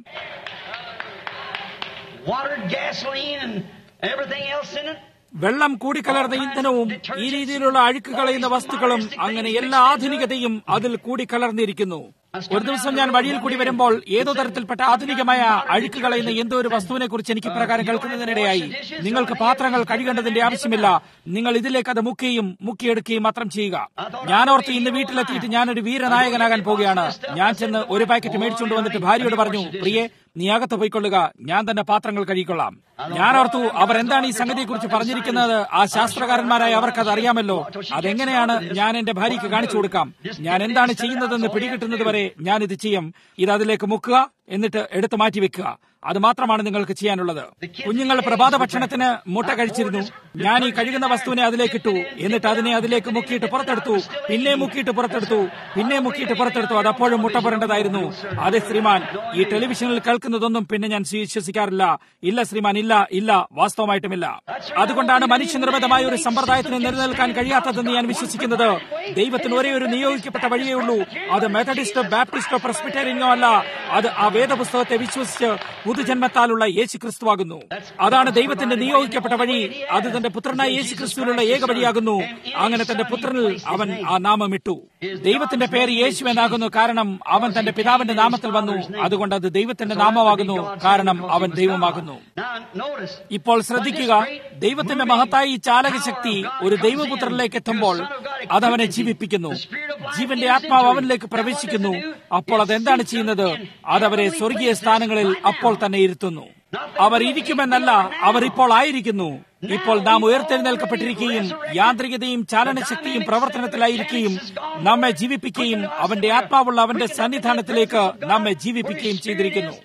Water, gasoline, and everything else in it. വെള്ളം കൂടിക്കലർന്ന ഇന്ധനവും ഈ രീതിയിലുള്ള അഴുക്ക് കളയുന്ന വസ്തുക്കളും അങ്ങനെ എല്ലാ ആധുനികതയും അതിൽ കൂടിക്കലർന്നിരിക്കുന്നു ഒരു ദിവസം ഞാൻ വഴിയിൽ കൂടി വരുമ്പോൾ ഏതോ തരത്തിൽപ്പെട്ട ആധുനികമായ അഴുക്ക് കളയുന്ന എന്തോ ഒരു വസ്തുവിനെ കുറിച്ച് എനിക്ക് പ്രകാരം കേൾക്കുന്നതിനിടയായി നിങ്ങൾക്ക് പാത്രങ്ങൾ കഴുകേണ്ടതിന്റെ ആവശ്യമില്ല നിങ്ങൾ ഇതിലേക്ക് അത് മുക്കുകയും മുക്കിയെടുക്കുകയും മാത്രം ചെയ്യുക ഞാൻ ഓർത്ത് ഇന്ന് വീട്ടിലെത്തിയിട്ട് ഞാനൊരു വീരനായകനാകാൻ പോവുകയാണ് ഞാൻ ചെന്ന് ഒരു പാക്കറ്റ് മേടിച്ചുകൊണ്ട് വന്നിട്ട് ഭാര്യയോട് പറഞ്ഞു പ്രിയെ നീ അകത്ത് പോയിക്കൊള്ളുക ഞാൻ തന്നെ പാത്രങ്ങൾ കഴുകിക്കൊള്ളാം ഞാൻ ഓർത്തു അവർ എന്താണ് ഈ സംഗതിയെക്കുറിച്ച് പറഞ്ഞിരിക്കുന്നത് ആ ശാസ്ത്രകാരന്മാരായ അവർക്കത് അറിയാമല്ലോ അതെങ്ങനെയാണ് ഞാൻ എന്റെ ഭാര്യയ്ക്ക് കാണിച്ചു കൊടുക്കാം ഞാൻ എന്താണ് ചെയ്യുന്നതെന്ന് പിടികിട്ടുന്നത് വരെ ഞാൻ ഇത് ചെയ്യും ഇത് അതിലേക്ക് മുക്കുക എന്നിട്ട് എടുത്തു മാറ്റി വെക്കുക അത് മാത്രമാണ് നിങ്ങൾക്ക് ചെയ്യാനുള്ളത് കുഞ്ഞുങ്ങൾ പ്രഭാത ഭക്ഷണത്തിന് മുട്ട കഴിച്ചിരുന്നു ഞാൻ ഈ കഴുകുന്ന വസ്തുവിനെ അതിലേക്ക് ഇട്ടു എന്നിട്ട് അതിനെ അതിലേക്ക് മുക്കിയിട്ട് പുറത്തെടുത്തു പിന്നെ മുക്കിയിട്ട് പുറത്തെടുത്തു പിന്നെ മുക്കിയിട്ട് പുറത്തെടുത്തു അത് അപ്പോഴും മുട്ട പുരണ്ടതായിരുന്നു അതെ ശ്രീമാൻ ഈ ടെലിവിഷനിൽ കേൾക്കുന്നതൊന്നും പിന്നെ ഞാൻ വിശ്വസിക്കാറില്ല ഇല്ല ശ്രീമാൻ ഇല്ല ഇല്ല വാസ്തവമായിട്ടുമില്ല അതുകൊണ്ടാണ് മനുഷ്യനിർമ്മിതമായ ഒരു സമ്പ്രദായത്തിന് നിലനിൽക്കാൻ കഴിയാത്തതെന്ന് ഞാൻ വിശ്വസിക്കുന്നത് ദൈവത്തിന് ഒരേ ഒരു നിയോഗിക്കപ്പെട്ട വഴിയേ ഉള്ളൂ അത് മെത്തഡിസ്റ്റോ ബാപ്റ്റിസ്റ്റോ പ്രസ്ബിറ്റേറിയനോ അല്ല അത് ആ വേദപുസ്തകത്തെ വിശ്വസിച്ച് പുതുജന്മത്താലുള്ള യേശു ക്രിസ്തുവാകുന്നു അതാണ് ദൈവത്തിന്റെ നിയോഗിക്കപ്പെട്ട വഴി അത് തന്റെ പുത്രനായ യേശു ക്രിസ്തുവിനുള്ള ഏക വഴിയാകുന്നു അങ്ങനെ തന്റെ പുത്രനിൽ അവൻ ആ നാമം ഇട്ടു ദൈവത്തിന്റെ പേര് യേശു എന്നാകുന്നു കാരണം അവൻ തന്റെ പിതാവിന്റെ നാമത്തിൽ വന്നു അതുകൊണ്ട് അത് ദൈവത്തിന്റെ നാമമാകുന്നു കാരണം അവൻ ദൈവമാകുന്നു ഇപ്പോൾ ശ്രദ്ധിക്കുക ദൈവത്തിന്റെ മഹത്തായ ഈ ചാലകശക്തി ഒരു ദൈവപുത്രനിലേക്ക് എത്തുമ്പോൾ അത് അവനെ ജീവിപ്പിക്കുന്നു ജീവന്റെ ആത്മാവ് അവനിലേക്ക് പ്രവേശിക്കുന്നു അപ്പോൾ അതെന്താണ് ചെയ്യുന്നത് അതവരെ സ്വർഗീയ സ്ഥാനങ്ങളിൽ അപ്പോൾ തന്നെ ഇരുത്തുന്നു അവർ ഇരിക്കുമെന്നല്ല അവർ ഇപ്പോൾ ആയിരിക്കുന്നു ഇപ്പോൾ നാം ഉയർത്തെഴുന്നേൽക്കപ്പെട്ടിരിക്കുകയും യാന്ത്രികതയും ചാലനശക്തിയും പ്രവർത്തനത്തിലായിരിക്കുകയും നമ്മെ ജീവിപ്പിക്കുകയും അവന്റെ ആത്മാവുള്ള അവന്റെ സന്നിധാനത്തിലേക്ക് നമ്മെ ജീവിപ്പിക്കുകയും ചെയ്തിരിക്കുന്നു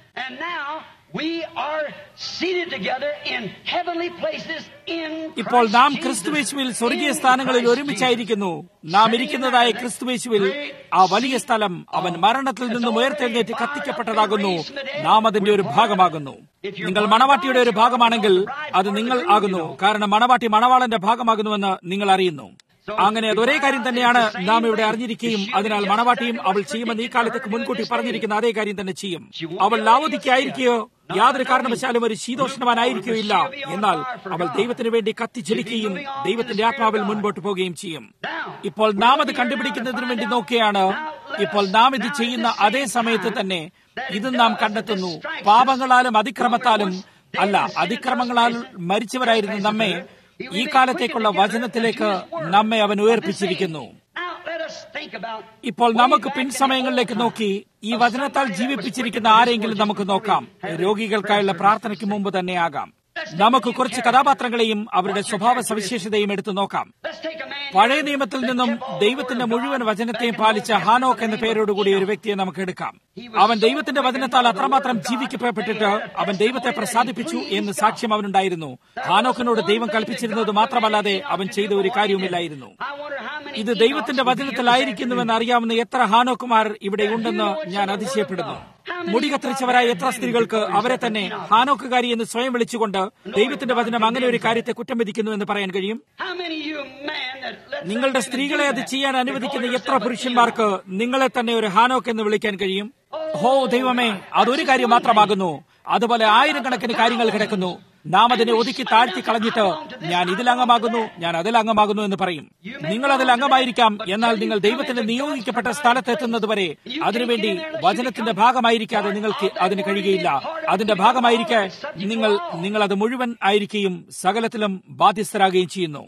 ഇപ്പോൾ നാം ക്രിസ്തുവേശുവിൽ സ്വർഗീയ സ്ഥാനങ്ങളിൽ ഒരുമിച്ചായിരിക്കുന്നു നാം ഇരിക്കുന്നതായ ക്രിസ്തുവേശുവിൽ ആ വലിയ സ്ഥലം അവൻ മരണത്തിൽ നിന്നും ഉയർത്തെഴുന്നേറ്റ് കത്തിക്കപ്പെട്ടതാകുന്നു നാം അതിന്റെ ഒരു ഭാഗമാകുന്നു നിങ്ങൾ മണവാട്ടിയുടെ ഒരു ഭാഗമാണെങ്കിൽ അത് നിങ്ങൾ ആകുന്നു കാരണം മണവാട്ടി മണവാളന്റെ ഭാഗമാകുന്നുവെന്ന് നിങ്ങൾ അറിയുന്നു അങ്ങനെ അത് ഒരേ കാര്യം തന്നെയാണ് നാം ഇവിടെ അറിഞ്ഞിരിക്കുകയും അതിനാൽ മണവാട്ടിയും അവൾ ചെയ്യുമെന്ന് ഈ കാലത്തേക്ക് മുൻകൂട്ടി പറഞ്ഞിരിക്കുന്ന അതേ കാര്യം തന്നെ ചെയ്യും അവൾ ലാവതിക്കായിരിക്കുകയോ യാതൊരു കാരണവശാലും ഒരു ശീതോഷ്ണവാനായിരിക്കുകയില്ല എന്നാൽ അവൾ ദൈവത്തിന് വേണ്ടി കത്തിച്ചൊലിക്കുകയും ദൈവത്തിന്റെ ആത്മാവിൽ മുൻപോട്ട് പോവുകയും ചെയ്യും ഇപ്പോൾ നാം അത് കണ്ടുപിടിക്കുന്നതിന് വേണ്ടി നോക്കിയാണ് ഇപ്പോൾ നാം ഇത് ചെയ്യുന്ന അതേ സമയത്ത് തന്നെ ഇതും നാം കണ്ടെത്തുന്നു പാപങ്ങളാലും അതിക്രമത്താലും അല്ല അതിക്രമങ്ങളാൽ മരിച്ചവരായിരുന്നു നമ്മെ ഈ കാലത്തേക്കുള്ള വചനത്തിലേക്ക് നമ്മെ അവൻ ഉയർപ്പിച്ചിരിക്കുന്നു ഇപ്പോൾ നമുക്ക് പിൻസമയങ്ങളിലേക്ക് നോക്കി ഈ വചനത്താൽ ജീവിപ്പിച്ചിരിക്കുന്ന ആരെങ്കിലും നമുക്ക് നോക്കാം രോഗികൾക്കായുള്ള പ്രാർത്ഥനയ്ക്ക് മുമ്പ് തന്നെ ആകാം നമുക്ക് കുറച്ച് കഥാപാത്രങ്ങളെയും അവരുടെ സ്വഭാവ സവിശേഷതയും എടുത്തു നോക്കാം പഴയ നിയമത്തിൽ നിന്നും ദൈവത്തിന്റെ മുഴുവൻ വചനത്തെയും പാലിച്ച ഹാനോക്ക് എന്ന പേരോടുകൂടി ഒരു വ്യക്തിയെ നമുക്ക് എടുക്കാം അവൻ ദൈവത്തിന്റെ വചനത്താൽ അത്രമാത്രം ജീവിക്കപ്പെട്ടിട്ട് അവൻ ദൈവത്തെ പ്രസാദിപ്പിച്ചു എന്ന് സാക്ഷ്യം അവനുണ്ടായിരുന്നു ഹാനോക്കിനോട് ദൈവം കൽപ്പിച്ചിരുന്നത് മാത്രമല്ലാതെ അവൻ ചെയ്ത ഒരു കാര്യവുമില്ലായിരുന്നു ഇത് ദൈവത്തിന്റെ വചനത്തിലായിരിക്കുന്നുവെന്ന് അറിയാവുന്ന എത്ര ഹാനോക്കുമാർ ഇവിടെ ഉണ്ടെന്ന് ഞാൻ അതിശയപ്പെടുന്നു മുടി കത്തിരിച്ചവരായ എത്ര സ്ത്രീകൾക്ക് അവരെ തന്നെ ഹാനോക്കുകാരി എന്ന് സ്വയം വിളിച്ചുകൊണ്ട് ദൈവത്തിന്റെ വചനം അങ്ങനെ ഒരു കാര്യത്തെ കുറ്റം വിധിക്കുന്നു എന്ന് പറയാൻ കഴിയും നിങ്ങളുടെ സ്ത്രീകളെ അത് ചെയ്യാൻ അനുവദിക്കുന്ന എത്ര പുരുഷന്മാർക്ക് നിങ്ങളെ തന്നെ ഒരു ഹാനോക്ക് എന്ന് വിളിക്കാൻ കഴിയും ഹോ ദൈവമേ അതൊരു കാര്യം മാത്രമാകുന്നു അതുപോലെ ആയിരക്കണക്കിന് കാര്യങ്ങൾ കിടക്കുന്നു നാം അതിനെ ഒതുക്കി താഴ്ത്തി കളഞ്ഞിട്ട് ഞാൻ ഇതിൽ അംഗമാകുന്നു ഞാൻ അതിൽ അംഗമാകുന്നു എന്ന് പറയും നിങ്ങൾ അതിൽ അംഗമായിരിക്കാം എന്നാൽ നിങ്ങൾ ദൈവത്തിന്റെ നിയോഗിക്കപ്പെട്ട സ്ഥലത്തെത്തുന്നതുവരെ അതിനുവേണ്ടി വചനത്തിന്റെ ഭാഗമായിരിക്കാതെ നിങ്ങൾക്ക് അതിന് കഴിയുകയില്ല അതിന്റെ ഭാഗമായിരിക്കെ നിങ്ങൾ നിങ്ങൾ അത് മുഴുവൻ ആയിരിക്കുകയും സകലത്തിലും ബാധ്യസ്ഥരാകുകയും ചെയ്യുന്നു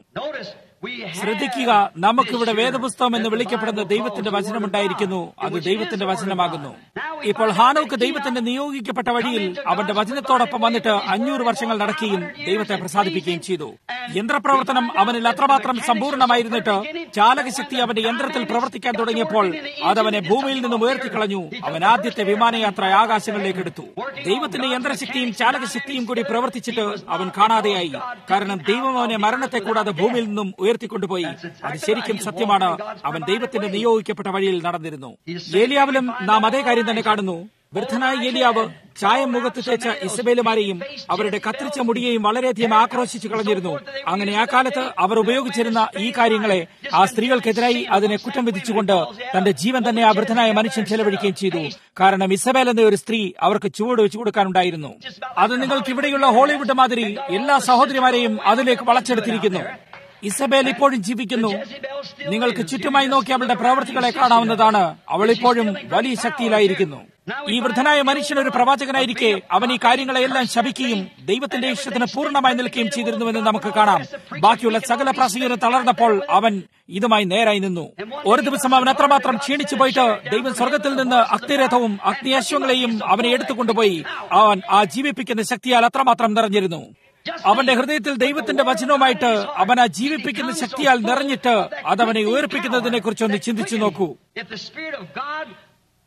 ശ്രദ്ധിക്കുക നമുക്കിവിടെ വേദപുസ്തകം എന്ന് വിളിക്കപ്പെടുന്ന ദൈവത്തിന്റെ വചനമുണ്ടായിരിക്കുന്നു അത് ദൈവത്തിന്റെ വചനമാകുന്നു ഇപ്പോൾ ഹാനോക്ക് ദൈവത്തിന്റെ നിയോഗിക്കപ്പെട്ട വഴിയിൽ അവന്റെ വചനത്തോടൊപ്പം വന്നിട്ട് അഞ്ഞൂറ് വർഷങ്ങൾ നടക്കുകയും ദൈവത്തെ പ്രസാദിപ്പിക്കുകയും ചെയ്തു യന്ത്രപ്രവർത്തനം അവനിൽ അത്രമാത്രം സമ്പൂർണ്ണമായിരുന്നിട്ട് ചാലകശക്തി അവന്റെ യന്ത്രത്തിൽ പ്രവർത്തിക്കാൻ തുടങ്ങിയപ്പോൾ അതവനെ ഭൂമിയിൽ നിന്നും ഉയർത്തിക്കളഞ്ഞു അവൻ ആദ്യത്തെ വിമാനയാത്ര ആകാശങ്ങളിലേക്ക് എടുത്തു ദൈവത്തിന്റെ യന്ത്രശക്തിയും ചാലകശക്തിയും കൂടി പ്രവർത്തിച്ചിട്ട് അവൻ കാണാതെയായി കാരണം ദൈവം അവനെ മരണത്തെ കൂടാതെ ഭൂമിയിൽ നിന്നും ഉയർത്തിക്കൊണ്ടുപോയി അത് ശരിക്കും സത്യമാണ് അവൻ ദൈവത്തിന്റെ നിയോഗിക്കപ്പെട്ട വഴിയിൽ നടന്നിരുന്നു ഏലിയാവിലും നാം അതേ കാര്യം തന്നെ കാണുന്നു വൃദ്ധനായ ഏലിയാവ് ചായം മുഖത്ത് തേച്ച ഇസബേലുമാരെയും അവരുടെ കത്തിരിച്ച മുടിയെയും വളരെയധികം ആക്രോശിച്ചു കളഞ്ഞിരുന്നു അങ്ങനെ ആ കാലത്ത് അവർ ഉപയോഗിച്ചിരുന്ന ഈ കാര്യങ്ങളെ ആ സ്ത്രീകൾക്കെതിരായി അതിനെ കുറ്റം വിധിച്ചുകൊണ്ട് തന്റെ ജീവൻ തന്നെ ആ വൃദ്ധനായ മനുഷ്യൻ ചെലവഴിക്കുകയും ചെയ്തു കാരണം ഇസബേൽ എന്ന ഒരു സ്ത്രീ അവർക്ക് ചുവട് വെച്ചു കൊടുക്കാനുണ്ടായിരുന്നു അത് നിങ്ങൾക്ക് ഇവിടെയുള്ള ഹോളിവുഡ് മാതിരി എല്ലാ സഹോദരിമാരെയും അതിലേക്ക് വളച്ചെടുത്തിരിക്കുന്നു ഇസബേൽ ഇപ്പോഴും ജീവിക്കുന്നു നിങ്ങൾക്ക് ചുറ്റുമായി നോക്കി അവളുടെ പ്രവർത്തികളെ കാണാവുന്നതാണ് അവൾ ഇപ്പോഴും വലിയ ശക്തിയിലായിരിക്കുന്നു ഈ വൃദ്ധനായ മനുഷ്യൻ ഒരു പ്രവാചകനായിരിക്കെ അവൻ ഈ കാര്യങ്ങളെല്ലാം ശപിക്കുകയും ദൈവത്തിന്റെ ഇഷ്ടത്തിന് പൂർണ്ണമായി നിൽക്കുകയും ചെയ്തിരുന്നുവെന്ന് നമുക്ക് കാണാം ബാക്കിയുള്ള സകല പ്രസംഗരും തളർന്നപ്പോൾ അവൻ ഇതുമായി നേരായി നിന്നു ഒരു ദിവസം അവൻ അത്രമാത്രം ക്ഷീണിച്ചു പോയിട്ട് ദൈവം സ്വർഗത്തിൽ നിന്ന് അഗ്നിരഥവും അഗ്നിയശ്വങ്ങളെയും അവനെ എടുത്തുകൊണ്ടുപോയി അവൻ ആ ജീവിപ്പിക്കുന്ന ശക്തിയാൽ അത്രമാത്രം നിറഞ്ഞിരുന്നു അവന്റെ ഹൃദയത്തിൽ ദൈവത്തിന്റെ വചനവുമായിട്ട് അവൻ ആ ജീവിപ്പിക്കുന്ന ശക്തിയാൽ നിറഞ്ഞിട്ട് അതവനെ ഉയർപ്പിക്കുന്നതിനെ കുറിച്ച് ഒന്ന് ചിന്തിച്ചു നോക്കൂ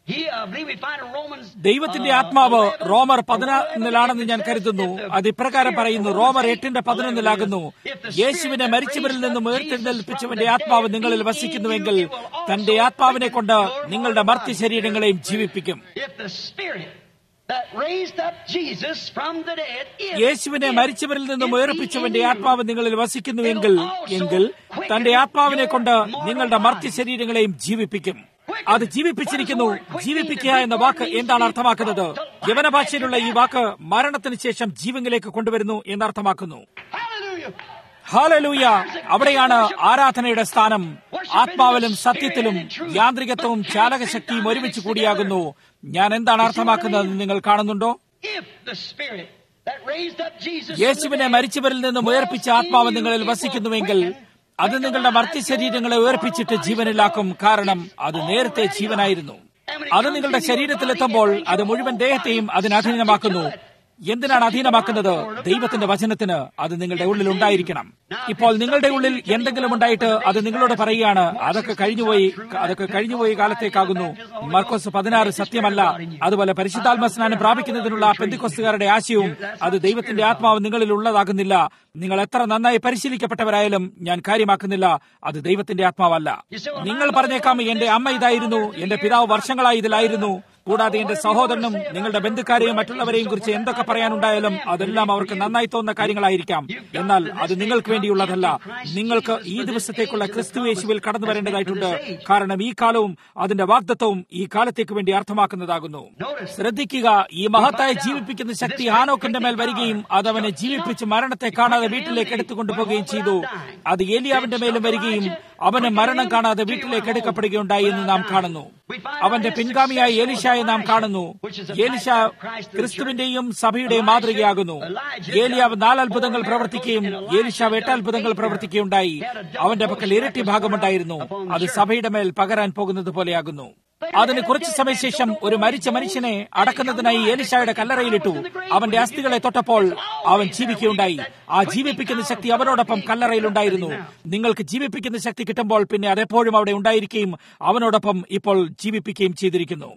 He, uh, I believe we find in Romans. ദൈവത്തിന്റെ uh, ആത്മാവ് 11, റോമർ പതിനൊന്നിലാണെന്ന് ഞാൻ കരുതുന്നു അത് ഇപ്രകാരം പറയുന്നു റോമർ എട്ടിന്റെ പതിനൊന്നിലാകുന്നു യേശുവിനെ മരിച്ചവരിൽ നിന്നും ഉയർത്തെഴുന്നേൽപ്പിച്ചവന്റെ ആത്മാവ് നിങ്ങളിൽ വസിക്കുന്നുവെങ്കിൽ തന്റെ ആത്മാവിനെ കൊണ്ട് നിങ്ങളുടെ മർത്യ ശരീരങ്ങളെയും ജീവിപ്പിക്കും If the Spirit that raised up Jesus from the dead, if, യേശുവിനെ if- മരിച്ചവരിൽ നിന്നും if he ഉയർപ്പിച്ചവന്റെ in you, ആത്മാവ് നിങ്ങളിൽ വസിക്കുന്നുവെങ്കിൽ എങ്കിൽ തന്റെ ആത്മാവിനെ കൊണ്ട് നിങ്ങളുടെ മർത്യ ശരീരങ്ങളെയും ജീവിപ്പിക്കും അത് ജീവിപ്പിച്ചിരിക്കുന്നു ജീവിപ്പിക്കുക എന്ന വാക്ക് എന്താണ് അർത്ഥമാക്കുന്നത് യവന ഭാഷയിലുള്ള ഈ വാക്ക് മരണത്തിന് ശേഷം ജീവനിലേക്ക് കൊണ്ടുവരുന്നു എന്നർത്ഥമാക്കുന്നു Hallelujah. ഹാലലൂയ അവിടെയാണ് ആരാധനയുടെ സ്ഥാനം ആത്മാവിലും സത്യത്തിലും യാന്ത്രികത്വവും ചാലകശക്തിയും ഒരുമിച്ച് കൂടിയാകുന്നു ഞാൻ എന്താണ് അർത്ഥമാക്കുന്നതെന്ന് നിങ്ങൾ കാണുന്നുണ്ടോ If the Spirit that raised up Jesus from the യേശുവിനെ dead മരിച്ചവരിൽ നിന്നും ഉയർപ്പിച്ച ആത്മാവ് നിങ്ങളിൽ വസിക്കുന്നുവെങ്കിൽ അത് നിങ്ങളുടെ മർത്യ ശരീരങ്ങളെ ഉയർപ്പിച്ചിട്ട് ജീവനിലാക്കും കാരണം അത് നേരത്തെ ജീവനായിരുന്നു അത് നിങ്ങളുടെ ശരീരത്തിലെത്തുമ്പോൾ അത് മുഴുവൻ ദേഹത്തെയും അതിന് അധീനമാക്കുന്നു എന്തിനാണ് അധീനമാക്കുന്നത് ദൈവത്തിന്റെ വചനത്തിന് അത് നിങ്ങളുടെ ഉള്ളിൽ ഉണ്ടായിരിക്കണം ഇപ്പോൾ നിങ്ങളുടെ ഉള്ളിൽ എന്തെങ്കിലും ഉണ്ടായിട്ട് അത് നിങ്ങളോട് പറയുകയാണ് അതൊക്കെ കഴിഞ്ഞുപോയി അതൊക്കെ കഴിഞ്ഞുപോയി കാലത്തേക്കാകുന്നു മർക്കോസ് പതിനാറ് സത്യമല്ല അതുപോലെ പരിശുദ്ധാത്മ സ്നാനം പ്രാപിക്കുന്നതിനുള്ള പെന്തിക്കൊസ്തുകാരുടെ ആശയവും അത് ദൈവത്തിന്റെ ആത്മാവ് നിങ്ങളിൽ ഉള്ളതാകുന്നില്ല നിങ്ങൾ എത്ര നന്നായി പരിശീലിക്കപ്പെട്ടവരായാലും ഞാൻ കാര്യമാക്കുന്നില്ല അത് ദൈവത്തിന്റെ ആത്മാവല്ല നിങ്ങൾ പറഞ്ഞേക്കാം എന്റെ അമ്മ ഇതായിരുന്നു എന്റെ പിതാവ് വർഷങ്ങളായി ഇതിലായിരുന്നു കൂടാതെ എന്റെ സഹോദരനും നിങ്ങളുടെ ബന്ധുക്കാരെയും മറ്റുള്ളവരെയും കുറിച്ച് എന്തൊക്കെ പറയാനുണ്ടായാലും അതെല്ലാം അവർക്ക് നന്നായി തോന്നുന്ന കാര്യങ്ങളായിരിക്കാം എന്നാൽ അത് നിങ്ങൾക്ക് വേണ്ടിയുള്ളതല്ല നിങ്ങൾക്ക് ഈ ദിവസത്തേക്കുള്ള ക്രിസ്തു യേശുവിൽ കടന്നു വരേണ്ടതായിട്ടുണ്ട് കാരണം ഈ കാലവും അതിന്റെ വാഗ്ദത്വവും ഈ കാലത്തേക്ക് വേണ്ടി അർത്ഥമാക്കുന്നതാകുന്നു ശ്രദ്ധിക്കുക ഈ മഹത്തായ ജീവിപ്പിക്കുന്ന ശക്തി ഹാനോക്കിന്റെ മേൽ വരികയും അത് അവനെ ജീവിപ്പിച്ച് മരണത്തെ കാണാതെ വീട്ടിലേക്ക് എടുത്തുകൊണ്ടുപോവുകയും ചെയ്തു അത് ഏലിയാവിന്റെ മേലും വരികയും അവന് മരണം കാണാതെ വീട്ടിലേക്ക് എടുക്കപ്പെടുകയുണ്ടായി എന്ന് നാം കാണുന്നു അവന്റെ പിൻഗാമിയായ ഏലിശായെ നാം കാണുന്നു ഏലിശ ക്രിസ്തുവിന്റെയും സഭയുടെയും മാതൃകയാകുന്നു ഏലിയാവ് നാല് അത്ഭുതങ്ങൾ പ്രവർത്തിക്കുകയും ഏലിശാവ് എട്ട് അത്ഭുതങ്ങൾ പ്രവർത്തിക്കുകയുണ്ടായി അവന്റെ പക്കൽ ഇരട്ടി ഭാഗമുണ്ടായിരുന്നു അത് സഭയുടെ മേൽ പകരാൻ പോകുന്നത് പോലെയാകുന്നു അതിന് കുറച്ചു സമയശേഷം ഒരു മരിച്ച മനുഷ്യനെ അടക്കുന്നതിനായി ഏലിശായുടെ കല്ലറയിലിട്ടു അവന്റെ അസ്ഥികളെ തൊട്ടപ്പോൾ അവൻ ജീവിക്കുകയുണ്ടായി ആ ജീവിപ്പിക്കുന്ന ശക്തി അവനോടൊപ്പം കല്ലറയിലുണ്ടായിരുന്നു നിങ്ങൾക്ക് ജീവിപ്പിക്കുന്ന ശക്തി കിട്ടുമ്പോൾ പിന്നെ അതെപ്പോഴും അവിടെ ഉണ്ടായിരിക്കുകയും അവനോടൊപ്പം ഇപ്പോൾ ജീവിപ്പിക്കുകയും ചെയ്തിരിക്കുന്നു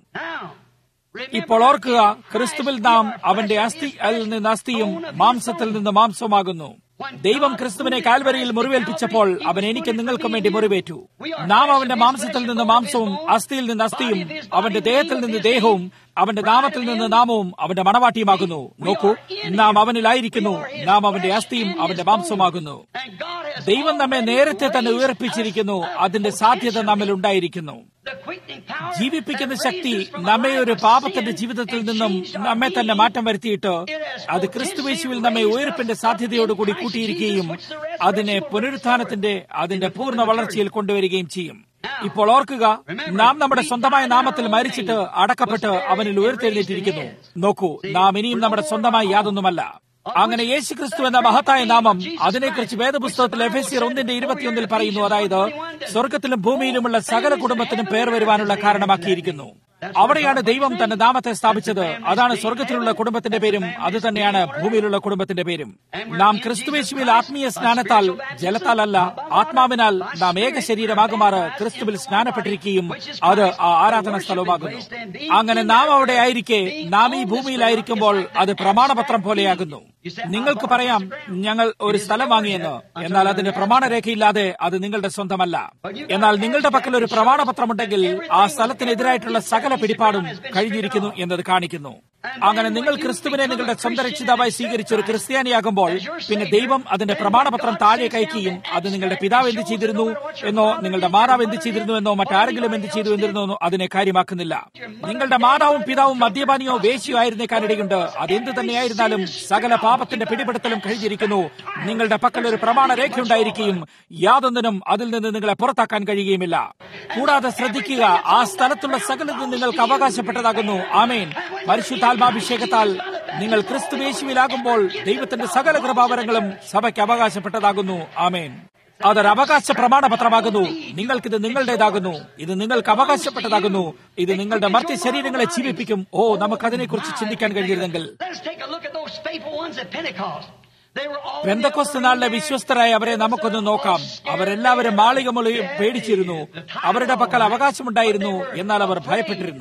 Now, ഇപ്പോൾ ഓർക്കുക ക്രിസ്തുവിൽ നാം അവന്റെ അസ്ഥി നിന്ന് അസ്ഥിയും മാംസത്തിൽ നിന്ന് മാംസമാകുന്നു ദൈവം ക്രിസ്തുവിനെ കാൽവരിയിൽ മുറിവേൽപ്പിച്ചപ്പോൾ അവൻ എനിക്ക് നിങ്ങൾക്കും വേണ്ടി മുറിവേറ്റു നാം അവന്റെ മാംസത്തിൽ നിന്ന് മാംസവും അസ്ഥിയിൽ നിന്ന് അസ്ഥിയും അവന്റെ ദേഹത്തിൽ നിന്ന് ദേഹവും അവന്റെ നാമത്തിൽ നിന്ന് നാമവും അവന്റെ മണവാട്ടിയുമാകുന്നു നോക്കൂ നാം അവനിലായിരിക്കുന്നു നാം അവന്റെ അസ്ഥിയും അവന്റെ മാംസവുമാകുന്നു and God has ദൈവം നമ്മെ നേരത്തെ തന്നെ ഉയർപ്പിച്ചിരിക്കുന്നു അതിന്റെ സാധ്യത നമ്മിൽ ഉണ്ടായിരിക്കുന്നു the quickening power ജീവിപ്പിക്കുന്ന that Shakti raised us from നമ്മെ a ഒരു life of പാപത്തിന്റെ sin ജീവിതത്തിൽ and നിന്നും changed our നമ്മെ തന്നെ being. മാറ്റം വരുത്തിയിട്ട് അത് ക്രിസ്തുവേശുവിൽ നമ്മെ ഉയർപ്പിന്റെ സാധ്യതയോടുകൂടി കൂട്ടിയിരിക്കുകയും അതിനെ പുനരുത്ഥാനത്തിന്റെ അതിന്റെ പൂർണ്ണ വളർച്ചയിൽ കൊണ്ടുവരികയും ചെയ്യും ഇപ്പോൾ ഓർക്കുക നാം നമ്മുടെ സ്വന്തമായ നാമത്തിൽ മരിച്ചിട്ട് അടക്കപ്പെട്ട് അവനിൽ ഉയർത്തെഴുന്നേറ്റിരിക്കുന്നു നോക്കൂ നാം ഇനിയും നമ്മുടെ സ്വന്തമായി യാതൊന്നുമല്ല അങ്ങനെ യേശു ക്രിസ്തു എന്ന മഹത്തായ നാമം അതിനെക്കുറിച്ച് വേദപുസ്തകത്തിൽ എഫേസിയർ ഒന്നിന്റെ ഇരുപത്തിയൊന്നിൽ പറയുന്നു അതായത് സ്വർഗത്തിലും ഭൂമിയിലുമുള്ള സകല കുടുംബത്തിനും പേർ വരുവാനുള്ള കാരണമാക്കിയിരിക്കുന്നു അവിടെയാണ് ദൈവം തന്റെ നാമത്തെ സ്ഥാപിച്ചത് അതാണ് സ്വർഗത്തിലുള്ള കുടുംബത്തിന്റെ പേരും അത് തന്നെയാണ് ഭൂമിയിലുള്ള കുടുംബത്തിന്റെ പേരും നാം ക്രിസ്തുവേശുവിൽ ആത്മീയ സ്നാനത്താൽ ജലത്താലല്ല ആത്മാവിനാൽ നാം ഏക ശരീരമാകുമാറ് ക്രിസ്തുവിൽ സ്നാനപ്പെട്ടിരിക്കുകയും അത് ആ ആരാധന സ്ഥലവുമാകുന്നു അങ്ങനെ നാം അവിടെ ആയിരിക്കെ നാം ഈ ഭൂമിയിലായിരിക്കുമ്പോൾ അത് പ്രമാണപത്രം പോലെയാകുന്നു നിങ്ങൾക്ക് പറയാം ഞങ്ങൾ ഒരു സ്ഥലം വാങ്ങിയെന്ന് എന്നാൽ അതിന്റെ പ്രമാണരേഖയില്ലാതെ അത് നിങ്ങളുടെ സ്വന്തമല്ല എന്നാൽ നിങ്ങളുടെ പക്കൽ ഒരു പ്രമാണപത്രമുണ്ടെങ്കിൽ ആ സ്ഥലത്തിനെതിരായിട്ടുള്ള സകല പിടിപ്പാടും കഴിഞ്ഞിരിക്കുന്നു എന്നത് കാണിക്കുന്നു അങ്ങനെ നിങ്ങൾ ക്രിസ്തുവിനെ നിങ്ങളുടെ സ്വന്തം രക്ഷിതാവായി സ്വീകരിച്ച ഒരു ക്രിസ്ത്യാനിയാകുമ്പോൾ പിന്നെ ദൈവം അതിന്റെ പ്രമാണപത്രം താഴെ കയക്കുകയും അത് നിങ്ങളുടെ പിതാവ് എന്ത് ചെയ്തിരുന്നു എന്നോ നിങ്ങളുടെ മാതാവ് എന്ത് ചെയ്തിരുന്നു എന്നോ മറ്റാരെങ്കിലും എന്ത് ചെയ്തു എന്നിരുന്നോ അതിനെ കാര്യമാക്കുന്നില്ല നിങ്ങളുടെ മാതാവും പിതാവും മദ്യപാനിയോ വേശിയോ ആയിരുന്നേക്കാനിടയുണ്ട് അതെന്ത് തന്നെയായിരുന്നാലും സകല പാപത്തിന്റെ പിടിപെടുത്തലും കഴിഞ്ഞിരിക്കുന്നു നിങ്ങളുടെ പക്കൽ ഒരു പ്രമാണ രേഖയുണ്ടായിരിക്കുകയും യാതൊന്നിനും അതിൽ നിന്ന് നിങ്ങളെ പുറത്താക്കാൻ കഴിയുകയുമില്ല കൂടാതെ ശ്രദ്ധിക്കുക ആ സ്ഥലത്തുള്ള സകലതും നിങ്ങൾക്ക് അവകാശപ്പെട്ടതാകുന്നു ആമേൻ പരിശുദ്ധാത്മാഭിഷേകത്താൽ നിങ്ങൾ ക്രിസ്തുവേശുവിലാകുമ്പോൾ ദൈവത്തിന്റെ സകല കൃപാവരങ്ങളും സഭയ്ക്ക് അവകാശപ്പെട്ടതാകുന്നു ആമേൻ അതൊരു അവകാശ പ്രമാണപത്രമാകുന്നു നിങ്ങൾക്കിത് നിങ്ങളുടേതാകുന്നു ഇത് നിങ്ങൾക്ക് അവകാശപ്പെട്ടതാകുന്നു ഇത് നിങ്ങളുടെ മർത്യ ശരീരങ്ങളെ ജീവിപ്പിക്കും ഓ നമുക്കതിനെക്കുറിച്ച് ചിന്തിക്കാൻ കഴിയുന്നെങ്കിൽ Let's take a look at those faithful ones at Pentecost. They were all പെന്തക്കൊസ്ത് നാളിലെ വിശ്വസ്തരായ അവരെ നമുക്കൊന്ന് നോക്കാം അവരെല്ലാവരും മാളിക മുളയും പേടിച്ചിരുന്നു അവരുടെ പക്കൽ അവകാശമുണ്ടായിരുന്നു എന്നാൽ അവർ ഭയപ്പെട്ടിരുന്നു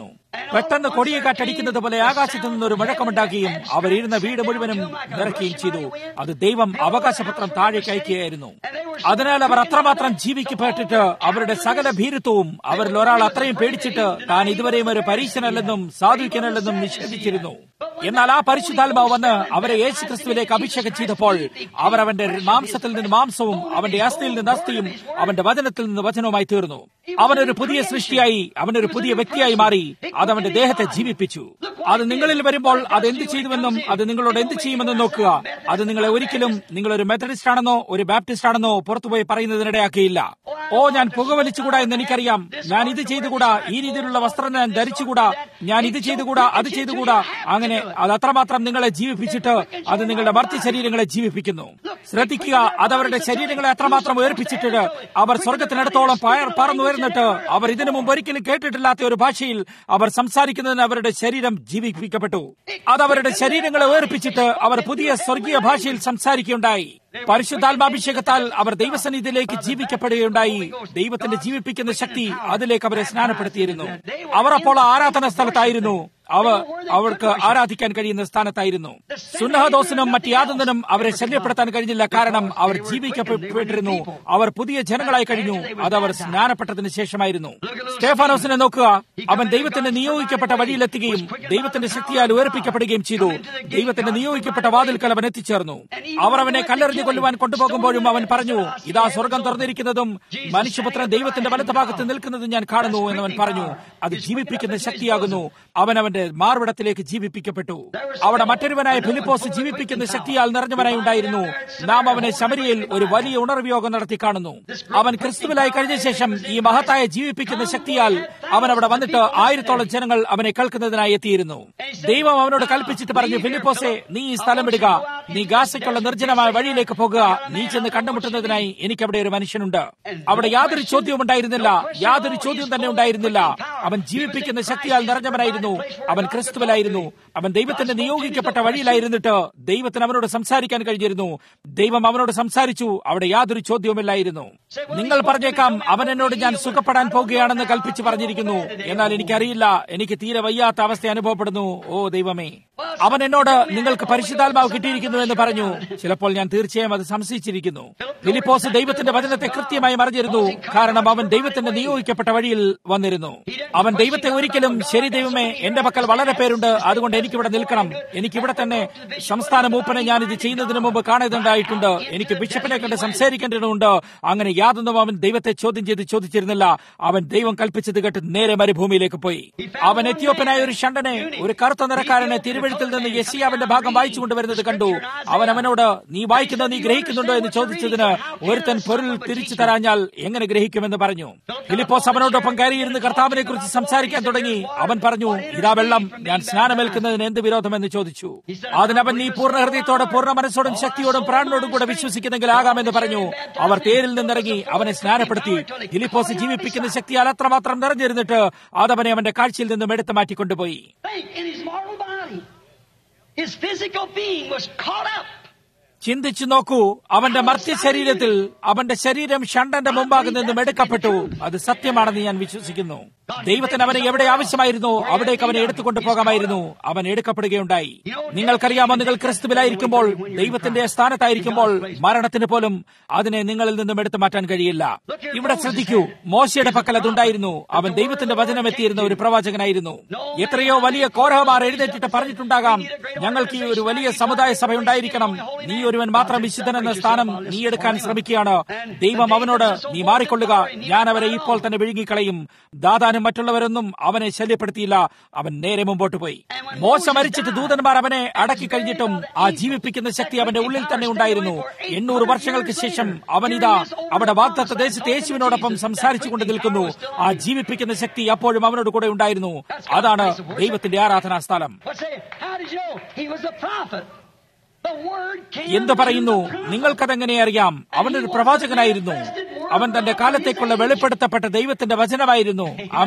പെട്ടെന്ന് കൊടിയെ കാറ്റടിക്കുന്നത് പോലെ ആകാശത്തു നിന്ന് ഒരു മുഴക്കമുണ്ടാക്കുകയും അവരിരുന്ന വീട് മുഴുവനും നിറയ്ക്കുകയും ചെയ്തു അത് ദൈവം അവകാശപത്രം താഴേക്ക് അയക്കുകയായിരുന്നു അതിനാൽ അവർ അത്രമാത്രം ജീവിക്കപ്പെട്ടിട്ട് അവരുടെ സകല ഭീരുത്വവും അവരിൽ ഒരാൾ അത്രയും പേടിച്ചിട്ട് താൻ ഇതുവരെയും ഒരു പരീക്ഷനല്ലെന്നും സാധുക്കനല്ലെന്നും നിഷേധിച്ചിരുന്നു എന്നാൽ ആ പരിശുദ്ധാത്മാവ് വന്ന് അവരെ യേശു ക്രിസ്തുവിലേക്ക് അഭിഷേകം ചെയ്തപ്പോൾ അവർ അവന്റെ മാംസത്തിൽ നിന്ന് മാംസവും അവന്റെ അസ്ഥിയിൽ നിന്ന് അസ്ഥിയും അവന്റെ വചനത്തിൽ നിന്ന് വചനവുമായി തീർന്നു അവനൊരു പുതിയ സൃഷ്ടിയായി അവനൊരു പുതിയ വ്യക്തിയായി മാറി അത് അവന്റെ ദേഹത്തെ ജീവിപ്പിച്ചു അത് നിങ്ങളിൽ വരുമ്പോൾ അത് എന്ത് ചെയ്തുവെന്നും അത് നിങ്ങളോട് എന്ത് ചെയ്യുമെന്നും നോക്കുക അത് നിങ്ങളെ ഒരിക്കലും നിങ്ങളൊരു മെത്തഡിസ്റ്റ് ആണെന്നോ ഒരു ബാപ്റ്റിസ്റ്റ് ആണെന്നോ പുറത്തുപോയി പറയുന്നതിനിടയാക്കിയില്ല ഓ ഞാൻ പുകവലിച്ചുകൂടാ എന്ന് എനിക്കറിയാം ഞാൻ ഇത് ചെയ്തുകൂടാ ഈ രീതിയിലുള്ള വസ്ത്രം ഞാൻ ധരിച്ചുകൂടാ ഞാൻ ഇത് ചെയ്തുകൂടാ അത് ചെയ്തുകൂടാ അങ്ങനെ അത് അത്രമാത്രം നിങ്ങളെ ജീവിപ്പിച്ചിട്ട് അത് നിങ്ങളുടെ മർത്തി ശരീരങ്ങളെ ജീവിപ്പിക്കുന്നു ശ്രദ്ധിക്കുക അത് അവരുടെ ശരീരങ്ങളെ അത്രമാത്രം ഉയർപ്പിച്ചിട്ട് അവർ സ്വർഗത്തിനടുത്തോളം പയർ പറന്നുയർന്നിട്ട് അവർ ഇതിനു മുമ്പ് ഒരിക്കലും കേട്ടിട്ടില്ലാത്ത ഒരു ഭാഷയിൽ അവർ സംസാരിക്കുന്നതിന് അവരുടെ ശരീരം ജീവിപ്പിക്കപ്പെട്ടു അത് അവരുടെ ശരീരങ്ങളെ ഉയർപ്പിച്ചിട്ട് അവർ പുതിയ സ്വർഗീയ ഭാഷയിൽ സംസാരിക്കുകയുണ്ടായി പരിശുദ്ധാത്മാഭിഷേകത്താൽ അവർ ദൈവസന്നിധിയിലേക്ക് ജീവിക്കപ്പെടുകയുണ്ടായി ദൈവത്തിന്റെ ജീവിപ്പിക്കുന്ന ശക്തി അതിലേക്ക് അവരെ സ്നാനപ്പെടുത്തിയിരുന്നു അവർ അപ്പോൾ ആരാധന സ്ഥലത്തായിരുന്നു അവ അവർക്ക് ആരാധിക്കാൻ കഴിയുന്ന സ്ഥാനത്തായിരുന്നു സുന്നഹദോസിനും മറ്റ് യാതൊന്നിനും അവരെ ശല്യപ്പെടുത്താൻ കഴിഞ്ഞില്ല കാരണം അവർ ജീവിക്കപ്പെട്ടിരുന്നു അവർ പുതിയ ജനങ്ങളായി കഴിഞ്ഞു അത് അവർ സ്നാനപ്പെട്ടതിന് ശേഷമായിരുന്നു സ്റ്റേഫാനോസിനെ നോക്കുക അവൻ ദൈവത്തിന്റെ നിയോഗിക്കപ്പെട്ട വഴിയിലെത്തുകയും ദൈവത്തിന്റെ ശക്തിയാൽ ഉയർപ്പിക്കപ്പെടുകയും ചെയ്തു ദൈവത്തിന്റെ നിയോഗിക്കപ്പെട്ട വാതിൽക്കൽ അവൻ എത്തിച്ചേർന്നു അവർ അവനെ കല്ലെറിഞ്ഞു കൊല്ലുവാൻ കൊണ്ടുപോകുമ്പോഴും അവൻ പറഞ്ഞു ഇതാ സ്വർഗം തുറന്നിരിക്കുന്നതും മനുഷ്യപുത്രൻ ദൈവത്തിന്റെ വലതുഭാഗത്ത് നിൽക്കുന്നതും ഞാൻ കാണുന്നു എന്നവൻ പറഞ്ഞു അത് ജീവിപ്പിക്കുന്ന ശക്തിയാകുന്നു അവൻ അവന്റെ മാർവിടത്തിലേക്ക് ജീവിപ്പിക്കപ്പെട്ടു അവിടെ മറ്റൊരുവനായ ഫിലിപ്പോസ് ജീവിപ്പിക്കുന്ന ശക്തിയാൽ നിറഞ്ഞവനായി ഉണ്ടായിരുന്നു നാം അവനെ ശബരിയിൽ ഒരു വലിയ ഉണർവ് യോഗം നടത്തി കാണുന്നു അവൻ ക്രിസ്തുവിലായി കഴിഞ്ഞ ശേഷം ഈ മഹത്തായ ജീവിപ്പിക്കുന്ന ശക്തിയാൽ അവൻ അവിടെ വന്നിട്ട് ആയിരത്തോളം ജനങ്ങൾ അവനെ കേൾക്കുന്നതിനായി എത്തിയിരുന്നു ദൈവം അവനോട് കൽപ്പിച്ചിട്ട് പറഞ്ഞു ഫിലിപ്പോസെ നീ ഈ സ്ഥലം വിടുക നീ ഗാസയ്ക്കുള്ള നിർജ്ജനമായ വഴിയിലേക്ക് പോകുക നീ ചെന്ന് കണ്ടുമുട്ടുന്നതിനായി എനിക്ക് അവിടെ ഒരു മനുഷ്യനുണ്ട് അവിടെ യാതൊരു ചോദ്യവും ഉണ്ടായിരുന്നില്ല യാതൊരു ചോദ്യവും തന്നെ ഉണ്ടായിരുന്നില്ല അവൻ ജീവിപ്പിക്കുന്ന ശക്തിയാൽ നിറഞ്ഞവനായിരുന്നു അവൻ ക്രിസ്തുവിലായിരുന്നു അവൻ ദൈവത്തിന്റെ നിയോഗിക്കപ്പെട്ട വഴിയിലായിരുന്നിട്ട് ദൈവത്തിന് അവനോട് സംസാരിക്കാൻ കഴിഞ്ഞിരുന്നു ദൈവം അവനോട് സംസാരിച്ചു അവിടെ യാതൊരു ചോദ്യവുമില്ലായിരുന്നു നിങ്ങൾ പറഞ്ഞേക്കാം അവൻ എന്നോട് ഞാൻ സുഖപ്പെടാൻ പോകുകയാണെന്ന് കൽപ്പിച്ച് പറഞ്ഞിരിക്കുന്നു എന്നാൽ എനിക്കറിയില്ല എനിക്ക് തീരെ വയ്യാത്ത അവസ്ഥ അനുഭവപ്പെടുന്നു ഓ ദൈവമേ അവൻ എന്നോട് നിങ്ങൾക്ക് പരിശുദ്ധാത്മാവ് കിട്ടിയിരിക്കുന്നു എന്ന് പറഞ്ഞു ചിലപ്പോൾ ഞാൻ തീർച്ചയായും അത് സംശയിച്ചിരിക്കുന്നു ഫിലിപ്പോസ് ദൈവത്തിന്റെ വചനത്തെ കൃത്യമായി മറിഞ്ഞിരുന്നു കാരണം അവൻ ദൈവത്തിന്റെ നിയോഗിക്കപ്പെട്ട വഴിയിൽ വന്നിരുന്നു അവൻ ദൈവത്തെ ഒരിക്കലും ശരി ദൈവമേ എന്റെ പക്കൽ വളരെ പേരുണ്ട് അതുകൊണ്ട് എനിക്കിവിടെ നിൽക്കണം എനിക്കിവിടെ തന്നെ സംസ്ഥാന മൂപ്പനെ ഞാൻ ഇത് ചെയ്യുന്നതിന് മുമ്പ് കാണേണ്ടതായിട്ടുണ്ട് എനിക്ക് ബിഷപ്പിനെ കണ്ട് സംസാരിക്കേണ്ടതുണ്ട് അങ്ങനെ യാതൊന്നും അവൻ ദൈവത്തെ ചോദ്യം ചെയ്ത് ചോദിച്ചിരുന്നില്ല അവൻ ദൈവം കൽപ്പിച്ചത് കേട്ട് നേരെ മരുഭൂമിയിലേക്ക് പോയി അവൻ എത്യോപ്യനായ ഒരു ഷണ്ടനെ ഒരു കറുത്ത നിറക്കാരനെ തിരുവഴുത്തിൽ നിന്ന് യസിയാവിന്റെ ഭാഗം വായിച്ചു കൊണ്ടുവരുന്നത് കണ്ടു അവൻ അവനോട് നീ വായിക്കുന്നത് നീ ഗ്രഹിക്കുന്നുണ്ടോ എന്ന് ചോദിച്ചതിന് ഒരുത്തൻ പൊരുൾ തിരിച്ചു തരാഞ്ഞാൽ എങ്ങനെ ഗ്രഹിക്കുമെന്ന് പറഞ്ഞു ഫിലിപ്പോസ് അവനോടൊപ്പം കയറിയിരുന്ന് കർത്താവിനെ കുറിച്ച് സംസാരിക്കാൻ തുടങ്ങി അവൻ പറഞ്ഞു ഇതാ വെള്ളം ഞാൻ സ്നാനമേൽക്കുന്നതിന് എന്ത് വിരോധമെന്ന് ചോദിച്ചു അതിനവൻ നീ പൂർണ്ണ ഹൃദയത്തോടെ പൂർണ്ണ മനസ്സോടും ശക്തിയോടും പ്രാണനോടും കൂടെ വിശ്വസിക്കുന്നെങ്കിൽ ആകാമെന്ന് പറഞ്ഞു അവർ തേരിൽ നിന്നിറങ്ങി അവനെ സ്നാനപ്പെടുത്തി ഫിലിപ്പോസ് ജീവിപ്പിക്കുന്ന ശക്തിയാൽ അത്രമാത്രം നിറഞ്ഞിരുന്നിട്ട് അതവനെ അവന്റെ കാഴ്ചയിൽ നിന്നും എടുത്തു മാറ്റിക്കൊണ്ടുപോയി Think in his mortal body. His physical being was caught up. ചിന്തിച്ചു നോക്കൂ അവന്റെ മർത്യ ശരീരത്തിൽ അവന്റെ ശരീരം ഷണ്ടന്റെ മുമ്പാകെ നിന്നും എടുക്കപ്പെട്ടു അത് സത്യമാണെന്ന് ഞാൻ വിശ്വസിക്കുന്നു ദൈവത്തിന് അവനെ എവിടെ ആവശ്യമായിരുന്നോ അവിടേക്ക് അവനെ എടുത്തുകൊണ്ട് പോകാമായിരുന്നു അവൻ എടുക്കപ്പെടുകയുണ്ടായി നിങ്ങൾക്കറിയാമോ നിങ്ങൾ ക്രിസ്തുവിലായിരിക്കുമ്പോൾ ദൈവത്തിന്റെ സ്ഥാനത്തായിരിക്കുമ്പോൾ മരണത്തിന് പോലും അതിനെ നിങ്ങളിൽ നിന്നും എടുത്തു മാറ്റാൻ കഴിയില്ല ഇവിടെ ശ്രദ്ധിക്കൂ മോശയുടെ പക്കൽ അതുണ്ടായിരുന്നു അവൻ ദൈവത്തിന്റെ വചനം എത്തിയിരുന്ന ഒരു പ്രവാചകനായിരുന്നു എത്രയോ വലിയ കോരഹമാർ എഴുന്നേറ്റിട്ട് പറഞ്ഞിട്ടുണ്ടാകാം ഞങ്ങൾക്ക് ഈ ഒരു വലിയ സമുദായ സഭ ഉണ്ടായിരിക്കണം നീ ഒരുവൻ മാത്രം വിശുദ്ധനെന്ന സ്ഥാനം നീ എടുക്കാൻ ശ്രമിക്കുകയാണ് ദൈവം അവനോട് നീ മാറിക്കൊള്ളുക ഞാൻ അവരെ ഇപ്പോൾ തന്നെ വിഴുങ്ങിക്കളയും ദാതാനും മറ്റുള്ളവരൊന്നും അവനെ ശല്യപ്പെടുത്തിയില്ല അവൻ നേരെ മുമ്പോട്ട് പോയി മോശ മരിച്ചിട്ട് ദൂതന്മാർ അവനെ അടക്കി കഴിഞ്ഞിട്ടും ആ ജീവിപ്പിക്കുന്ന ശക്തി അവന്റെ ഉള്ളിൽ തന്നെ ഉണ്ടായിരുന്നു എണ്ണൂറ് വർഷങ്ങൾക്ക് ശേഷം അവൻ ഇതാ അവിടെ വാഗ്ദത്ത ദേശത്ത് യേശുവിനോടൊപ്പം സംസാരിച്ചുകൊണ്ട് നിൽക്കുന്നു ആ ജീവിപ്പിക്കുന്ന ശക്തി അപ്പോഴും അവനോട് കൂടെ ഉണ്ടായിരുന്നു അതാണ് ദൈവത്തിന്റെ ആരാധനാ സ്ഥലം But say, how did you know? He was a prophet. The word came എന്ത് പറയുന്നു നിങ്ങൾക്കതെങ്ങനെ അറിയാം അവനൊരു പ്രവാചകനായിരുന്നു അവൻ തന്റെ കാലത്തേക്കുള്ള വെളിപ്പെടുത്തപ്പെട്ട ദൈവത്തിന്റെ വചനമായിരുന്നു ആമേൻ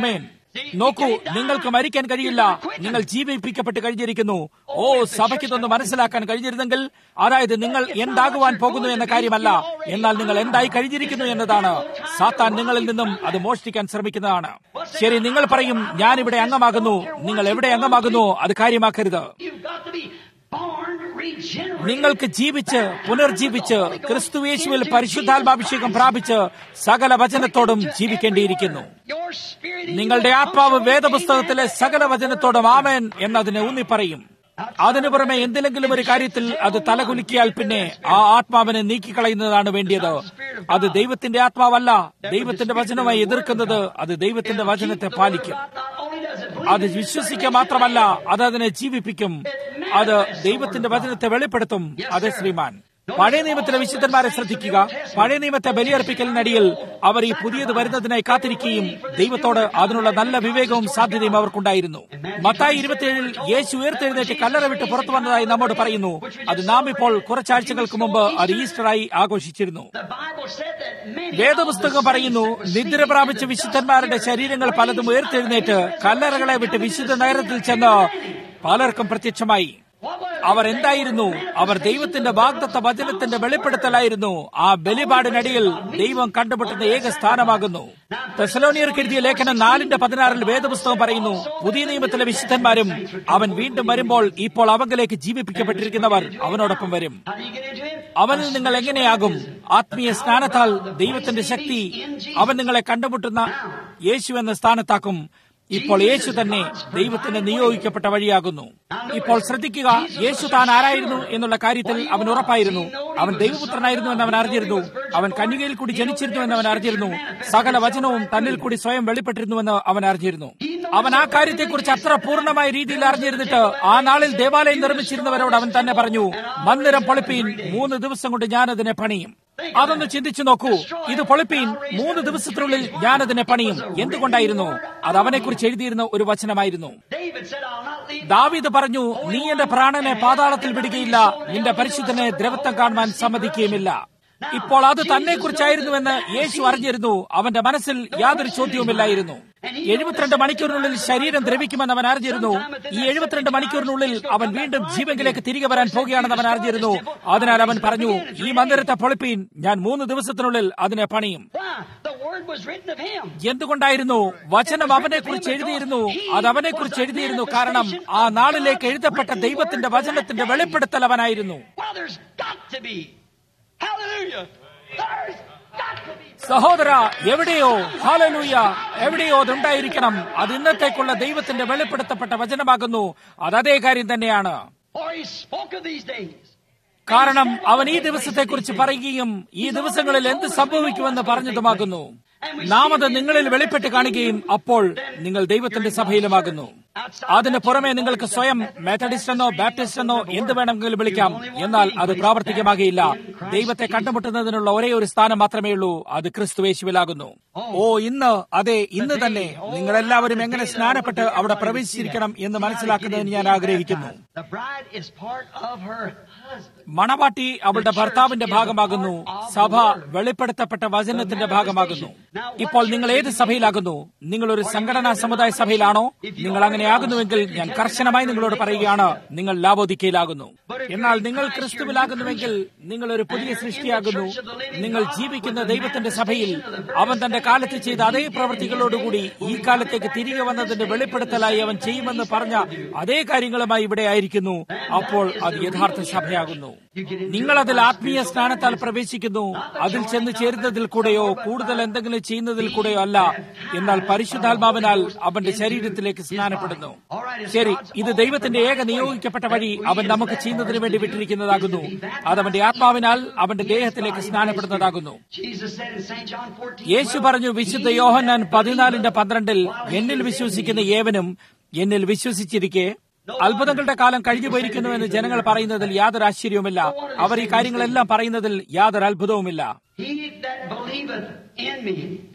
നോക്കൂ നിങ്ങൾക്ക് മരിക്കാൻ കഴിയില്ല നിങ്ങൾ ജീവിപ്പിക്കപ്പെട്ട് കഴിഞ്ഞിരിക്കുന്നു ഓ സഭയ്ക്ക് ഇതൊന്ന് മനസ്സിലാക്കാൻ കഴിഞ്ഞിരുന്നെങ്കിൽ അതായത് നിങ്ങൾ എന്താകുവാൻ പോകുന്നു എന്ന കാര്യമല്ല എന്നാൽ നിങ്ങൾ എന്തായി കഴിഞ്ഞിരിക്കുന്നു എന്നതാണ് സാത്താൻ നിങ്ങളിൽ നിന്നും അത് മോഷ്ടിക്കാൻ ശ്രമിക്കുന്നതാണ് ശരി നിങ്ങൾ പറയും ഞാൻ ഇവിടെ അംഗമാകുന്നു നിങ്ങൾ എവിടെ അംഗമാകുന്നു അത് കാര്യമാക്കരുത് You've got to be born regenerate. നിങ്ങൾക്ക് ജീവിച്ച് പുനർജീവിച്ച് ക്രിസ്തുയേശുവിൽ പരിശുദ്ധാത്മാഭിഷേകം പ്രാപിച്ച് സകല വചനത്തോടും ജീവിക്കേണ്ടിയിരിക്കുന്നു Your spirit in നിങ്ങളുടെ you ആത്മാവ് comes from വേദപുസ്തകത്തിലെ സകല വചനത്തോടും ആമേൻ എന്നതിനെ ഊന്നിപ്പറയും അതിനു പുറമെ എന്തിലെങ്കിലും ഒരു കാര്യത്തിൽ അത് തലകുലുക്കിയാൽ പിന്നെ ആ ആത്മാവിനെ നീക്കിക്കളയുന്നതാണ് വേണ്ടിയത് അത് ദൈവത്തിന്റെ ആത്മാവല്ല ദൈവത്തിന്റെ വചനമായി എതിർക്കുന്നത് അത് ദൈവത്തിന്റെ വചനത്തെ പാലിക്കും Not only does it അത് വിശ്വസിക്കുക മാത്രമല്ല അത് അതിനെ ജീവിപ്പിക്കും അത് ദൈവത്തിന്റെ വചനത്തെ വെളിപ്പെടുത്തും അതെ ശ്രീമാൻ പഴയ നിയമത്തിലെ വിശുദ്ധന്മാരെ ശ്രദ്ധിക്കുക പഴയ നിയമത്തെ ബലിയർപ്പിക്കലിനടിയിൽ അവർ ഈ പുതിയത് വരുന്നതിനായി കാത്തിരിക്കുകയും ദൈവത്തോട് അതിനുള്ള നല്ല വിവേകവും സാധ്യതയും അവർക്കുണ്ടായിരുന്നു മത്തായി ഇരുപത്തിയേഴിൽ യേശു ഉയർത്തെഴുന്നേറ്റ് കല്ലറ വിട്ട് പുറത്തു വന്നതായി നമ്മോട് പറയുന്നു അത് നാം ഇപ്പോൾ കുറച്ചാഴ്ചകൾക്ക് മുമ്പ് അത് ഈസ്റ്ററായി ആഘോഷിച്ചിരുന്നു The Bible said that many വേദപുസ്തകം പറയുന്നു നിദ്ര പ്രാപിച്ച വിശുദ്ധന്മാരുടെ ശരീരങ്ങൾ പലതും ഉയർത്തെഴുന്നേറ്റ് കല്ലറകളെ വിട്ട് വിശുദ്ധ നഗരത്തിൽ ചെന്ന് പലർക്കും പ്രത്യക്ഷമായി അവർ എന്തായിരുന്നു അവർ ദൈവത്തിന്റെ വാഗ്ദത്ത വചനത്തിന്റെ വെളിപ്പെടുത്തലായിരുന്നു ആ ബലിപാടിനടിയിൽ ദൈവം കണ്ടുമുട്ടുന്ന ഏക സ്ഥാനമാകുന്നു തെസലോണിയർക്ക് എഴുതിയ ലേഖനം നാലിന്റെ പതിനാറിൽ വേദപുസ്തകം പറയുന്നു പുതിയ നിയമത്തിലെ വിശുദ്ധന്മാരും അവൻ വീണ്ടും വരുമ്പോൾ ഇപ്പോൾ അവങ്കിലേക്ക് ജീവിപ്പിക്കപ്പെട്ടിരിക്കുന്നവർ അവനോടൊപ്പം വരും How do you get into him? അവനിൽ നിങ്ങൾ എങ്ങനെയാകും ആത്മീയ സ്നാനത്താൽ ദൈവത്തിന്റെ ശക്തി അവൻ നിങ്ങളെ കണ്ടുമുട്ടുന്ന യേശു എന്ന സ്ഥാനത്താക്കും ഇപ്പോൾ യേശു തന്നെ ദൈവത്തിന് നിയോഗിക്കപ്പെട്ട വഴിയാകുന്നു ഇപ്പോൾ ശ്രദ്ധിക്കുക യേശു താൻ ആരായിരുന്നു എന്നുള്ള കാര്യത്തിൽ അവൻ ഉറപ്പായിരുന്നു അവൻ ദൈവപുത്രനായിരുന്നു എന്ന് അവൻ അറിഞ്ഞിരുന്നു അവൻ കന്യകയിൽ കൂടി ജനിച്ചിരുന്നു എന്ന് അവൻ അറിഞ്ഞിരുന്നു സകല വചനവും തന്നിൽ കൂടി സ്വയം വെളിപ്പെട്ടിരുന്നുവെന്ന് അവൻ അറിഞ്ഞിരുന്നു അവൻ ആ കാര്യത്തെക്കുറിച്ച് അത്ര പൂർണ്ണമായ രീതിയിൽ അറിഞ്ഞിരുന്നിട്ട് ആ നാളിൽ ദേവാലയം നിർമ്മിച്ചിരുന്നവരോട് അവൻ തന്നെ പറഞ്ഞു മന്ദിരം പൊളിപ്പീൻ മൂന്ന് ദിവസം കൊണ്ട് ഞാനതിനെ പണിയും അതൊന്ന് ചിന്തിച്ചു നോക്കൂ ഇത് പൊളിപ്പീൻ മൂന്ന് ദിവസത്തിനുള്ളിൽ ഞാനതിനെ പണിയും എന്തുകൊണ്ടായിരുന്നു അത് അവനെക്കുറിച്ച് എഴുതിയിരുന്ന ഒരു വചനമായിരുന്നു David said, I'll not leave ദാവീദ് പറഞ്ഞു നീ എന്റെ പ്രാണനെ പാതാളത്തിൽ വിടുകയില്ല നിന്റെ പരിശുദ്ധനെ ദ്രവത്വം കാണുവാൻ സമ്മതിക്കുകയുമില്ല ഇപ്പോൾ അത് തന്നെ കുറിച്ചായിരുന്നുവെന്ന് യേശു അറിഞ്ഞിരുന്നു അവന്റെ മനസ്സിൽ യാതൊരു ചോദ്യവുമില്ലായിരുന്നു എഴുപത്തിരണ്ട് മണിക്കൂറിനുള്ളിൽ ശരീരം ദ്രവിക്കുമെന്ന് അവൻ അറിഞ്ഞിരുന്നു ഈ എഴുപത്തിരണ്ട് മണിക്കൂറിനുള്ളിൽ അവൻ വീണ്ടും ജീവങ്കിലേക്ക് തിരികെ വരാൻ പോകുകയാണെന്ന് അവൻ അറിഞ്ഞിരുന്നു അതിനാൽ അവൻ പറഞ്ഞു ഈ മന്ദിരത്തെ പൊളിപ്പീൻ ഞാൻ മൂന്ന് ദിവസത്തിനുള്ളിൽ അതിനെ പണിയും Why? The word was written of him. എന്തുകൊണ്ടായിരുന്നു വചനം അവനെ കുറിച്ച് എഴുതിയിരുന്നു അത് അവനെ കുറിച്ച് എഴുതിയിരുന്നു കാരണം ആ നാളിലേക്ക് എഴുതപ്പെട്ട ദൈവത്തിന്റെ വചനത്തിന്റെ വെളിപ്പെടുത്തൽ അവനായിരുന്നു Well, there's got to be. Hallelujah. There's got to be. സഹോദര എവിടെയോ ഹാലലൂയ എവിടെയോ അതുണ്ടായിരിക്കണം അത് ഇന്നത്തേക്കുള്ള ദൈവത്തിന്റെ വെളിപ്പെടുത്തപ്പെട്ട വചനമാകുന്നു അത് അതേ കാര്യം തന്നെയാണ് For he spoke of these days. കാരണം അവൻ ഈ ദിവസത്തെക്കുറിച്ച് പറയുകയും ഈ ദിവസങ്ങളിൽ എന്ത് സംഭവിക്കുമെന്ന് പറഞ്ഞതുമാകുന്നു നാം അത് നിങ്ങളിൽ വെളിപ്പെട്ട് കാണുകയും അപ്പോൾ നിങ്ങൾ ദൈവത്തിന്റെ സഭയിലുമാകുന്നു അതിന് പുറമെ നിങ്ങൾക്ക് സ്വയം മെത്തഡിസ്റ്റ് എന്നോ ബാപ്റ്റിസ്റ്റ് എന്നോ എന്ത് വേണമെങ്കിലും വിളിക്കാം എന്നാൽ അത് പ്രാവർത്തികമാകയില്ല ദൈവത്തെ കണ്ടുമുട്ടുന്നതിനുള്ള ഒരേ ഒരു സ്ഥാനം മാത്രമേ ഉള്ളൂ അത് ക്രിസ്തുവേശുവിലാകുന്നു ഓ ഇന്ന് അതെ ഇന്ന് തന്നെ നിങ്ങൾ എല്ലാവരും എങ്ങനെ സ്നാനപ്പെട്ട് അവിടെ പ്രവേശിച്ചിരിക്കണം എന്ന് മനസ്സിലാക്കുന്നതിന് ഞാൻ ആഗ്രഹിക്കുന്നു The bride is part of her husband. മണവാട്ടി അവളുടെ ഭർത്താവിന്റെ ഭാഗമാകുന്നു സഭ വെളിപ്പെടുത്തപ്പെട്ട വചനത്തിന്റെ ഭാഗമാകുന്നു ഇപ്പോൾ നിങ്ങൾ ഏത് സഭയിലാകുന്നു നിങ്ങൾ ഒരു സംഘടനാ സമുദായ സഭയിലാണോ നിങ്ങൾ അങ്ങനെയാകുന്നുവെങ്കിൽ ഞാൻ കർശനമായി നിങ്ങളോട് പറയുകയാണ് നിങ്ങൾ ലാവോദിക്കയിലാകുന്നു എന്നാൽ നിങ്ങൾ ക്രിസ്തുവിലാകുന്നുവെങ്കിൽ നിങ്ങൾ ഒരു പുതിയ സൃഷ്ടിയാകുന്നു നിങ്ങൾ ജീവിക്കുന്ന ദൈവത്തിന്റെ സഭയിൽ അവൻ തന്റെ കാലത്ത് ചെയ്ത അതേ പ്രവൃത്തികളോടുകൂടി ഈ കാലത്തേക്ക് തിരികെ വന്നതിന്റെ വെളിപ്പെടുത്തലായി അവൻ ചെയ്യുമെന്ന് പറഞ്ഞ അതേ കാര്യങ്ങളുമായി ഇവിടെ ആയിരിക്കുന്നു അപ്പോൾ അത് യഥാർത്ഥ സഭയാകുന്നു നിങ്ങൾ അതിൽ ആത്മീയ സ്ഥാനത്താൽ പ്രവേശിക്കുന്നു അതിൽ ചെന്ന് ചേരുന്നതിൽ കൂടെയോ കൂടുതൽ എന്തെങ്കിലും ചെയ്യുന്നതിൽ കൂടെയോ അല്ല എന്നാൽ പരിശുദ്ധാത്മാവിനാൽ അവന്റെ ശരീരത്തിലേക്ക് സ്നാനപ്പെടുന്നു ശരി ഇത് ദൈവത്തിന്റെ ഏക നിയോഗിക്കപ്പെട്ട വഴി അവൻ നമുക്ക് ചെയ്യുന്നതിന് വേണ്ടി വിട്ടിരിക്കുന്നതാകുന്നു അത് അവന്റെ ആത്മാവിനാൽ അവന്റെ ദേഹത്തിലേക്ക് സ്നാനപ്പെടുന്നതാകുന്നു Jesus said in St. John 14, യേശു പറഞ്ഞു വിശുദ്ധ യോഹന്നാൻ പതിനാലിന്റെ പന്ത്രണ്ടിൽ എന്നിൽ വിശ്വസിക്കുന്ന ഏവനും എന്നിൽ വിശ്വസിച്ചിരിക്കെ അത്ഭുതങ്ങളുടെ കാലം കഴിഞ്ഞു പോയിരിക്കുന്നു എന്ന് ജനങ്ങൾ പറയുന്നതിൽ യാതൊരു ആശ്ചര്യവുമില്ല അവർ ഈ കാര്യങ്ങളെല്ലാം പറയുന്നതിൽ യാതൊരു അത്ഭുതവുമില്ല He that believeth in me,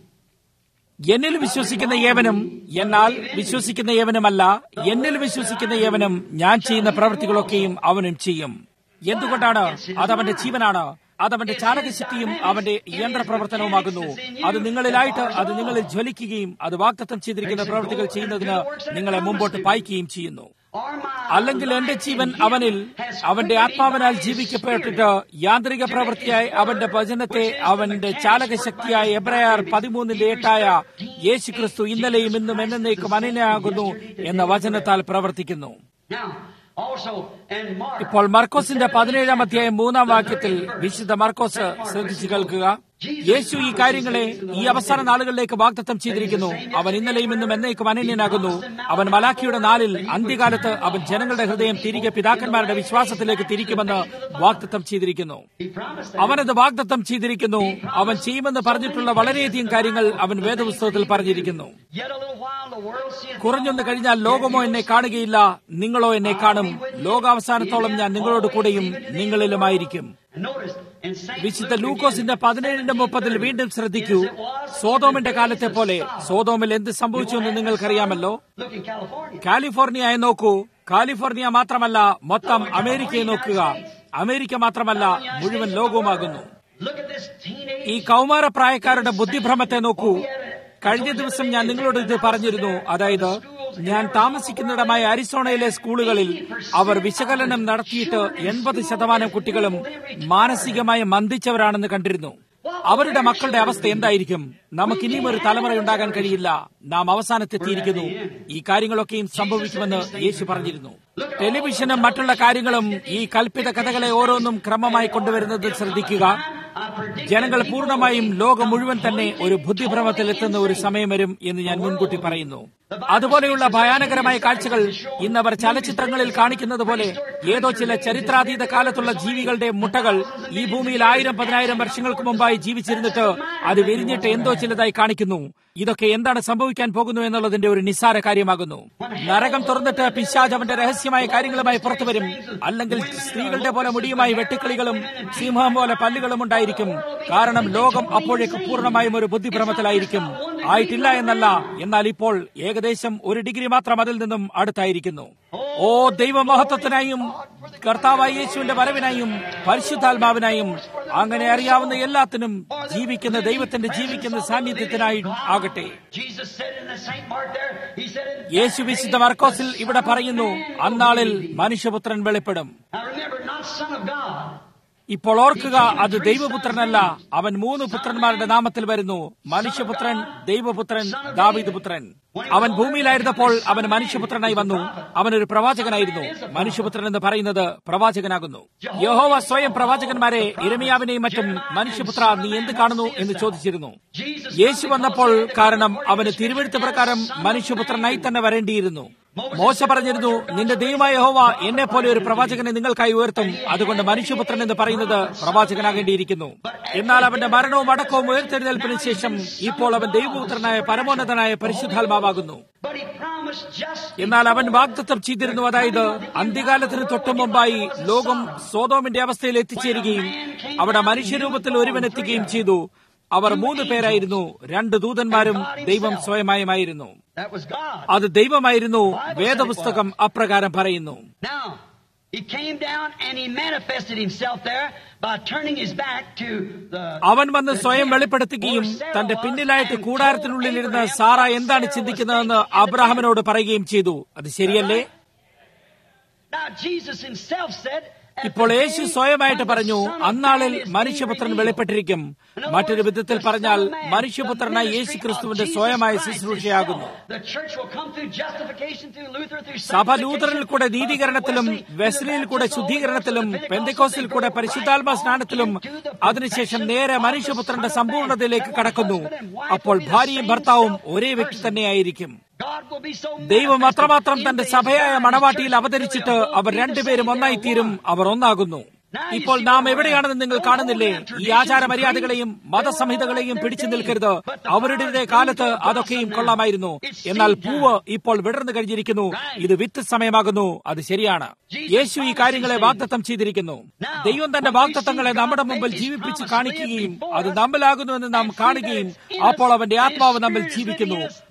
എന്നിൽ വിശ്വസിക്കുന്ന ഏവനും എന്നാൽ വിശ്വസിക്കുന്ന ഏവനുമല്ല എന്നിൽ വിശ്വസിക്കുന്ന ഏവനും ഞാൻ ചെയ്യുന്ന പ്രവൃത്തികളൊക്കെയും അവനും ചെയ്യും എന്തുകൊണ്ടാണ് അത് അവന്റെ ജീവനാണ് അതവന്റെ ചാലകശക്തിയും അവന്റെ യന്ത്രപ്രവർത്തനവുമാകുന്നു അത് നിങ്ങളിലായിട്ട് അത് നിങ്ങളിൽ ജ്വലിക്കുകയും അത് വാക്തത്വം ചെയ്തിരിക്കുന്ന പ്രവൃത്തികൾ ചെയ്യുന്നതിന് നിങ്ങളെ മുമ്പോട്ട് പായിക്കുകയും ചെയ്യുന്നു അല്ലെങ്കിൽ എന്റെ ജീവൻ അവനിൽ അവന്റെ ആത്മാവിനാൽ ജീവിക്കപ്പെട്ടിട്ട് യാന്ത്രിക പ്രവൃത്തിയായി അവന്റെ വചനത്തെ അവന്റെ ചാലകശക്തിയായ എബ്രയാർ പതിമൂന്നിന്റെ എട്ടായ യേശു ക്രിസ്തു ഇന്നലെയും ഇന്നും എന്നേക്കും അനന്യാകുന്നു എന്ന വചനത്താൽ പ്രവർത്തിക്കുന്നു ഇപ്പോൾ മർക്കോസിന്റെ പതിനേഴാം അധ്യായം മൂന്നാം വാക്യത്തിൽ വിശുദ്ധ മർക്കോസ് ശ്രദ്ധിച്ചു കേൾക്കുക യേശു ഈ കാര്യങ്ങളെ ഈ അവസാന നാളുകളിലേക്ക് വാഗ്ദത്തം ചെയ്തിരിക്കുന്നു അവൻ ഇന്നലെയും ഇന്നും എന്നേക്കും അനന്യനാകുന്നു അവൻ മലാഖിയുടെ നാളിൽ അന്ത്യകാലത്ത് അവൻ ജനങ്ങളുടെ ഹൃദയം തിരികെ പിതാക്കന്മാരുടെ വിശ്വാസത്തിലേക്ക് തിരിക്കുമെന്ന് വാഗ്ദത്തം ചെയ്തിരിക്കുന്നു അവനത് വാഗ്ദത്തം ചെയ്തിരിക്കുന്നു അവൻ ചെയ്യുമെന്ന് പറഞ്ഞിട്ടുള്ള വളരെയധികം കാര്യങ്ങൾ അവൻ വേദപുസ്തകത്തിൽ പറഞ്ഞിരിക്കുന്നു കുറഞ്ഞൊന്ന് കഴിഞ്ഞാൽ ലോകമോ എന്നെ കാണുകയില്ല നിങ്ങളോ എന്നെ കാണും ലോകാവസാനത്തോളം ഞാൻ നിങ്ങളോട് കൂടെയും നിങ്ങളിലുമായിരിക്കും വിശുദ്ധ ലൂക്കോസിന്റെ പതിനേഴിന്റെ മുപ്പതിൽ വീണ്ടും ശ്രദ്ധിക്കൂ സോതോമിന്റെ കാലത്തെ പോലെ സോതോമിൽ എന്ത് സംഭവിച്ചു എന്ന് നിങ്ങൾക്കറിയാമല്ലോ കാലിഫോർണിയയെ നോക്കൂ കാലിഫോർണിയ മാത്രമല്ല മൊത്തം അമേരിക്കയെ നോക്കുക അമേരിക്ക മാത്രമല്ല മുഴുവൻ ലോകവുമാകുന്നു ഈ കൗമാരപ്രായക്കാരുടെ ബുദ്ധിഭ്രമത്തെ നോക്കൂ കഴിഞ്ഞ ദിവസം ഞാൻ നിങ്ങളോട് ഇത് പറഞ്ഞിരുന്നു അതായത് ഞാൻ താമസിക്കുന്നിടമായ അരിസോണയിലെ സ്കൂളുകളിൽ അവർ വിശകലനം നടത്തിയിട്ട് എൺപത് ശതമാനം കുട്ടികളും മാനസികമായി മന്ദിച്ചവരാണെന്ന് കണ്ടിരുന്നു അവരുടെ മക്കളുടെ അവസ്ഥ എന്തായിരിക്കും നമുക്കിനിയും ഒരു തലമുറ ഉണ്ടാകാൻ കഴിയില്ല നാം അവസാനത്തെത്തിയിരിക്കുന്നു ഈ കാര്യങ്ങളൊക്കെയും സംഭവിക്കുമെന്ന് യേശു പറഞ്ഞിരുന്നു ടെലിവിഷനും മറ്റുള്ള കാര്യങ്ങളും ഈ കൽപ്പിത കഥകളെ ഓരോന്നും ക്രമമായി കൊണ്ടുവരുന്നത് ശ്രദ്ധിക്കുക ജനങ്ങൾ പൂർണ്ണമായും ലോകം മുഴുവൻ തന്നെ ഒരു ബുദ്ധിഭ്രമത്തിൽ എത്തുന്ന ഒരു സമയം വരും എന്ന് ഞാൻ മുൻകൂട്ടി പറയുന്നു അതുപോലെയുള്ള ഭയാനകരമായ കാഴ്ചകൾ ഇന്നവർ ചലച്ചിത്രങ്ങളിൽ കാണിക്കുന്നത് പോലെ ഏതോ ചില ചരിത്രാതീത കാലത്തുള്ള ജീവികളുടെ മുട്ടകൾ ഈ ഭൂമിയിൽ ആയിരം പതിനായിരം വർഷങ്ങൾക്ക് മുമ്പായി ജീവിച്ചിരുന്നിട്ട് അത് വിരിഞ്ഞിട്ട് എന്തോ ചിലതായി കാണിക്കുന്നു ഇതൊക്കെ എന്താണ് സംഭവിക്കാൻ പോകുന്നു എന്നുള്ളതിന്റെ ഒരു നിസ്സാര കാര്യമാകുന്നു നരകം തുറന്നിട്ട് പിശാജ് അവന്റെ രഹസ്യമായ കാര്യങ്ങളുമായി പുറത്തു വരും അല്ലെങ്കിൽ സ്ത്രീകളുടെ പോലെ മുടിയുമായി വെട്ടിക്കളികളും സിംഹം പോലെ പല്ലുകളും ഉണ്ടായിരിക്കും കാരണം ലോകം അപ്പോഴേക്ക് പൂർണ്ണമായും ഒരു ബുദ്ധിഭ്രമത്തിലായിരിക്കും ആയിട്ടില്ല എന്നല്ല എന്നാൽ ഇപ്പോൾ ഏകദേശം ഒരു ഡിഗ്രി മാത്രം അതിൽ നിന്നും അടുത്തായിരിക്കുന്നു ഓ ദൈവമഹത്വത്തിനായും കർത്താവായ യേശുവിന്റെ വരവിനായും പരിശുദ്ധാത്മാവിനായും അങ്ങനെ അറിയാവുന്ന എല്ലാത്തിനും ജീവിക്കുന്ന ദൈവത്തിന്റെ ജീവിക്കുന്ന സാന്നിധ്യത്തിനായി ആകട്ടെ യേശു വിശുദ്ധ മർക്കോസിൽ ഇവിടെ പറയുന്നു അന്നാളിൽ മനുഷ്യപുത്രൻ വെളിപ്പെടും ഇപ്പോൾ ഓർക്കുക അത് ദൈവപുത്രനല്ല അവൻ മൂന്ന് പുത്രന്മാരുടെ നാമത്തിൽ വരുന്നു മനുഷ്യപുത്രൻ ദൈവപുത്രൻ ദാവീദ് പുത്രൻ അവൻ ഭൂമിയിലായിരുന്നപ്പോൾ അവൻ മനുഷ്യപുത്രനായി വന്നു അവനൊരു പ്രവാചകനായിരുന്നു മനുഷ്യപുത്രൻ എന്ന് പറയുന്നത് പ്രവാചകനാകുന്നു യഹോവ സ്വയം പ്രവാചകന്മാരെ ഇരമിയാവിനെയും മറ്റും മനുഷ്യപുത്ര നീ എന്ത് കാണുന്നു എന്ന് ചോദിച്ചിരുന്നു യേശു വന്നപ്പോൾ കാരണം അവന് തിരുവെഴുത്ത് പ്രകാരം മനുഷ്യപുത്രനായി തന്നെ വരേണ്ടിയിരുന്നു മോശ പറഞ്ഞിരുന്നു നിന്റെ ദൈവമായ യഹോവ എന്നെ പോലെ ഒരു പ്രവാചകനെ നിങ്ങൾക്കായി ഉയർത്തും അതുകൊണ്ട് മനുഷ്യപുത്രൻ എന്ന് പറയുന്നത് പ്രവാചകനാകേണ്ടിയിരിക്കുന്നു എന്നാൽ അവന്റെ മരണവും അടക്കവും ഉയർത്തെഴുന്നേൽപ്പിന് ശേഷം ഇപ്പോൾ അവൻ ദൈവപുത്രനായ പരമോന്നതനായ പരിശുദ്ധാത്മാവാകുന്നു എന്നാൽ അവൻ വാഗ്ദത്തം ചെയ്തിരുന്നു അതായത് അന്ത്യകാലത്തിന് തൊട്ടു മുമ്പായി ലോകം സോതോമിന്റെ അവസ്ഥയിൽ എത്തിച്ചേരുകയും അവിടെ മനുഷ്യരൂപത്തിൽ ഒരുവൻ എത്തുകയും ചെയ്തു അവർ മൂന്ന് പേരായിരുന്നു രണ്ട് ദൂതന്മാരും ദൈവം സ്വയമായുമായിരുന്നു അത് ദൈവമായിരുന്നു വേദപുസ്തകം അപ്രകാരം പറയുന്നു He came down and he manifested himself there by turning his back to the. അവൻ വന്ന് സ്വയം വെളിപ്പെടുത്തുകയും തന്റെ പിന്നിലായിട്ട് കൂടാരത്തിനുള്ളിലിരുന്ന് സാറ എന്താണ് ചിന്തിക്കുന്നതെന്ന് അബ്രാഹാമിനോട് പറയുകയും ചെയ്തു അത് ശരിയല്ലേ Now Jesus himself said. ഇപ്പോൾ യേശു സ്വയമായിട്ട് പറഞ്ഞു അന്നാളിൽ മനുഷ്യപുത്രൻ വെളിപ്പെട്ടിരിക്കും മറ്റൊരു വിധത്തിൽ പറഞ്ഞാൽ മനുഷ്യപുത്രനായി യേശു ക്രിസ്തുവിന്റെ സ്വയമായ ശുശ്രൂഷയാകുന്നു സഭ ലൂതറിൽ കൂടെ നീതീകരണത്തിലും വെസ്ലിയിൽ കൂടെ ശുദ്ധീകരണത്തിലും പെന്തക്കോസിൽ കൂടെ പരിശുദ്ധാത്മ സ്നാനത്തിലും അതിനുശേഷം നേരെ മനുഷ്യപുത്രന്റെ സമ്പൂർണ്ണതയിലേക്ക് കടക്കുന്നു അപ്പോൾ ഭാര്യയും ഭർത്താവും ഒരേ വ്യക്തി തന്നെയായിരിക്കും ദൈവം അത്രമാത്രം തന്റെ സഭയായ മണവാട്ടിയിൽ അവതരിച്ചിട്ട് അവർ രണ്ടുപേരും ഒന്നായിത്തീരും അവർ ഒന്നാകുന്നു ഇപ്പോൾ നാം എവിടെയാണെന്ന് നിങ്ങൾ കാണുന്നില്ലേ ഈ ആചാര മര്യാദകളെയും മതസംഹിതകളെയും പിടിച്ചു നിൽക്കരുത് അവരുടെ കാലത്ത് അതൊക്കെയും കൊള്ളാമായിരുന്നു എന്നാൽ പൂവ് ഇപ്പോൾ വിടർന്നു കഴിഞ്ഞിരിക്കുന്നു ഇത് വിത്ത് സമയമാകുന്നു അത് ശരിയാണ് യേശു ഈ കാര്യങ്ങളെ വാഗ്ദത്തം ചെയ്തിരിക്കുന്നു ദൈവം തന്റെ വാഗ്ദത്തങ്ങളെ നമ്മുടെ മുമ്പിൽ ജീവിപ്പിച്ച് കാണിക്കുകയും അത് നമ്മിലാകുന്നു എന്ന് നാം കാണുകയും അപ്പോൾ അവന്റെ ആത്മാവ് നമ്മിൽ ജീവിക്കുന്നു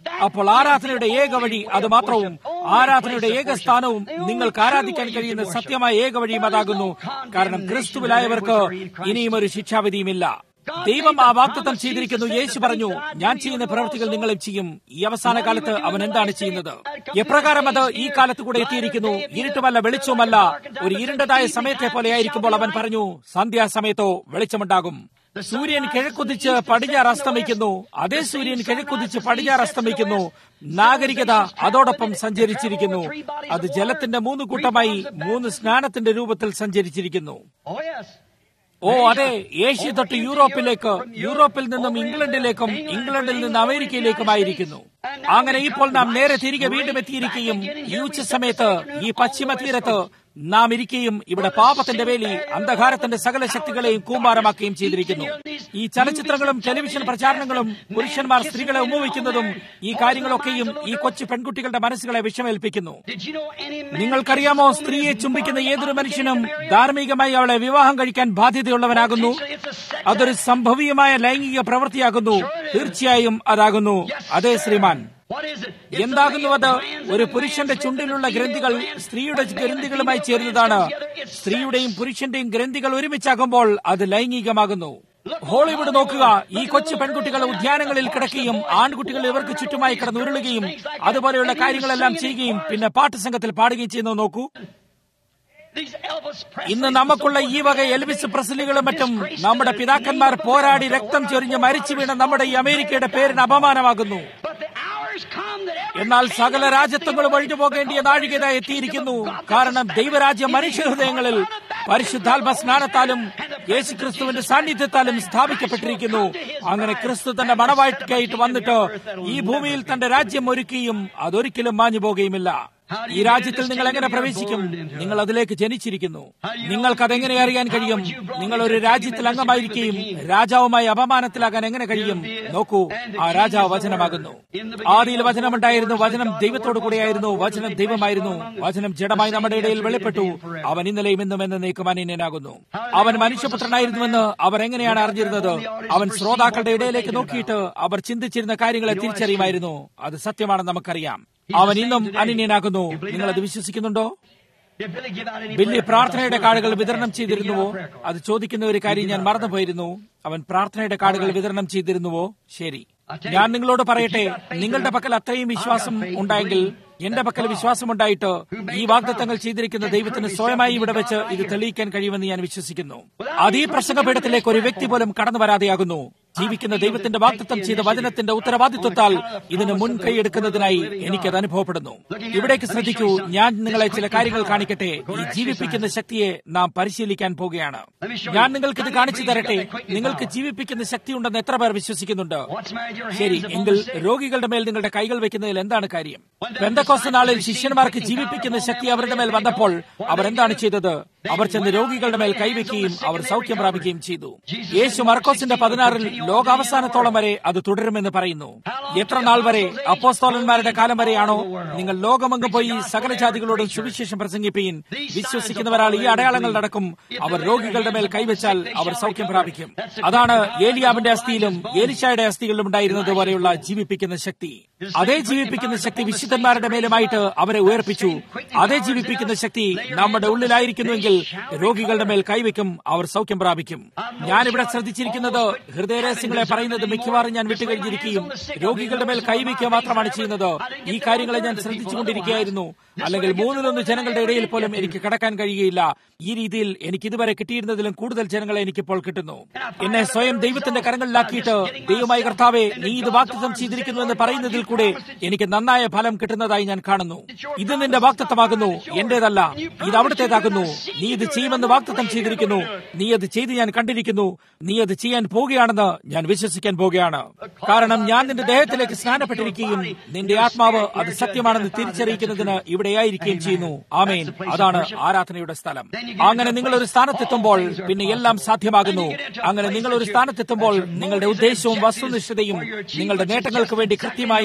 അപ്പോൾ ആരാധനയുടെ ഏക വഴി അത് മാത്രവും ആരാധനയുടെ ഏക സ്ഥാനവും നിങ്ങൾക്ക് ആരാധിക്കാൻ കഴിയുന്ന സത്യമായ ഏക വഴിയും അതാകുന്നു കാരണം ക്രിസ്തുവിലായവർക്ക് ഇനിയും ഒരു ശിക്ഷാവിധിയുമില്ല ദൈവം ആ വാക്തത്വം ചെയ്തിരിക്കുന്നു യേശു പറഞ്ഞു ഞാൻ ചെയ്യുന്ന പ്രവൃത്തികൾ നിങ്ങളും ചെയ്യും ഈ അവസാന കാലത്ത് അവൻ എന്താണ് ചെയ്യുന്നത് എപ്രകാരം അത് ഈ കാലത്ത് കൂടെ എത്തിയിരിക്കുന്നു ഇരുട്ടുമല്ല വെളിച്ചവുമല്ല ഒരു ഇരുണ്ടതായ സമയത്തെ പോലെ ആയിരിക്കുമ്പോൾ അവൻ പറഞ്ഞു സന്ധ്യാസമയത്തോ വെളിച്ചമുണ്ടാകും സൂര്യൻ കിഴക്കുതിച്ച് പടിഞ്ഞാറ് അസ്തമിക്കുന്നു അതേ സൂര്യൻ കിഴക്കുതിച്ച് പടിഞ്ഞാറ് അസ്തമിക്കുന്നു നാഗരികത അതോടൊപ്പം സഞ്ചരിച്ചിരിക്കുന്നു അത് ജലത്തിന്റെ മൂന്ന് കൂട്ടമായി മൂന്ന് സ്നാനത്തിന്റെ രൂപത്തിൽ സഞ്ചരിച്ചിരിക്കുന്നു Oh, yes. ഓ അതെ ഏഷ്യ തൊട്ട് യൂറോപ്പിലേക്ക് യൂറോപ്പിൽ നിന്നും ഇംഗ്ലണ്ടിലേക്കും ഇംഗ്ലണ്ടിൽ നിന്ന് അമേരിക്കയിലേക്കുമായിരിക്കുന്നു അങ്ങനെ ഇപ്പോൾ നാം നേരെ തിരികെ വീണ്ടും എത്തിയിരിക്കുകയും ഈ ഉച്ച സമയത്ത് ഈ പശ്ചിമ തീരത്ത് നാം ഇരിക്കുകയും ഇവിടെ പാപത്തിന്റെ വേലി അന്ധകാരത്തിന്റെ സകല ശക്തികളെയും കൂമ്പാരമാക്കുകയും ചെയ്തിരിക്കുന്നു ഈ ചലച്ചിത്രങ്ങളും ടെലിവിഷൻ പ്രചാരണങ്ങളും പുരുഷന്മാർ സ്ത്രീകളെ ഉമ്മവിക്കുന്നതും ഈ കാര്യങ്ങളൊക്കെയും ഈ കൊച്ചു പെൺകുട്ടികളുടെ മനസ്സുകളെ വിഷമേൽപ്പിക്കുന്നു Did you know any man നിങ്ങൾക്കറിയാമോ സ്ത്രീയെ ചുംബിക്കുന്ന ഏതൊരു മനുഷ്യനും ധാർമ്മികമായി അവളെ വിവാഹം കഴിക്കാൻ ബാധ്യതയുള്ളവനാകുന്നു It's a sex അതൊരു സംഭവീയമായ ലൈംഗിക പ്രവൃത്തിയാകുന്നു തീർച്ചയായും അതാകുന്നു അതെ ശ്രീമാൻ What is it? It's എന്താകുന്നു the അത് glands ഒരു of the പുരുഷന്റെ man's ചുണ്ടിലുള്ള lips, the ഗ്രന്ഥികൾ female glands, സ്ത്രീയുടെ the male and ഗ്രന്ഥികളുമായി female ചേരുന്നതാണ് glands together, it's സ്ത്രീയുടെയും sex. പുരുഷന്റെയും ഗ്രന്ഥികൾ ഒരുമിച്ചാകുമ്പോൾ അത് ലൈംഗികമാകുന്നു ഹോളിവുഡ് നോക്കുക ഈ കൊച്ചു പെൺകുട്ടികൾ ഉദ്യാനങ്ങളിൽ കിടക്കുകയും ആൺകുട്ടികൾ ഇവർക്ക് ചുറ്റുമായി കിടന്ന് ഉരുളുകയും അതുപോലെയുള്ള കാര്യങ്ങളെല്ലാം ചെയ്യുകയും പിന്നെ പാട്ട് സംഘത്തിൽ പാടുകയും ചെയ്യുന്നത് നോക്കൂ These Elvis ഇന്ന് Presleys നമുക്കുള്ള ഈ വക എൽവിസ് പ്രസലുകളും മറ്റും നമ്മുടെ പിതാക്കന്മാർ പോരാടി രക്തം ചൊരിഞ്ഞ് മരിച്ചു വീണ നമ്മുടെ ഈ അമേരിക്കയുടെ പേരിന് അപമാനമാകുന്നു But the hours come that every എന്നാൽ സകല രാജ്യത്വങ്ങളും ഒഴിഞ്ഞു പോകേണ്ടിയ നാഴികത എത്തിയിരിക്കുന്നു കാരണം ദൈവരാജ്യം മനുഷ്യഹൃദയങ്ങളിൽ പരിശുദ്ധാത്മ സ്നാനത്താലും യേശുക്രിസ്തുവിന്റെ സാന്നിധ്യത്താലും സ്ഥാപിക്കപ്പെട്ടിരിക്കുന്നു അങ്ങനെ ക്രിസ്തു തന്റെ മണവാഴ്ക്കയായിട്ട് വന്നിട്ട് ഈ ഭൂമിയിൽ തന്റെ രാജ്യം ഒരുക്കുകയും അതൊരിക്കലും മാഞ്ഞു പോകുകയുമില്ല ഈ രാജ്യത്തിൽ നിങ്ങൾ എങ്ങനെ പ്രവേശിക്കും നിങ്ങൾ അതിലേക്ക് ജനിച്ചിരിക്കുന്നു നിങ്ങൾക്ക് അതെങ്ങനെ അറിയാൻ കഴിയും നിങ്ങൾ ഒരു രാജ്യത്തിൽ അംഗമായിരിക്കുകയും രാജാവുമായി അപമാനത്തിലാകാൻ എങ്ങനെ കഴിയും നോക്കൂ ആ രാജാവ് വചനമാകുന്നു ആദിയിൽ വചനമുണ്ടായിരുന്നു വചനം ദൈവത്തോടു കൂടെയായിരുന്നു വചനം ദൈവമായിരുന്നു വചനം ജഡമായി നമ്മുടെ ഇടയിൽ വെളിപ്പെട്ടു അവൻ ഇന്നലെയും ഇന്നും എന്ന് നീക്കും അനന്യനാകുന്നു അവൻ മനുഷ്യപുത്രനായിരുന്നുവെന്ന് അവർ എങ്ങനെയാണ് അറിഞ്ഞിരുന്നത് അവൻ ശ്രോതാക്കളുടെ ഇടയിലേക്ക് നോക്കിയിട്ട് അവർ ചിന്തിച്ചിരുന്ന കാര്യങ്ങളെ തിരിച്ചറിയുമായിരുന്നു അത് സത്യമാണെന്ന് നമുക്കറിയാം അവൻ ഇന്നും അനന്യനാകുന്നു നിങ്ങൾ അത് വിശ്വസിക്കുന്നുണ്ടോ Did Billy give out any Billy prayer പ്രാർത്ഥനയുടെ cards? കാർഡുകൾ വിതരണം Did he give out ചെയ്തിരുന്നുവോ prayer cards? അത് ചോദിക്കുന്ന ഒരു കാര്യം ഞാൻ മറന്നുപോയിരുന്നു അവൻ പ്രാർത്ഥനയുടെ കാർഡുകൾ വിതരണം ചെയ്തിരുന്നുവോ ശരി ഞാൻ നിങ്ങളോട് പറയട്ടെ നിങ്ങളുടെ പക്കൽ അത്രയും വിശ്വാസം ഉണ്ടായെങ്കിൽ എന്റെ പക്കൽ വിശ്വാസമുണ്ടായിട്ട് ഈ വാഗ്ദത്തങ്ങൾ ചെയ്തിരിക്കുന്ന ദൈവത്തിന് സ്വയമായി ഇവിടെ വെച്ച് ഇത് തെളിയിക്കാൻ കഴിയുമെന്ന് ഞാൻ വിശ്വസിക്കുന്നു അത് ഈ പ്രസംഗപീഠത്തിലേക്ക് ഒരു വ്യക്തി പോലും കടന്നു വരാതെയാകുന്നു ജീവിക്കുന്ന ദൈവത്തിന്റെ വാഗ്ദത്തം ചെയ്ത വചനത്തിന്റെ ഉത്തരവാദിത്വത്താൽ ഇതിന് മുൻകൈയെടുക്കുന്നതിനായി എനിക്കത് അനുഭവപ്പെടുന്നു ഇവിടേക്ക് ശ്രദ്ധിക്കൂ ഞാൻ നിങ്ങളെ ചില കാര്യങ്ങൾ കാണിക്കട്ടെ ഈ ജീവിപ്പിക്കുന്ന ശക്തിയെ നാം പരിശീലിക്കാൻ പോകുകയാണ് ഞാൻ നിങ്ങൾക്ക് ഇത് കാണിച്ചു തരട്ടെ നിങ്ങൾക്ക് ജീവിപ്പിക്കുന്ന ശക്തി ഉണ്ടെന്ന് എത്ര പേർ വിശ്വസിക്കുന്നുണ്ട് What's the matter with your ശരി hands upon എങ്കിൽ the sick? രോഗികളുടെ മേൽ നിങ്ങളുടെ കൈകൾ വെക്കുന്നതിൽ എന്താണ് കാര്യം പെന്തക്കോസ്ത നാളിൽ ശിഷ്യന്മാർക്ക് ജീവിപ്പിക്കുന്ന ശക്തി അവരുടെ മേൽ വന്നപ്പോൾ അവർ എന്താണ് ചെയ്തത് അവർ ചെന്ന് രോഗികളുടെ മേൽ കൈവയ്ക്കുകയും അവർ സൗഖ്യം പ്രാപിക്കുകയും ചെയ്തു യേശു മർക്കോസിന്റെ പതിനാറിൽ ലോകാവസാനത്തോളം വരെ അത് തുടരുമെന്ന് പറയുന്നു എത്ര നാൾ വരെ അപ്പോസ്തോലന്മാരുടെ കാലം വരെയാണോ നിങ്ങൾ ലോകമെങ്ങും പോയി സകല ജാതികളോടും സുവിശേഷം പ്രസംഗിപ്പീൻ വിശ്വസിക്കുന്നവരാൾ ഈ അടയാളങ്ങൾ നടക്കും അവർ രോഗികളുടെ മേൽ കൈവച്ചാൽ അവർ സൗഖ്യം പ്രാപിക്കും അതാണ് ഏലിയാവിന്റെ അസ്ഥിയിലും ഏലിശായുടെ അസ്ഥികളിലും ഉണ്ടായിരുന്നത് പോലെയുള്ള ജീവിപ്പിക്കുന്ന ശക്തി അതേ ജീവിപ്പിക്കുന്ന ശക്തി വിശുദ്ധന്മാരുടെ മേലുമായിട്ട് അവരെ ഉയർപ്പിച്ചു അതേ ജീവിപ്പിക്കുന്ന ശക്തി നമ്മുടെ ഉള്ളിലായിരിക്കുന്നുവെങ്കിൽ രോഗികളുടെ മേൽ കൈവയ്ക്കും അവർ സൗഖ്യം പ്രാപിക്കും ഞാനിവിടെ ശ്രദ്ധിച്ചിരിക്കുന്നത് ഹൃദയരഹസ്യങ്ങളെ പറയുന്നത് മിക്കവാറും ഞാൻ വിട്ടുകഴിഞ്ഞിരിക്കുകയും രോഗികളുടെ മേൽ കൈവയ്ക്കുക മാത്രമാണ് ചെയ്യുന്നത് ഈ കാര്യങ്ങളെ ഞാൻ ശ്രദ്ധിച്ചുകൊണ്ടിരിക്കുകയായിരുന്നു അല്ലെങ്കിൽ മൂന്നിലൊന്ന് ജനങ്ങളുടെ ഇടയിൽ പോലും എനിക്ക് കടക്കാൻ കഴിയുകയില്ല ഈ രീതിയിൽ എനിക്ക് ഇതുവരെ കിട്ടിയിരുന്നതിലും കൂടുതൽ ജനങ്ങളെ എനിക്കിപ്പോൾ കിട്ടുന്നു എന്നെ സ്വയം ദൈവത്തിന്റെ കരങ്ങളിലാക്കിയിട്ട് ദൈവമായ കർത്താവെ നീ ഇത് വാക്തത്വം ചെയ്തിരിക്കുന്നു എന്ന് പറയുന്നതിൽ കൂടെ എനിക്ക് നന്നായ ഫലം കിട്ടുന്നതായി ഞാൻ കാണുന്നു ഇത് നിന്റെ വാക്തത്വമാകുന്നു എന്റേതല്ല ഇത് അവിടുത്തേതാകുന്നു നീ ഇത് ചെയ്യുമെന്ന് വാക്തത്വം ചെയ്തിരിക്കുന്നു നീ അത് ചെയ്ത് ഞാൻ കണ്ടിരിക്കുന്നു നീ അത് ചെയ്യാൻ പോവുകയാണെന്ന് ഞാൻ വിശ്വസിക്കാൻ പോവുകയാണ് കാരണം ഞാൻ നിന്റെ ദേഹത്തിലേക്ക് സ്നാനപ്പെട്ടിരിക്കുകയും നിന്റെ ആത്മാവ് അത് സത്യമാണെന്ന് തിരിച്ചറിയിക്കുന്നതിന് ഇവിടെയായിരിക്കുകയും ചെയ്യുന്നു ആമേൻ അതാണ് ആരാധനയുടെ സ്ഥലം അങ്ങനെ നിങ്ങൾ ഒരു സ്ഥാനത്തെത്തുമ്പോൾ പിന്നെ എല്ലാം സാധ്യമാകുന്നു അങ്ങനെ നിങ്ങൾ ഒരു സ്ഥാനത്തെത്തുമ്പോൾ നിങ്ങളുടെ ഉദ്ദേശവും വസ്തുനിഷ്ഠതയും നിങ്ങളുടെ നേട്ടങ്ങൾക്ക് വേണ്ടി കൃത്യമായും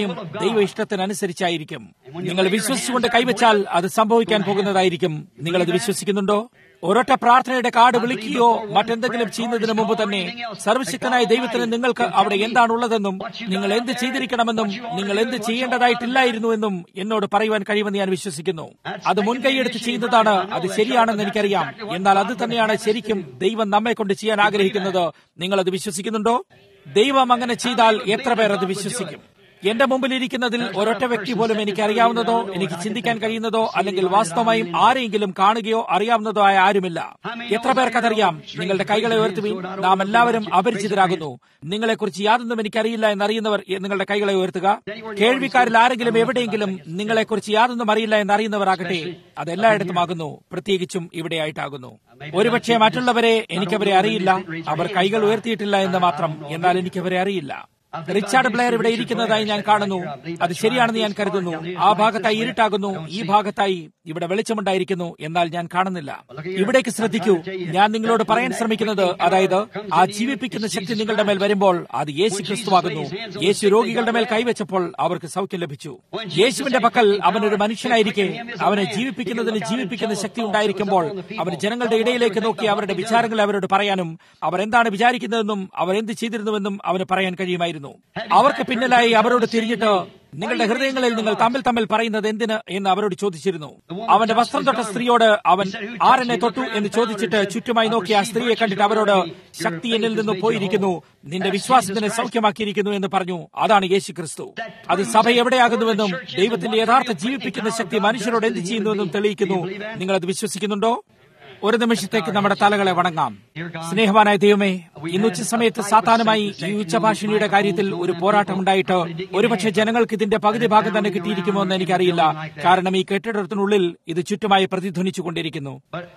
ഒക്കെയും ദൈവ ഇഷ്ടത്തിനനുസരിച്ചായിരിക്കും നിങ്ങൾ വിശ്വസിച്ചുകൊണ്ട് കൈവച്ചാൽ അത് സംഭവിക്കാൻ പോകുന്നതായിരിക്കും നിങ്ങൾ അത് വിശ്വസിക്കുന്നുണ്ടോ ഒരൊറ്റ പ്രാർത്ഥനയുടെ കാർഡ് വിളിക്കുകയോ മറ്റെന്തെങ്കിലും ചെയ്യുന്നതിന് മുമ്പ് തന്നെ സർവശക്തനായ ദൈവത്തിന് നിങ്ങൾക്ക് അവിടെ എന്താണുള്ളതെന്നും നിങ്ങൾ എന്ത് ചെയ്തിരിക്കണമെന്നും നിങ്ങൾ എന്ത് ചെയ്യേണ്ടതായിട്ടില്ലായിരുന്നു എന്നും എന്നോട് പറയുവാൻ കഴിയുമെന്ന് ഞാൻ വിശ്വസിക്കുന്നു അത് മുൻകൈയെടുത്ത് ചെയ്യുന്നതാണ് അത് ശരിയാണെന്ന് എനിക്കറിയാം എന്നാൽ അത് തന്നെയാണ് ശരിക്കും ദൈവം നമ്മെ കൊണ്ട് ചെയ്യാൻ ആഗ്രഹിക്കുന്നത് നിങ്ങൾ അത് വിശ്വസിക്കുന്നുണ്ടോ ദൈവം അങ്ങനെ ചെയ്താൽ എത്ര പേർ അത് വിശ്വസിക്കും എന്റെ മുമ്പിൽ ഇരിക്കുന്നതിൽ ഒരൊറ്റ വ്യക്തി പോലും എനിക്ക് അറിയാവുന്നതോ എനിക്ക് ചിന്തിക്കാൻ കഴിയുന്നതോ അല്ലെങ്കിൽ വാസ്തവമായും ആരെങ്കിലും കാണുകയോ അറിയാവുന്നതോ ആയ ആരുമില്ല എത്ര പേർക്കതറിയാം നിങ്ങളുടെ കൈകളെ ഉയർത്തുവീൻ നാം എല്ലാവരും അപരിചിതരാകുന്നു നിങ്ങളെക്കുറിച്ച് യാതൊന്നും എനിക്കറിയില്ല എന്നറിയുന്നവർ നിങ്ങളുടെ കൈകളെ ഉയർത്തുക കേൾവിക്കാരിൽ ആരെങ്കിലും എവിടെയെങ്കിലും നിങ്ങളെക്കുറിച്ച് യാതൊന്നും അറിയില്ല എന്നറിയുന്നവരാകട്ടെ അത് എല്ലായിടത്തുമാകുന്നു പ്രത്യേകിച്ചും ഇവിടെയായിട്ടാകുന്നു ഒരുപക്ഷെ മറ്റുള്ളവരെ എനിക്കവരെ അറിയില്ല അവർ കൈകൾ ഉയർത്തിയിട്ടില്ല എന്ന് മാത്രം എന്നാൽ എനിക്കവരെ അറിയില്ല റിച്ചാർഡ് ബ്ലെയർ ഇവിടെ ഇരിക്കുന്നതായി ഞാൻ കാണുന്നു അത് ശരിയാണെന്ന് ഞാൻ കരുതുന്നു ആ ഭാഗത്തായി ഇരുട്ടാകുന്നു ഈ ഭാഗത്തായി ഇവിടെ വെളിച്ചമുണ്ടായിരിക്കുന്നു എന്നാൽ ഞാൻ കാണുന്നില്ല ഇവിടേക്ക് ശ്രദ്ധിക്കൂ ഞാൻ നിങ്ങളോട് പറയാൻ ശ്രമിക്കുന്നത് അതായത് ആ ജീവിപ്പിക്കുന്ന ശക്തി നിങ്ങളുടെ മേൽ വരുമ്പോൾ അത് യേശു ക്രിസ്തുവാകുന്നു യേശു രോഗികളുടെ മേൽ കൈവച്ചപ്പോൾ അവർക്ക് സൗഖ്യം ലഭിച്ചു യേശുവിന്റെ പക്കൽ അവനൊരു മനുഷ്യനായിരിക്കെ അവനെ ജീവിപ്പിക്കുന്നതിന് ജീവിപ്പിക്കുന്ന ശക്തി ഉണ്ടായിരിക്കുമ്പോൾ അവൻ ജനങ്ങളുടെ ഇടയിലേക്ക് നോക്കി അവരുടെ വിചാരങ്ങൾ അവരോട് പറയാനും അവർ എന്താണ് വിചാരിക്കുന്നതെന്നും അവർ എന്ത് ചെയ്തിരുന്നുവെന്നും അവന് പറയാൻ കഴിയുമായിരുന്നു അവർക്ക് പിന്നിലായി അവരോട് തിരിഞ്ഞിട്ട് നിങ്ങളുടെ ഹൃദയങ്ങളിൽ നിങ്ങൾ തമ്മിൽ തമ്മിൽ പറയുന്നത് എന്തിന് എന്ന് അവരോട് ചോദിച്ചിരുന്നു അവന്റെ വസ്ത്രം തൊട്ട സ്ത്രീയോട് അവൻ ആരെന്നെ തൊട്ടു എന്ന് ചോദിച്ചിട്ട് ചുറ്റുമായി നോക്കി ആ സ്ത്രീയെ കണ്ടിട്ട് അവരോട് ശക്തി എന്നിൽ നിന്ന് പോയിരിക്കുന്നു നിന്റെ വിശ്വാസത്തിനെ സൗഖ്യമാക്കിയിരിക്കുന്നു എന്ന് പറഞ്ഞു അതാണ് യേശു ക്രിസ്തു അത് സഭ എവിടെയാകുന്നുവെന്നും ദൈവത്തിന്റെ യഥാർത്ഥ ജീവിപ്പിക്കുന്ന ശക്തി മനുഷ്യരോട് എന്ത് ചെയ്യുന്നുവെന്നും തെളിയിക്കുന്നു നിങ്ങൾ അത് വിശ്വസിക്കുന്നുണ്ടോ ഒരു നിമിഷത്തേക്ക് നമ്മുടെ തലകളെ വണങ്ങാം സ്നേഹവാനായ ദൈവമേ ഇന്ന് ഉച്ച സമയത്ത് സാധാരണമായി ഈ ഉച്ചഭാഷിണിയുടെ കാര്യത്തിൽ ഒരു പോരാട്ടം ഉണ്ടായിട്ട് ഒരുപക്ഷെ ജനങ്ങൾക്ക് ഇതിന്റെ പകുതി ഭാഗം തന്നെ കിട്ടിയിരിക്കുമോ എന്ന് എനിക്കറിയില്ല കാരണം ഈ കെട്ടിടത്തിനുള്ളിൽ ഇത് ചുറ്റുമായി പ്രതിധ്വനിച്ചു കൊണ്ടിരിക്കുന്നു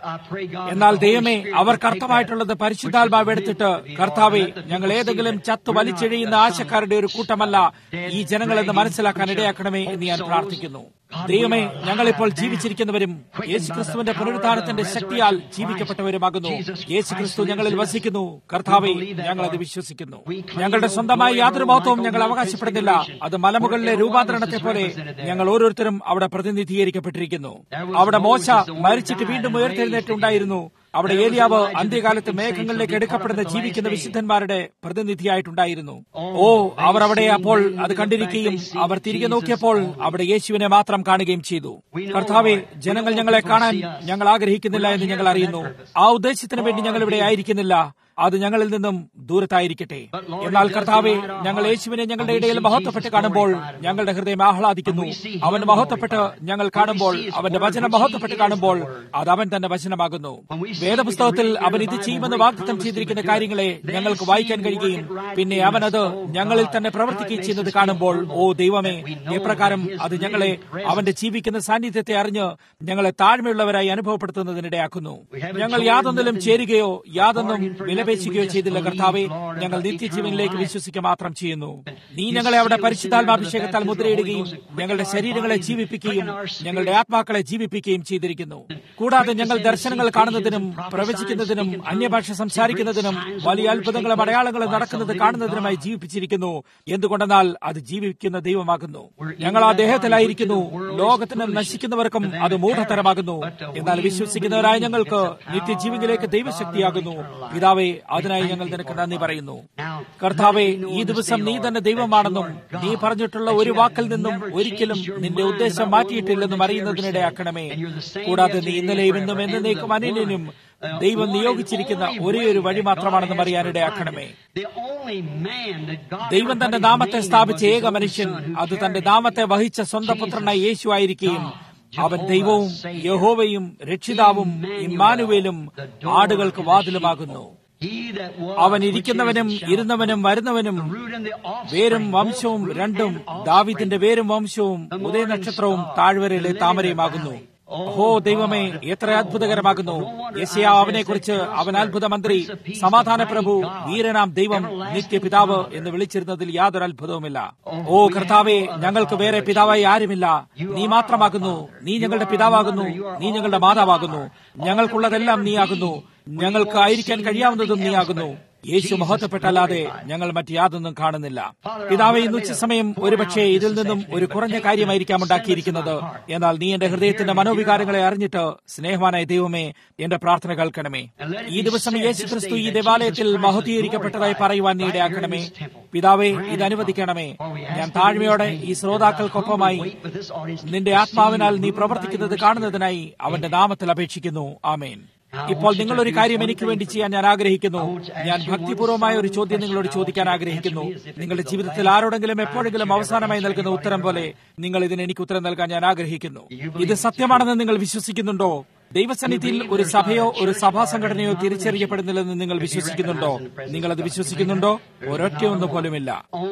എന്നാൽ ദൈവമേ അവർക്ക് അർത്ഥമായിട്ടുള്ളത് പരിശുദ്ധാത്മാവ് എടുത്തിട്ട് കർത്താവെ ഞങ്ങൾ ഏതെങ്കിലും ചത്ത് വലിച്ചെഴിയുന്ന ആശക്കാരുടെ ഒരു കൂട്ടമല്ല ഈ ജനങ്ങളെന്ന് മനസ്സിലാക്കാൻ ഇടയാക്കണമേ എന്ന് ഞാൻ പ്രാർത്ഥിക്കുന്നു ദൈവമേ ഞങ്ങളിപ്പോൾ ജീവിച്ചിരിക്കുന്നവരും യേശുക്രിസ്തുവിന്റെ പുനരുദ്ധാനത്തിന്റെ ശക്തിയാൽ ജീവിക്കപ്പെട്ടവരുമാകുന്നു യേശുക്രിസ്തു ഞങ്ങളിൽ വസിക്കുന്നു കർത്താവെ ഞങ്ങൾ അത് വിശ്വസിക്കുന്നു ഞങ്ങളുടെ സ്വന്തമായി യാതൊരു മഹത്വവും ഞങ്ങൾ അവകാശപ്പെടുന്നില്ല അത് മലമുകളിലെ രൂപാന്തരണത്തെ പോലെ ഞങ്ങൾ ഓരോരുത്തരും അവിടെ പ്രതിനിധീകരിക്കപ്പെട്ടിരിക്കുന്നു അവിടെ മോശ മരിച്ചിട്ട് വീണ്ടും ഉയർത്തെഴുന്നേറ്റുണ്ടായിരുന്നു അവിടെ ഏലിയാവ് അന്ത്യകാലത്ത് മേഘങ്ങളിലേക്ക് എടുക്കപ്പെടുന്ന ജീവിക്കുന്ന വിശുദ്ധന്മാരുടെ പ്രതിനിധിയായിട്ടുണ്ടായിരുന്നു ഓ അവർ അവിടെ അപ്പോൾ അത് കണ്ടിരിക്കുകയും അവർ തിരികെ നോക്കിയപ്പോൾ അവിടെ യേശുവിനെ മാത്രം കാണുകയും ചെയ്തു കർത്താവെ ജനങ്ങൾ ഞങ്ങളെ കാണാൻ ഞങ്ങൾ ആഗ്രഹിക്കുന്നില്ല എന്ന് ഞങ്ങൾ അറിയുന്നു ആ ഉദ്ദേശത്തിന് വേണ്ടി ഞങ്ങൾ ഇവിടെ ആയിരിക്കുന്നില്ല അത് ഞങ്ങളിൽ നിന്നും ദൂരത്തായിരിക്കട്ടെ എന്നാൽ കർത്താവെ ഞങ്ങൾ യേശുവിനെ ഞങ്ങളുടെ ഇടയിൽ മഹത്വപ്പെട്ട് കാണുമ്പോൾ ഞങ്ങളുടെ ഹൃദയം ആഹ്ലാദിക്കുന്നു അവൻ മഹത്വപ്പെട്ട് ഞങ്ങൾ കാണുമ്പോൾ അവന്റെ വചനം മഹത്വപ്പെട്ട് കാണുമ്പോൾ അത് അവൻ തന്നെ വചനമാകുന്നു വേദപുസ്തകത്തിൽ അവൻ ഇത് ചെയ്യുമെന്ന് വാഗ്ദത്തം ചെയ്തിരിക്കുന്ന കാര്യങ്ങളെ ഞങ്ങൾക്ക് വായിക്കാൻ കഴിയുകയും പിന്നെ അവൻ അത് ഞങ്ങളിൽ തന്നെ പ്രവർത്തിക്കുകയും ചെയ്യുന്നത് കാണുമ്പോൾ ഓ ദൈവമേ എപ്രകാരം അത് ഞങ്ങളെ അവന്റെ ജീവിക്കുന്ന സാന്നിധ്യത്തെ അറിഞ്ഞ് ഞങ്ങളെ താഴ്മയുള്ളവരായി അനുഭവപ്പെടുത്തുന്നതിനിടയാക്കുന്നു ഞങ്ങൾ യാതൊന്നിലും ചേരുകയോ യാതൊന്നും വിലപേശുകയോ ചെയ്തില്ല കർത്താവെ ഞങ്ങൾ നിത്യജീവനിലേക്ക് വിശ്വസിക്കുക മാത്രം ചെയ്യുന്നു നീ ഞങ്ങളെ അവിടെ പരിശുദ്ധാത്മാഭിഷേകത്താൽ മുദ്രയിടുകയും ഞങ്ങളുടെ ശരീരങ്ങളെ ജീവിപ്പിക്കുകയും ഞങ്ങളുടെ ആത്മാക്കളെ ജീവിപ്പിക്കുകയും ചെയ്തിരിക്കുന്നു കൂടാതെ ഞങ്ങൾ ദർശനങ്ങൾ കാണുന്നതിനും പ്രവചിക്കുന്നതിനും അന്യഭാഷ സംസാരിക്കുന്നതിനും വലിയ അത്ഭുതങ്ങളും അടയാളങ്ങളും നടക്കുന്നത് കാണുന്നതിനുമായി ജീവിപ്പിച്ചിരിക്കുന്നു എന്തുകൊണ്ടെന്നാൽ അത് ജീവിക്കുന്ന ദൈവമാകുന്നു ഞങ്ങൾ ആ ദേഹത്തിലായിരിക്കുന്നു ലോകത്തിന് നശിക്കുന്നവർക്കും അത് മൂഢതരമാകുന്നു എന്നാൽ വിശ്വസിക്കുന്നവരായ ഞങ്ങൾക്ക് നിത്യജീവനിലേക്ക് ദൈവശക്തിയാകുന്നു പിതാവേ അതിനായി ഞങ്ങൾ നിനക്ക് നന്ദി പറയുന്നു കർത്താവെ ഈ ദിവസം നീ തന്നെ ദൈവമാണെന്നും നീ പറഞ്ഞിട്ടുള്ള ഒരു വാക്കിൽ നിന്നും ഒരിക്കലും നിന്റെ ഉദ്ദേശം മാറ്റിയിട്ടില്ലെന്നും അറിയുന്നതിനിടയാക്കണമേ കൂടാതെ നീ ഇന്നലെയും ഇന്നും എന്നേക്കും അനിലും ദൈവം നിയോഗിച്ചിരിക്കുന്ന ഒരേ ഒരു വഴി മാത്രമാണെന്നും അറിയാനിടയാക്കണമേ ദൈവം തന്റെ നാമത്തെ സ്ഥാപിച്ച ഏക മനുഷ്യൻ അത് തന്റെ നാമത്തെ വഹിച്ച സ്വന്തം പുത്രനായി യേശു ആയിരിക്കുകയും അവൻ ദൈവവും യഹോവയും രക്ഷിതാവും ഇമ്മാനുവേലും ആടുകൾക്ക് വാതിലുമാകുന്നു അവൻ ഇരിക്കുന്നവനും ഇരുന്നവനും വരുന്നവനും വേരും വംശവും രണ്ടും ദാവിദിന്റെ വേരും വംശവും ഉദയനക്ഷത്രവും താഴ്വരയിലെ താമരയുമാകുന്നു ഓ ദൈവമേ എത്ര അത്ഭുതകരമാകുന്നു യശയാ അവനെ കുറിച്ച് അവൻ അത്ഭുത മന്ത്രി സമാധാന പ്രഭു വീരനാം ദൈവം നിത്യപിതാവ് എന്ന് വിളിച്ചിരുന്നതിൽ യാതൊരു അത്ഭുതവുമില്ല ഓ കർത്താവെ ഞങ്ങൾക്ക് വേറെ പിതാവായി ആരുമില്ല നീ മാത്രമാകുന്നു നീ ഞങ്ങളുടെ പിതാവാകുന്നു നീ ഞങ്ങളുടെ മാതാവാകുന്നു ഞങ്ങൾക്കുള്ളതെല്ലാം നീയാകുന്നു ഞങ്ങൾക്ക് ആയിരിക്കാൻ കഴിയാവുന്നതും നീയാകുന്നു യേശു മഹത്വപ്പെട്ടല്ലാതെ ഞങ്ങൾ മറ്റ് യാതൊന്നും കാണുന്നില്ല പിതാവെ ഇന്ന് ഉച്ചസമയം ഒരുപക്ഷെ ഇതിൽ നിന്നും ഒരു കുറഞ്ഞ കാര്യമായിരിക്കാം ഉണ്ടാക്കിയിരിക്കുന്നത് എന്നാൽ നീ എന്റെ ഹൃദയത്തിന്റെ മനോവികാരങ്ങളെ അറിഞ്ഞിട്ട് സ്നേഹവാനായ ദൈവമേ എന്റെ പ്രാർത്ഥന കേൾക്കണമേ ഈ ദിവസം യേശു ക്രിസ്തു ഈ ദേവാലയത്തിൽ മഹത്വീകരിക്കപ്പെട്ടതായി പറയുവാൻ നീ ഇടയാക്കണമേ പിതാവെ ഇത് അനുവദിക്കണമേ ഞാൻ താഴ്മയോടെ ഈ ശ്രോതാക്കൾക്കൊപ്പമായി നിന്റെ ആത്മാവിനാൽ നീ പ്രവർത്തിക്കുന്നത് കാണുന്നതിനായി അവന്റെ നാമത്തിൽ അപേക്ഷിക്കുന്നു ആമേൻ ഇപ്പോൾ നിങ്ങൾ ഒരു കാര്യം എനിക്ക് വേണ്ടി ചെയ്യാൻ ഞാൻ ആഗ്രഹിക്കുന്നു ഞാൻ ഭക്തിപൂർവമായ ഒരു ചോദ്യം നിങ്ങളോട് ചോദിക്കാൻ ആഗ്രഹിക്കുന്നു നിങ്ങളുടെ ജീവിതത്തിൽ ആരോടെങ്കിലും എപ്പോഴെങ്കിലും അവസാനമായി നൽകുന്ന ഉത്തരം പോലെ നിങ്ങൾ ഇതിന് എനിക്ക് ഉത്തരം നൽകാൻ ഞാൻ ആഗ്രഹിക്കുന്നു ഇത് സത്യമാണെന്ന് നിങ്ങൾ വിശ്വസിക്കുന്നുണ്ടോ ദൈവസന്നിധിയിൽ ഒരു സഭയോ ഒരു സഭാ സംഘടനയോ തിരിച്ചറിയപ്പെടുന്നില്ലെന്ന് നിങ്ങൾ വിശ്വസിക്കുന്നുണ്ടോ നിങ്ങൾ അത് വിശ്വസിക്കുന്നുണ്ടോ ഒരൊറ്റയൊന്നു പോലുമില്ല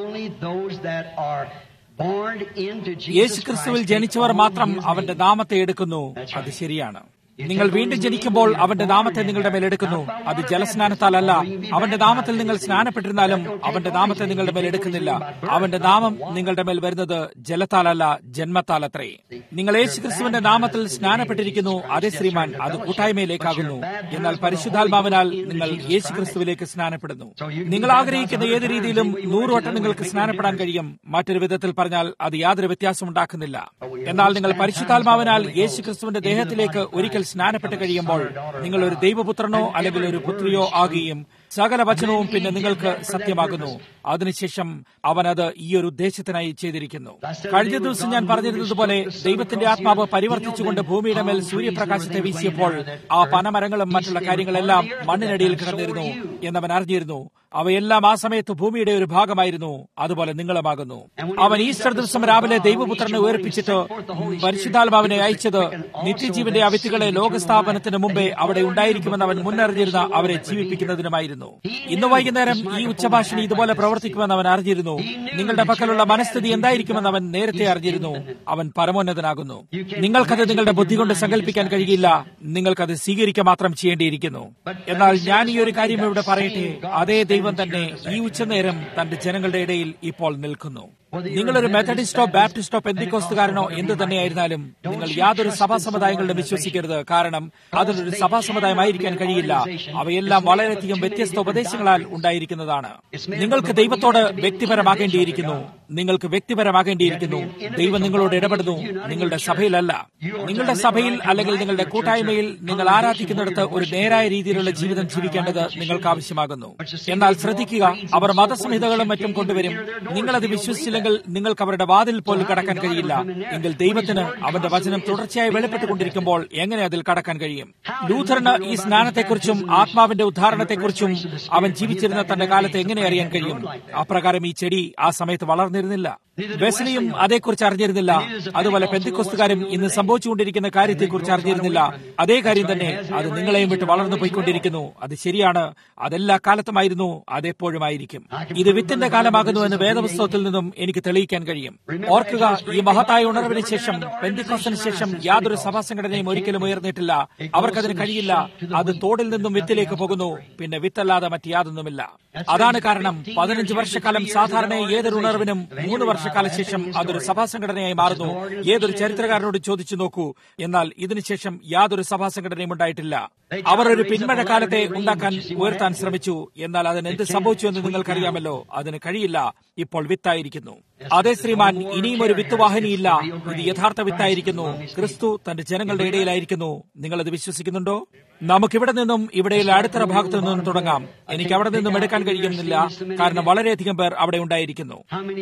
യേശുക്രിസ്തുവിൽ ജനിച്ചവർ മാത്രം അവന്റെ നാമത്തെ എടുക്കുന്നു അത് ശരിയാണ് നിങ്ങൾ വീണ്ടും ജനിക്കുമ്പോൾ അവന്റെ നാമത്തെ നിങ്ങളുടെ മേൽ എടുക്കുന്നു അത് ജലസ്നാനത്താലല്ല അവന്റെ നാമത്തിൽ നിങ്ങൾ സ്നാനപ്പെട്ടിരുന്നാലും അവന്റെ നാമത്തെ നിങ്ങളുടെ മേൽ എടുക്കുന്നില്ല അവന്റെ നാമം നിങ്ങളുടെ മേൽ വരുന്നത് ജലത്താലല്ല ജന്മത്താലത്രേ നിങ്ങൾ യേശുക്രിസ്തുവിന്റെ നാമത്തിൽ സ്നാനപ്പെട്ടിരിക്കുന്നു അതേ ശ്രീമാൻ അത് കൂട്ടായ്മയിലേക്കാകുന്നു എന്നാൽ പരിശുദ്ധാത്മാവിനാൽ നിങ്ങൾ യേശുക്രിസ്തുവിലേക്ക് സ്നാനപ്പെടുന്നു നിങ്ങൾ ആഗ്രഹിക്കുന്ന ഏത് രീതിയിലും നൂറുവട്ടം നിങ്ങൾക്ക് സ്നാനപ്പെടാൻ കഴിയും മറ്റൊരു വിധത്തിൽ പറഞ്ഞാൽ അത് യാതൊരു വ്യത്യാസം ഉണ്ടാക്കുന്നില്ല എന്നാൽ നിങ്ങൾ പരിശുദ്ധാത്മാവിനാൽ യേശുക്രിസ്തുവിന്റെ ദേഹത്തിലേക്ക് ഒരിക്കൽ സ്നാനപ്പെട്ട് കഴിയുമ്പോൾ നിങ്ങൾ ഒരു ദൈവപുത്രനോ അല്ലെങ്കിൽ ഒരു പുത്രിയോ ആകുകയും സകല വചനവും പിന്നെ നിങ്ങൾക്ക് സത്യമാകുന്നു അതിനുശേഷം അവൻ അത് ഈ ഒരു ഉദ്ദേശത്തിനായി ചെയ്തിരിക്കുന്നു കഴിഞ്ഞ ദിവസം ഞാൻ പറഞ്ഞിരുന്നതുപോലെ ദൈവത്തിന്റെ ആത്മാവ് പരിവർത്തിച്ചുകൊണ്ട് ഭൂമിയുടെ മേൽ സൂര്യപ്രകാശത്തെ വീശിയപ്പോൾ ആ പനമരങ്ങളും മറ്റുള്ള കാര്യങ്ങളെല്ലാം മണ്ണിനടിയിൽ കിടന്നിരുന്നു എന്നവൻ അറിഞ്ഞിരുന്നു അവയെല്ലാം ആ സമയത്ത് ഭൂമിയുടെ ഒരു ഭാഗമായിരുന്നു അതുപോലെ നിങ്ങളുമാകുന്നു അവൻ ഈസ്റ്റർ ദിവസം രാവിലെ ദൈവപുത്രനെ ഉയർപ്പിച്ചിട്ട് പരിശുദ്ധാത്മാവിനെ അയച്ചത് നിത്യജീവന്റെ ആ വ്യക്തികളെ ലോകസ്ഥാപനത്തിന് മുമ്പേ അവിടെ ഉണ്ടായിരിക്കുമെന്ന് അവൻ മുന്നറിഞ്ഞിരുന്ന അവരെ ജീവിപ്പിക്കുന്നതിനുമായിരുന്നു ഇന്ന് വൈകുന്നേരം ഈ ഉച്ചഭാഷണി ഇതുപോലെ പ്രവർത്തിക്കുമെന്ന് അവൻ അറിഞ്ഞിരുന്നു നിങ്ങളുടെ പക്കലുള്ള മനസ്ഥിതി എന്തായിരിക്കുമെന്ന് അവൻ നേരത്തെ അറിഞ്ഞിരുന്നു അവൻ പരമോന്നതനാകുന്നു നിങ്ങൾക്കത് നിങ്ങളുടെ ബുദ്ധി കൊണ്ട് സങ്കല്പിക്കാൻ കഴിയില്ല നിങ്ങൾക്കത് സ്വീകരിക്കുക മാത്രം ചെയ്യേണ്ടിയിരിക്കുന്നു എന്നാൽ ഞാൻ ഈ ഒരു കാര്യം ഇവിടെ പറയട്ടെ അതേ ദൈവം തന്നെ ഈ ഉച്ചനേരം തന്റെ ജനങ്ങളുടെ ഇടയിൽ ഇപ്പോൾ നിൽക്കുന്നു നിങ്ങളൊരു മെത്തഡിസ്റ്റോ ബാപ്റ്റിസ്റ്റോ പെന്തിക്കോസ്തുകാരനോ എന്ത് തന്നെയായിരുന്നാലും നിങ്ങൾ യാതൊരു സഭാ സമുദായങ്ങളിലും വിശ്വസിക്കരുത് കാരണം അതിനൊരു സഭാ സമുദായമായിരിക്കാൻ കഴിയില്ല അവയെല്ലാം വളരെയധികം വ്യത്യസ്ത ഉപദേശങ്ങളാൽ ഉണ്ടായിരിക്കുന്നതാണ് നിങ്ങൾക്ക് ദൈവത്തോട് വ്യക്തിപരമാകേണ്ടിയിരിക്കുന്നു നിങ്ങൾക്ക് വ്യക്തിപരമാകേണ്ടിയിരിക്കുന്നു ദൈവം നിങ്ങളോട് ഇടപെടുന്നു നിങ്ങളുടെ സഭയിലല്ല നിങ്ങളുടെ സഭയിൽ അല്ലെങ്കിൽ നിങ്ങളുടെ കൂട്ടായ്മയിൽ നിങ്ങൾ ആരാധിക്കുന്നിടത്ത് ഒരു നേരായ രീതിയിലുള്ള ജീവിതം ജീവിക്കേണ്ടത് നിങ്ങൾക്ക് ആവശ്യമാകുന്നു എന്നാൽ ശ്രദ്ധിക്കുക അവർ മതസംഹിതകളും മറ്റും കൊണ്ടുവരും നിങ്ങളത് വിശ്വസിച്ചില്ലെങ്കിൽ നിങ്ങൾക്ക് അവരുടെ വാതിൽ പോലും കടക്കാൻ കഴിയില്ല എങ്കിൽ ദൈവത്തിന് അവന്റെ വചനം തുടർച്ചയായി വെളിപ്പെട്ടുകൊണ്ടിരിക്കുമ്പോൾ എങ്ങനെ അതിൽ കടക്കാൻ കഴിയും ലൂഥറിന് ഈ സ്നാനത്തെക്കുറിച്ചും ആത്മാവിന്റെ ഉദ്ധാരണത്തെക്കുറിച്ചും അവൻ ജീവിച്ചിരുന്ന തന്റെ കാലത്ത് എങ്ങനെ അറിയാൻ കഴിയും അപ്രകാരം ഈ ചെടി ആ സമയത്ത് വളർന്നിരുന്നില്ല വെസ്ലിയും അതേക്കുറിച്ച് അറിഞ്ഞിരുന്നില്ല അതുപോലെ പെന്തിക്കൊസ്തുകാരും ഇന്ന് സംഭവിച്ചുകൊണ്ടിരിക്കുന്ന കാര്യത്തെക്കുറിച്ച് അറിഞ്ഞിരുന്നില്ല അതേ കാര്യം തന്നെ അത് നിങ്ങളെയും വിട്ട് വളർന്നു പോയിക്കൊണ്ടിരിക്കുന്നു അത് ശരിയാണ് അതെല്ലാ കാലത്തുമായിരുന്നു അതെപ്പോഴും ആയിരിക്കും ഇത് വിത്തിന്റെ കാലമാകുന്നു എന്ന് വേദപുസ്തകത്തിൽ നിന്നും എനിക്ക് തെളിയിക്കാൻ കഴിയും ഓർക്കുക ഈ മഹത്തായ ഉണർവിന് ശേഷം പെന്തിക്കോസിന് ശേഷം യാതൊരു സഭാ സംഘടനയും ഒരിക്കലും ഉയർന്നിട്ടില്ല അവർക്കതിന് കഴിയില്ല അത് തോടിൽ നിന്നും വിത്തിലേക്ക് പോകുന്നു പിന്നെ വിത്തല്ലാതെ മറ്റ് യാതൊന്നുമില്ല അതാണ് കാരണം പതിനഞ്ച് വർഷക്കാലം സാധാരണ ഏതൊരു ഉണർവിനും മൂന്ന് വർഷക്കാല ശേഷം അതൊരു സഭാ സംഘടനയായി മാറുന്നു ഏതൊരു ചരിത്രകാരനോട് ചോദിച്ചു നോക്കൂ എന്നാൽ ഇതിനുശേഷം യാതൊരു സഭാ സംഘടനയും ഉണ്ടായിട്ടില്ല അവർ ഒരു പിന്മഴക്കാലത്തെ ഉണ്ടാക്കാൻ ഉയർത്താൻ ശ്രമിച്ചു എന്നാൽ അതിന് എന്ത് സംഭവിച്ചു എന്ന് നിങ്ങൾക്കറിയാമല്ലോ അതിന് കഴിയില്ല ഇപ്പോൾ വിത്തായിരിക്കുന്നു അതേ ശ്രീമാൻ ഇനിയും ഒരു വിത്തുവാഹിനിയില്ല ഇത് യഥാർത്ഥ വിത്തായിരിക്കുന്നു ക്രിസ്തു തന്റെ ജനങ്ങളുടെ ഇടയിലായിരിക്കുന്നു നിങ്ങൾ അത് വിശ്വസിക്കുന്നുണ്ടോ നമുക്കിവിടെ നിന്നും ഇവിടെയുള്ള അടുത്ത ഭാഗത്തു നിന്നും തുടങ്ങാം എനിക്ക് അവിടെ നിന്നും എടുക്കാൻ കഴിയുന്നില്ല കാരണം വളരെയധികം പേർ അവിടെ ഉണ്ടായിരിക്കുന്നു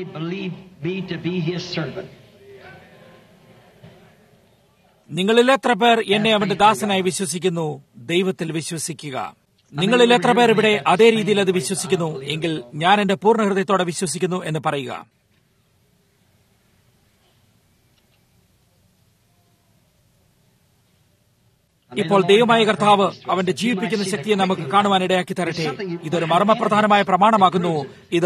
നിങ്ങളിൽ എത്ര പേർ എന്നെ അവന്റെ ദാസനായി വിശ്വസിക്കുന്നു ദൈവത്തിൽ വിശ്വസിക്കുക നിങ്ങളിൽ എത്ര പേർ ഇവിടെ അതേ രീതിയിൽ അത് വിശ്വസിക്കുന്നു എങ്കിൽ ഞാൻ എന്റെ പൂർണ്ണ ഹൃദയത്തോടെ വിശ്വസിക്കുന്നു എന്ന് പറയുക ഇപ്പോൾ ദൈവമായ കർത്താവ് അവന്റെ ജീവിപ്പിക്കുന്ന ശക്തിയെ നമുക്ക് കാണുവാൻ ഇടയാക്കി തരട്ടെ ഇതൊരു മർമ്മപ്രധാനമായ പ്രമാണമാകുന്നു ഇത്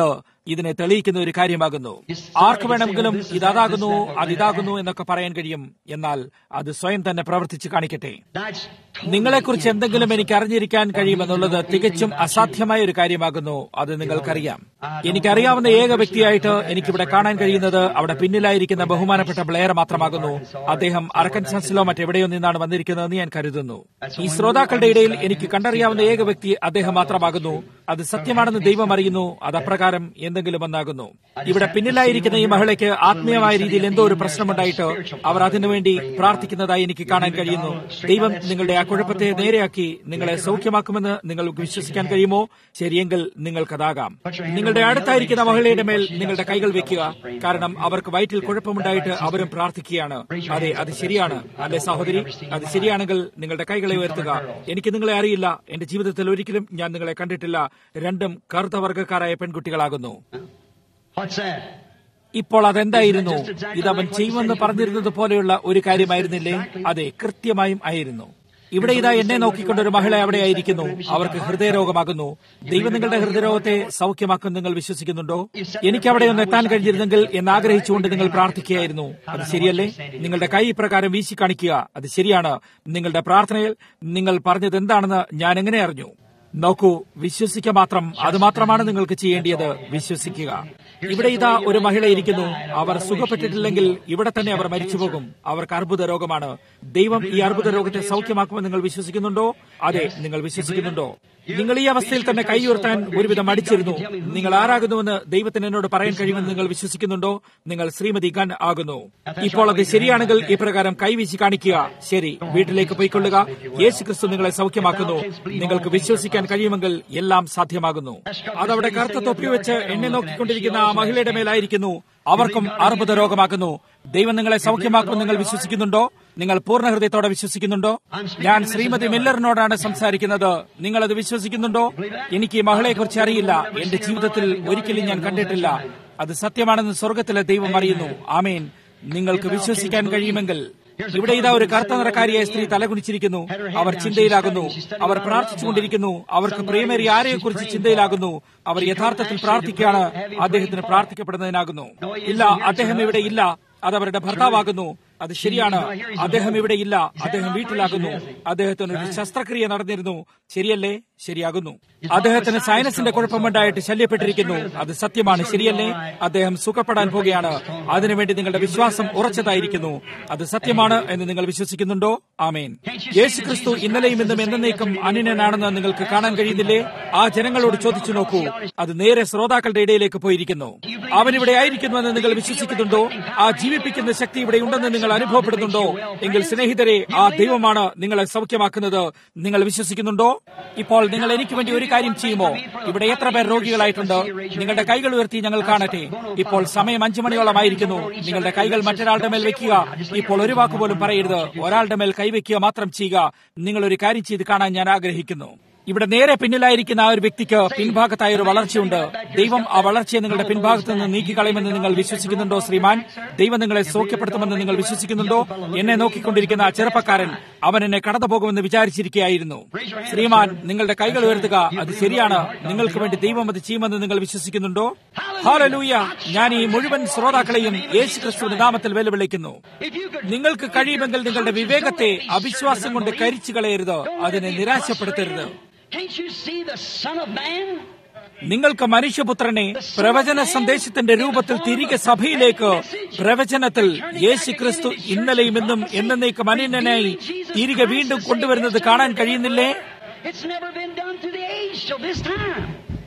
ഇതിനെ തെളിയിക്കുന്ന ഒരു കാര്യമാകുന്നു ആർക്ക് വേണമെങ്കിലും ഇതാകുന്നു അതിതാകുന്നു എന്നൊക്കെ പറയാൻ കഴിയും എന്നാൽ അത് സ്വയം തന്നെ പ്രവർത്തിച്ച് കാണിക്കട്ടെ That's നിങ്ങളെക്കുറിച്ച് എന്തെങ്കിലും എനിക്ക് അറിഞ്ഞിരിക്കാൻ കഴിയുമെന്നുള്ളത് തികച്ചും അസാധ്യമായ ഒരു കാര്യമാകുന്നു അത് നിങ്ങൾക്കറിയാം എനിക്കറിയാവുന്ന ഏക വ്യക്തിയായിട്ട് എനിക്കിവിടെ കാണാൻ കഴിയുന്നത് അവിടെ പിന്നിലായിരിക്കുന്ന ബഹുമാനപ്പെട്ട ബ്ലെയർ മാത്രമാകുന്നു അദ്ദേഹം അർക്കൻസൻസിലോ മറ്റെവിടെയോ നിന്നാണ് വന്നിരിക്കുന്നതെന്ന് ഞാൻ കരുതുന്നു ഈ ശ്രോതാക്കളുടെ ഇടയിൽ എനിക്ക് കണ്ടറിയാവുന്ന ഏക വ്യക്തി അദ്ദേഹം മാത്രമാകുന്നു അത് സത്യമാണെന്ന് ദൈവം അറിയുന്നു അത് അപ്രകാരം എന്തെങ്കിലും ഒന്നാകുന്നു ഇവിടെ പിന്നിലായിരിക്കുന്ന ഈ മഹിളയ്ക്ക് ആത്മീയമായ രീതിയിൽ എന്തോ ഒരു പ്രശ്നമുണ്ടായിട്ട് അവർ അതിനുവേണ്ടി പ്രാർത്ഥിക്കുന്നതായി എനിക്ക് കാണാൻ കഴിയുന്നു ദൈവം നിങ്ങളുടെ ആ കുഴപ്പത്തെ നേരെയാക്കി നിങ്ങളെ സൗഖ്യമാക്കുമെന്ന് നിങ്ങൾക്ക് വിശ്വസിക്കാൻ കഴിയുമോ ശരിയെങ്കിൽ നിങ്ങൾക്കതാകാം നിങ്ങളുടെ അടുത്തായിരിക്കുന്ന മഹിളയുടെ മേൽ നിങ്ങളുടെ കൈകൾ വെക്കുക കാരണം അവർക്ക് വയറ്റിൽ കുഴപ്പമുണ്ടായിട്ട് അവരും പ്രാർത്ഥിക്കുകയാണ് അതെ അത് ശരിയാണ് അല്ലെ സഹോദരി അത് ശരിയാണെങ്കിൽ നിങ്ങളുടെ കൈകളെ ഉയർത്തുക എനിക്ക് നിങ്ങളെ അറിയില്ല എന്റെ ജീവിതത്തിൽ ഒരിക്കലും ഞാൻ നിങ്ങളെ കണ്ടിട്ടില്ല രണ്ടും കറുത്ത വർഗ്ഗക്കാരായ പെൺകുട്ടികളാകുന്നു what's that? ഇപ്പോൾ അതെന്തായിരുന്നു ഇതവൻ ചെയ്യുമെന്ന് പറഞ്ഞിരുന്നത് പോലെയുള്ള ഒരു കാര്യമായിരുന്നില്ലേ അതെ കൃത്യമായും ആയിരുന്നു ഇവിടെ ഇതാ എന്നെ നോക്കിക്കൊണ്ട് ഒരു മഹിള അവിടെ ആയിരിക്കുന്നു അവർക്ക് ഹൃദയരോഗമാകുന്നു ദൈവം നിങ്ങളുടെ ഹൃദയരോഗത്തെ സൗഖ്യമാക്കും നിങ്ങൾ വിശ്വസിക്കുന്നുണ്ടോ എനിക്ക് അവിടെ ഒന്ന് എത്താൻ കഴിഞ്ഞിരുന്നെങ്കിൽ എന്ന് ആഗ്രഹിച്ചുകൊണ്ട് നിങ്ങൾ പ്രാർത്ഥിക്കുകയായിരുന്നു അത് ശരിയല്ലേ നിങ്ങളുടെ കൈ ഇപ്രകാരം വീശി കാണിക്കുക അത് ശരിയാണ് നിങ്ങളുടെ പ്രാർത്ഥനയിൽ നിങ്ങൾ പറഞ്ഞത് എന്താണെന്ന് ഞാൻ എങ്ങനെ അറിഞ്ഞു നോക്കൂ വിശ്വസിക്കുക മാത്രം അത് മാത്രമാണ് നിങ്ങൾക്ക് ചെയ്യേണ്ടത് വിശ്വസിക്കുക ഇവിടെ ഇതാ ഒരു മഹിള ഇരിക്കുന്നു അവർ സുഖപ്പെട്ടിട്ടില്ലെങ്കിൽ ഇവിടെ തന്നെ അവർ മരിച്ചുപോകും അവർക്ക് അർബുദ രോഗമാണ് ദൈവം ഈ അർബുദ രോഗത്തെ സൗഖ്യമാക്കുമെന്ന് നിങ്ങൾ വിശ്വസിക്കുന്നുണ്ടോ അതെ നിങ്ങൾ വിശ്വസിക്കുന്നുണ്ടോ നിങ്ങൾ ഈ അവസ്ഥയിൽ തന്നെ കൈ ഉയർത്താൻ ഒരുവിധം അടിച്ചിരുന്നു നിങ്ങൾ ആരാകുന്നുവെന്ന് ദൈവത്തിന് എന്നോട് പറയാൻ കഴിയുമെന്ന് നിങ്ങൾ വിശ്വസിക്കുന്നുണ്ടോ നിങ്ങൾ ശ്രീമതി ഗൺ ആകുന്നു ഇപ്പോൾ അത് ശരിയാണെങ്കിൽ ഇപ്രകാരം കൈവീശി കാണിക്കുക ശരി വീട്ടിലേക്ക് പോയിക്കൊള്ളുക യേശു ക്രിസ്തു നിങ്ങളെ സൗഖ്യമാക്കുന്നു നിങ്ങൾക്ക് വിശ്വസിക്കാൻ കഴിയുമെങ്കിൽ എല്ലാം സാധ്യമാകുന്നു അതവിടെ കറുത്ത തൊപ്പി വെച്ച് എന്നെ നോക്കിക്കൊണ്ടിരിക്കുന്ന ആ മഹിളയുടെ മേലായിരിക്കുന്നു അവർക്കും അർബുദ രോഗമാക്കുന്നു ദൈവം നിങ്ങളെ സൗഖ്യമാക്കും നിങ്ങൾ വിശ്വസിക്കുന്നുണ്ടോ നിങ്ങൾ പൂർണ്ണ ഹൃദയത്തോടെ വിശ്വസിക്കുന്നുണ്ടോ ഞാൻ ശ്രീമതി മില്ലറിനോടാണ് സംസാരിക്കുന്നത് നിങ്ങൾ അത് വിശ്വസിക്കുന്നുണ്ടോ എനിക്ക് ഈ മകളെക്കുറിച്ച് അറിയില്ല എന്റെ ജീവിതത്തിൽ ഒരിക്കലും ഞാൻ കണ്ടിട്ടില്ല അത് സത്യമാണെന്ന് സ്വർഗത്തിലെ ദൈവം അറിയുന്നു ആമേൻ നിങ്ങൾക്ക് വിശ്വസിക്കാൻ കഴിയുമെങ്കിൽ ഇവിടെ ഇതാ ഒരു കറുത്ത നിറക്കാരിയായ സ്ത്രീ തലകുനിച്ചിരിക്കുന്നു അവർ ചിന്തയിലാകുന്നു അവർ പ്രാർത്ഥിച്ചുകൊണ്ടിരിക്കുന്നു അവർക്ക് പ്രേമേറി ആരെയെക്കുറിച്ച് ചിന്തയിലാകുന്നു അവർ യഥാർത്ഥത്തിൽ പ്രാർത്ഥിക്കുകയാണ് അദ്ദേഹത്തിന് പ്രാർത്ഥിക്കപ്പെടുന്നതിനാകുന്നു ഇല്ല അദ്ദേഹം ഇവിടെ ഇല്ല അത് അവരുടെ ഭർത്താവാകുന്നു അത് ശരിയാണ് അദ്ദേഹം ഇവിടെ ഇല്ല അദ്ദേഹം വീട്ടിലാകുന്നു അദ്ദേഹത്തിന് ഒരു ശസ്ത്രക്രിയ നടന്നിരുന്നു ശരിയല്ലേ ശരിയാകുന്നു അദ്ദേഹത്തിന് സൈനസിന്റെ കുഴപ്പമുണ്ടായിട്ട് ശല്യപ്പെട്ടിരിക്കുന്നു അത് സത്യമാണ് ശരിയല്ലേ അദ്ദേഹം സുഖപ്പെടാൻ പോകുകയാണ് അതിനുവേണ്ടി നിങ്ങളുടെ വിശ്വാസം ഉറച്ചതായിരിക്കുന്നു അത് സത്യമാണ് എന്ന് നിങ്ങൾ വിശ്വസിക്കുന്നുണ്ടോ ആമേൻ യേശു ക്രിസ്തു ഇന്നലെയും ഇന്നും എന്നേക്കും അനിനനാണെന്ന് നിങ്ങൾക്ക് കാണാൻ കഴിയുന്നില്ലേ ആ ജനങ്ങളോട് ചോദിച്ചു നോക്കൂ അത് നേരെ ശ്രോതാക്കളുടെ ഇടയിലേക്ക് പോയിരിക്കുന്നു അവൻ ഇവിടെ ആയിരിക്കുന്നുവെന്ന് നിങ്ങൾ വിശ്വസിക്കുന്നുണ്ടോ ആ ജീവിപ്പിക്കുന്ന ശക്തി ഇവിടെ ഉണ്ടെന്ന് നിങ്ങൾ അനുഭവപ്പെടുന്നുണ്ടോ എങ്കിൽ സ്നേഹിതരെ ആ ദൈവമാണ് നിങ്ങളെ സൗഖ്യമാക്കുന്നത് നിങ്ങൾ വിശ്വസിക്കുന്നുണ്ടോ ഇപ്പോൾ നിങ്ങൾ എനിക്ക് വേണ്ടി ഒരു കാര്യം ചെയ്യുമോ ഇവിടെ എത്ര പേർ രോഗികളായിട്ടുണ്ട് നിങ്ങളുടെ കൈകൾ ഉയർത്തി ഞങ്ങൾ കാണട്ടെ ഇപ്പോൾ സമയം അഞ്ചു മണിയോളമായിരിക്കുന്നു നിങ്ങളുടെ കൈകൾ മറ്റൊരാളുടെ മേൽ വെക്കുക ഇപ്പോൾ ഒരു വാക്ക് പോലും പറയരുത് ഒരാളുടെ മേൽ കൈവയ്ക്കുക മാത്രം ചെയ്യുക നിങ്ങൾ ഒരു കാര്യം ചെയ്ത് കാണാൻ ഞാൻ ആഗ്രഹിക്കുന്നു ഇവിടെ നേരെ പിന്നിലായിരിക്കുന്ന ആ ഒരു വ്യക്തിക്ക് പിൻഭാഗത്തായ ഒരു വളർച്ചയുണ്ട് ദൈവം ആ വളർച്ചയെ നിങ്ങളുടെ പിൻഭാഗത്ത് നിന്ന് നീക്കിക്കളയുമെന്ന് നിങ്ങൾ വിശ്വസിക്കുന്നുണ്ടോ ശ്രീമാൻ ദൈവം നിങ്ങളെ സൗഖ്യപ്പെടുത്തുമെന്ന് നിങ്ങൾ വിശ്വസിക്കുന്നുണ്ടോ എന്നെ നോക്കിക്കൊണ്ടിരിക്കുന്ന ആ ചെറുപ്പക്കാരൻ അവൻ എന്നെ കടന്നു പോകുമെന്ന് വിചാരിച്ചിരിക്കുകയായിരുന്നു ശ്രീമാൻ നിങ്ങളുടെ കൈകൾ ഉയർത്തുക അത് ശരിയാണ് നിങ്ങൾക്ക് വേണ്ടി ദൈവം അത് ചെയ്യുമെന്ന് നിങ്ങൾ വിശ്വസിക്കുന്നുണ്ടോ ഹാലലൂയ ഞാൻ ഈ മുഴുവൻ ശ്രോതാക്കളെയും യേശു ക്രിസ്തുവിന്റെ നാമത്തിൽ വെല്ലുവിളിക്കുന്നു നിങ്ങൾക്ക് കഴിയുമെങ്കിൽ നിങ്ങളുടെ വിവേകത്തെ അവിശ്വാസം കൊണ്ട് കരിച്ചു കളയരുത് അതിനെ നിരാശപ്പെടുത്തരുത് Can't you see the Son of Man? നിങ്ങൾക്ക് മനുഷ്യപുത്രനെ പ്രവചന സന്ദേശത്തിന്റെ രൂപത്തിൽ തിരികെ സഭയിലേക്ക് പ്രവചനത്തിൽ യേശു ക്രിസ്തു ഇന്നലെയും ഇന്നും എന്നേക്കും അനന്യനായി തിരികെ വീണ്ടും കൊണ്ടുവരുന്നത് കാണാൻ കഴിയുന്നില്ലേ It's never been done through the age till this time.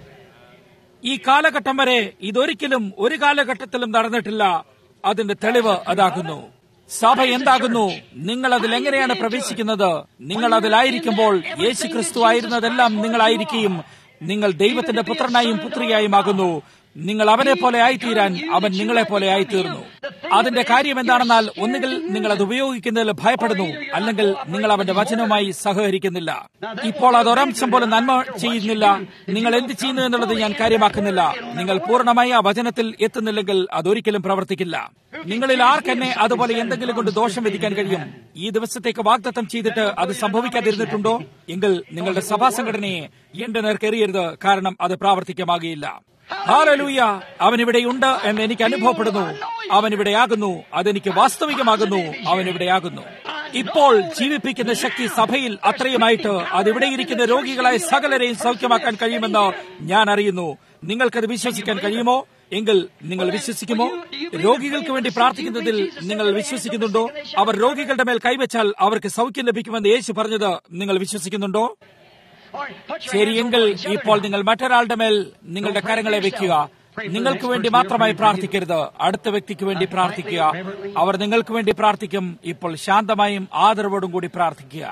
ഈ കാലഘട്ടം വരെ ഇതൊരിക്കലും ഒരു കാലഘട്ടത്തിലും നടന്നിട്ടില്ല അതിന്റെ തെളിവ് അതാകുന്നു സഭ എന്താകുന്നു നിങ്ങൾ അതിൽ എങ്ങനെയാണ് പ്രവേശിക്കുന്നത് നിങ്ങൾ അതിലായിരിക്കുമ്പോൾ യേശു ക്രിസ്തു ആയിരുന്നതെല്ലാം നിങ്ങളായിരിക്കുകയും നിങ്ങൾ ദൈവത്തിന്റെ പുത്രനായും പുത്രിയായും ആകുന്നു നിങ്ങൾ അവനെ പോലെ ആയിത്തീരാൻ അവൻ നിങ്ങളെ പോലെ ആയിത്തീർന്നു അതിന്റെ കാര്യം എന്താണെന്നാൽ ഒന്നുകിൽ നിങ്ങൾ അത് ഉപയോഗിക്കുന്നതിൽ ഭയപ്പെടുന്നു അല്ലെങ്കിൽ നിങ്ങൾ അവന്റെ വചനവുമായി സഹകരിക്കുന്നില്ല ഇപ്പോൾ അത് ഒരംശം പോലും നന്മ ചെയ്യുന്നില്ല നിങ്ങൾ എന്ത് ചെയ്യുന്നു എന്നുള്ളത് ഞാൻ കാര്യമാക്കുന്നില്ല നിങ്ങൾ പൂർണ്ണമായി ആ വചനത്തിൽ എത്തുന്നില്ലെങ്കിൽ അതൊരിക്കലും പ്രവർത്തിക്കില്ല നിങ്ങളിൽ ആർക്കെന്നെ അതുപോലെ എന്തെങ്കിലും കൊണ്ട് ദോഷം വിധിക്കാൻ കഴിയും ഈ ദിവസത്തേക്ക് വാഗ്ദത്തം ചെയ്തിട്ട് അത് സംഭവിക്കാതിരുന്നിട്ടുണ്ടോ എങ്കിൽ നിങ്ങളുടെ സഭാ സംഘടനയെ എന്റെ നേർക്കെറിയരുത് കാരണം അത് പ്രാവർത്തികമാകിയില്ല ഹാലലൂയ അവൻ ഇവിടെയുണ്ട് എന്ന് എനിക്ക് അനുഭവപ്പെടുന്നു അവൻ ഇവിടെയാകുന്നു അതെനിക്ക് വാസ്തവികമാകുന്നു അവൻ ഇവിടെയാകുന്നു ഇപ്പോൾ ജീവിപ്പിക്കുന്ന ശക്തി സഭയിൽ അത്രയുമായിട്ട് അതിവിടെ ഇരിക്കുന്ന രോഗികളായ സകലരെയും സൗഖ്യമാക്കാൻ കഴിയുമെന്ന് ഞാൻ അറിയുന്നു നിങ്ങൾക്കത് വിശ്വസിക്കാൻ കഴിയുമോ എങ്കിൽ നിങ്ങൾ വിശ്വസിക്കുമോ രോഗികൾക്ക് വേണ്ടി പ്രാർത്ഥിക്കുന്നതിൽ നിങ്ങൾ വിശ്വസിക്കുന്നുണ്ടോ അവർ രോഗികളുടെ മേൽ കൈവച്ചാൽ അവർക്ക് സൗഖ്യം ലഭിക്കുമെന്ന് യേശു പറഞ്ഞത് നിങ്ങൾ വിശ്വസിക്കുന്നുണ്ടോ ശരിയെങ്കിൽ ഇപ്പോൾ നിങ്ങൾ മറ്റൊരാളുടെ മേൽ നിങ്ങളുടെ കരങ്ങളെ വെക്കുക നിങ്ങൾക്ക് വേണ്ടി മാത്രമായി പ്രാർത്ഥിക്കരുത് അടുത്ത വ്യക്തിക്ക് വേണ്ടി പ്രാർത്ഥിക്കുക അവർ നിങ്ങൾക്ക് വേണ്ടി പ്രാർത്ഥിക്കും ഇപ്പോൾ ശാന്തമായും ആദരവോടും കൂടി പ്രാർത്ഥിക്കുക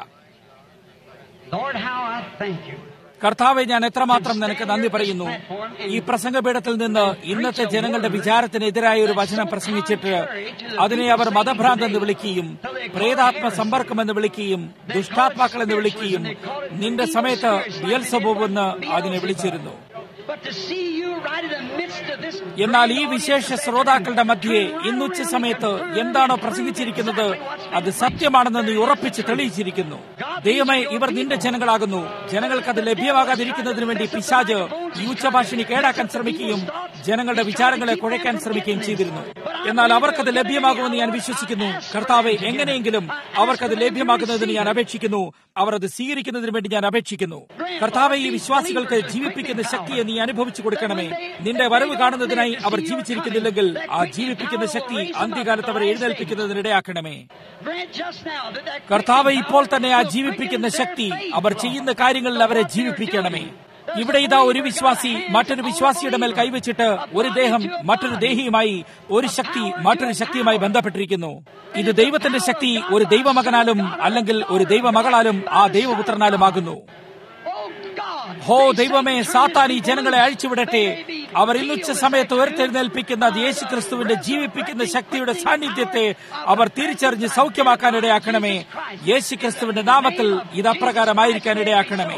Lord, how I thank you. കർത്താവെ ഞാൻ എത്രമാത്രം നിനക്ക് നന്ദി പറയുന്നു ഈ പ്രസംഗപീഠത്തിൽ നിന്ന് ഇന്നത്തെ ജനങ്ങളുടെ വിചാരത്തിനെതിരായ ഒരു വചനം പ്രസംഗിച്ചിട്ട് അതിനെ അവർ മതഭ്രാന്ത് എന്ന് വിളിക്കുകയും പ്രേതാത്മ സമ്പർക്കം എന്ന് വിളിക്കുകയും ദുഷ്ടാത്മാക്കൾ എന്ന് വിളിക്കുകയും നിന്റെ സമയത്ത് ബിയൽസബൂബ് എന്ന് അതിനെ വിളിച്ചിരുന്നു But to see you right in the midst of this എന്നാൽ ഈ വിശേഷ ശ്രോതാക്കളുടെ മധ്യേ ഇന്നുച്ച സമയത്ത് എന്താണോ പ്രസംഗിച്ചിരിക്കുന്നത് അത് സത്യമാണെന്ന് നീ ഉറപ്പിച്ച് തെളിയിച്ചിരിക്കുന്നു ദൈവമേ ഇവർ നിന്റെ ജനങ്ങളാകുന്നു ജനങ്ങൾക്ക് അത് ലഭ്യമാകാതിരിക്കുന്നതിന് വേണ്ടി പിശാജ് ഈ ഉച്ചഭാഷിണി കേടാക്കാൻ ശ്രമിക്കുകയും ജനങ്ങളുടെ വിചാരങ്ങളെ കുഴയ്ക്കാൻ ശ്രമിക്കുകയും ചെയ്തിരുന്നു എന്നാൽ അവർക്കത് ലഭ്യമാകുമെന്ന് ഞാൻ വിശ്വസിക്കുന്നു കർത്താവെ എങ്ങനെയെങ്കിലും അവർക്കത് ലഭ്യമാകുന്നതിന് ഞാൻ അപേക്ഷിക്കുന്നു അവർ അത് സ്വീകരിക്കുന്നതിന് വേണ്ടി ഞാൻ അപേക്ഷിക്കുന്നു കർത്താവെ ഈ വിശ്വാസികൾക്ക് ജീവിപ്പിക്കുന്ന ശക്തിയെ നീ അനുഭവിച്ചു കൊടുക്കണമേ നിന്റെ വരവ് കാണുന്നതിനായി അവർ ജീവിച്ചിരിക്കുന്നില്ലെങ്കിൽ ആ ജീവിപ്പിക്കുന്ന ശക്തി അന്ത്യകാലത്ത് അവരെ എഴുന്നേൽപ്പിക്കുന്നതിനിടയാക്കണമേ grant just now that that കർത്താവ് ഇപ്പോൾ തന്നെ ആ ജീവിപ്പിക്കുന്ന ശക്തി അവർ ചെയ്യുന്ന കാര്യങ്ങളിൽ അവരെ ജീവിപ്പിക്കണമേ ഇവിടെ ഇതാ ഒരു വിശ്വാസി മറ്റൊരു വിശ്വാസിയുടെ മേൽ കൈവച്ചിട്ട് ഒരു ദേഹം മറ്റൊരു ദേഹിയുമായി ഒരു ശക്തി മറ്റൊരു ശക്തിയുമായി ബന്ധപ്പെട്ടിരിക്കുന്നു ഇത് ദൈവത്തിന്റെ ശക്തി ഒരു ദൈവമകനാലും അല്ലെങ്കിൽ ഒരു ദൈവമകളാലും ആ ദൈവപുത്രനാലുമാകുന്നു Oh God, ഹോ ദൈവമേ സാത്താൻ ഈ ജനങ്ങളെ അഴിച്ചുവിടട്ടെ അവർ ഇന്നുച്ച സമയത്ത് ഉയർത്തെഴുന്നേൽപ്പിക്കുന്ന യേശു ക്രിസ്തുവിന്റെ ജീവിപ്പിക്കുന്ന ശക്തിയുടെ സാന്നിധ്യത്തെ അവർ തിരിച്ചറിഞ്ഞ് സൗഖ്യമാക്കാൻ ഇടയാക്കണമേ യേശു ക്രിസ്തുവിന്റെ നാമത്തിൽ ഇത് അപ്രകാരമായിരിക്കാൻ ഇടയാക്കണമേ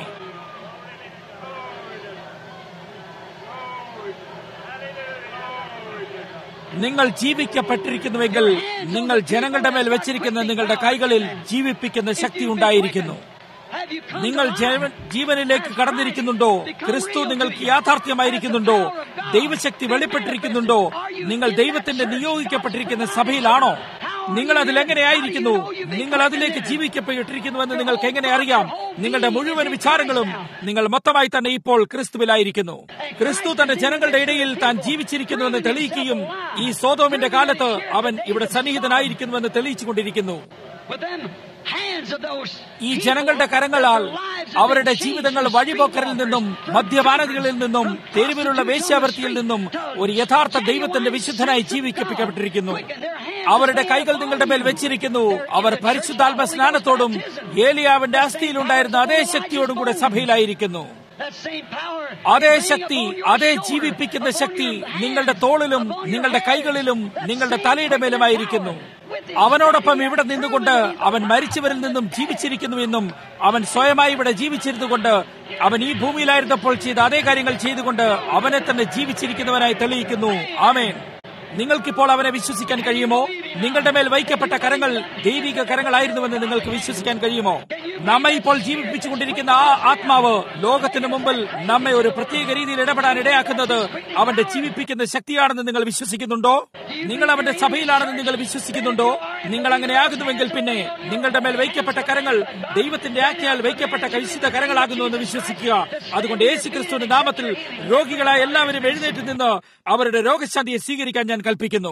നിങ്ങൾ ജീവിക്കപ്പെട്ടിരിക്കുന്നുവെങ്കിൽ നിങ്ങൾ ജനങ്ങളുടെ മേൽ വെച്ചിരിക്കുന്ന നിങ്ങളുടെ കൈകളിൽ ജീവിപ്പിക്കുന്ന ശക്തി ഉണ്ടായിരിക്കുന്നു have you come നിങ്ങൾ ജീവൻ- ജീവനിലേക്ക് കടന്നിരിക്കുന്നുണ്ടോ ക്രിസ്തു നിങ്ങൾക്ക് യാഥാർത്ഥ്യമായിരിക്കുന്നുണ്ടോ ദൈവശക്തി വെളിപ്പെട്ടിരിക്കുന്നുണ്ടോ നിങ്ങൾ ദൈവത്തിന്റെ നിയോഗിക്കപ്പെട്ടിരിക്കുന്ന സഭയിലാണോ നിങ്ങൾ അതിലെങ്ങനെയായിരിക്കുന്നു നിങ്ങൾ അതിലേക്ക് ജീവിക്കപ്പെട്ടിരിക്കുന്നുവെന്ന് നിങ്ങൾക്ക് എങ്ങനെ അറിയാം നിങ്ങളുടെ മുഴുവൻ വിചാരങ്ങളും നിങ്ങൾ മൊത്തമായി തന്നെ ഇപ്പോൾ ക്രിസ്തുവിലായിരിക്കുന്നു ക്രിസ്തു തന്റെ ജനങ്ങളുടെ ഇടയിൽ താൻ ജീവിച്ചിരിക്കുന്നുവെന്ന് തെളിയിക്കുകയും ഈ സോതോമിന്റെ കാലത്ത് അവൻ ഇവിടെ സന്നിഹിതനായിരിക്കുന്നുവെന്ന് തെളിയിച്ചുകൊണ്ടിരിക്കുന്നു with them hands of those ഈ ജനങ്ങളുടെ കരങ്ങളാൽ അവരുടെ ജീവിതങ്ങൾ വഴിപോക്കറിൽ നിന്നും മദ്യപാനതകളിൽ നിന്നും തെരുവിലുള്ള വേശ്യാവൃത്തിയിൽ നിന്നും ഒരു യഥാർത്ഥ ദൈവത്തിന്റെ വിശുദ്ധനായി ജീവിക്കപ്പെട്ടിരിക്കുന്നു അവരുടെ കൈകൾ നിങ്ങളുടെ മേൽ വെച്ചിരിക്കുന്നു അവർ പരിശുദ്ധാത്മ സ്നാനത്തോടും ഏലിയാവിന്റെ അസ്ഥിയിലുണ്ടായിരുന്ന അതേ ശക്തിയോടും കൂടെ സഭയിലായിരിക്കുന്നു that same power അതേ ശക്തി അതേ ജീവിപ്പിക്കുന്ന ശക്തി നിങ്ങളുടെ തോളിലും നിങ്ങളുടെ കൈകളിലും നിങ്ങളുടെ തലയുടെ മേലുമായിരിക്കുന്നു അവനോടൊപ്പം ഇവിടെ നിന്നുകൊണ്ട് അവൻ മരിച്ചവരിൽ നിന്നും ജീവിച്ചിരിക്കുന്നുവെന്നും അവൻ സ്വയമായി ഇവിടെ ജീവിച്ചിരുന്നുകൊണ്ട് അവൻ ഈ ഭൂമിയിലായിരുന്നപ്പോൾ ചെയ്ത അതേ കാര്യങ്ങൾ ചെയ്തുകൊണ്ട് അവനെ തന്നെ ജീവിച്ചിരിക്കുന്നവനായി തെളിയിക്കുന്നു ആമേൻ നിങ്ങൾക്കിപ്പോൾ അവനെ വിശ്വസിക്കാൻ കഴിയുമോ നിങ്ങളുടെ മേൽ വയ്ക്കപ്പെട്ട കരങ്ങൾ ദൈവിക കരങ്ങളായിരുന്നുവെന്ന് നിങ്ങൾക്ക് വിശ്വസിക്കാൻ കഴിയുമോ നമ്മെ ഇപ്പോൾ ജീവിപ്പിച്ചുകൊണ്ടിരിക്കുന്ന ആ ആത്മാവ് ലോകത്തിന് മുമ്പിൽ നമ്മെ ഒരു പ്രത്യേക രീതിയിൽ ഇടപെടാൻ ഇടയാക്കുന്നത് അവന്റെ ജീവിപ്പിക്കുന്ന ശക്തിയാണെന്ന് നിങ്ങൾ വിശ്വസിക്കുന്നുണ്ടോ നിങ്ങൾ അവന്റെ സഭയിലാണെന്ന് നിങ്ങൾ വിശ്വസിക്കുന്നുണ്ടോ നിങ്ങൾ അങ്ങനെ ആകുന്നുവെങ്കിൽ പിന്നെ നിങ്ങളുടെ മേൽ വയ്ക്കപ്പെട്ട കരങ്ങൾ ദൈവത്തിന്റെ ആജ്ഞയാൽ വയ്ക്കപ്പെട്ട വിശുദ്ധ കരങ്ങളാകുന്നു എന്ന് വിശ്വസിക്കുക അതുകൊണ്ട് യേശു ക്രിസ്തുവിന്റെ നാമത്തിൽ രോഗികളായ എല്ലാവരും എഴുന്നേറ്റ് നിന്ന് അവരുടെ രോഗശാന്തിയെ സ്വീകരിക്കാൻ ഞാൻ കൽപ്പിക്കുന്നു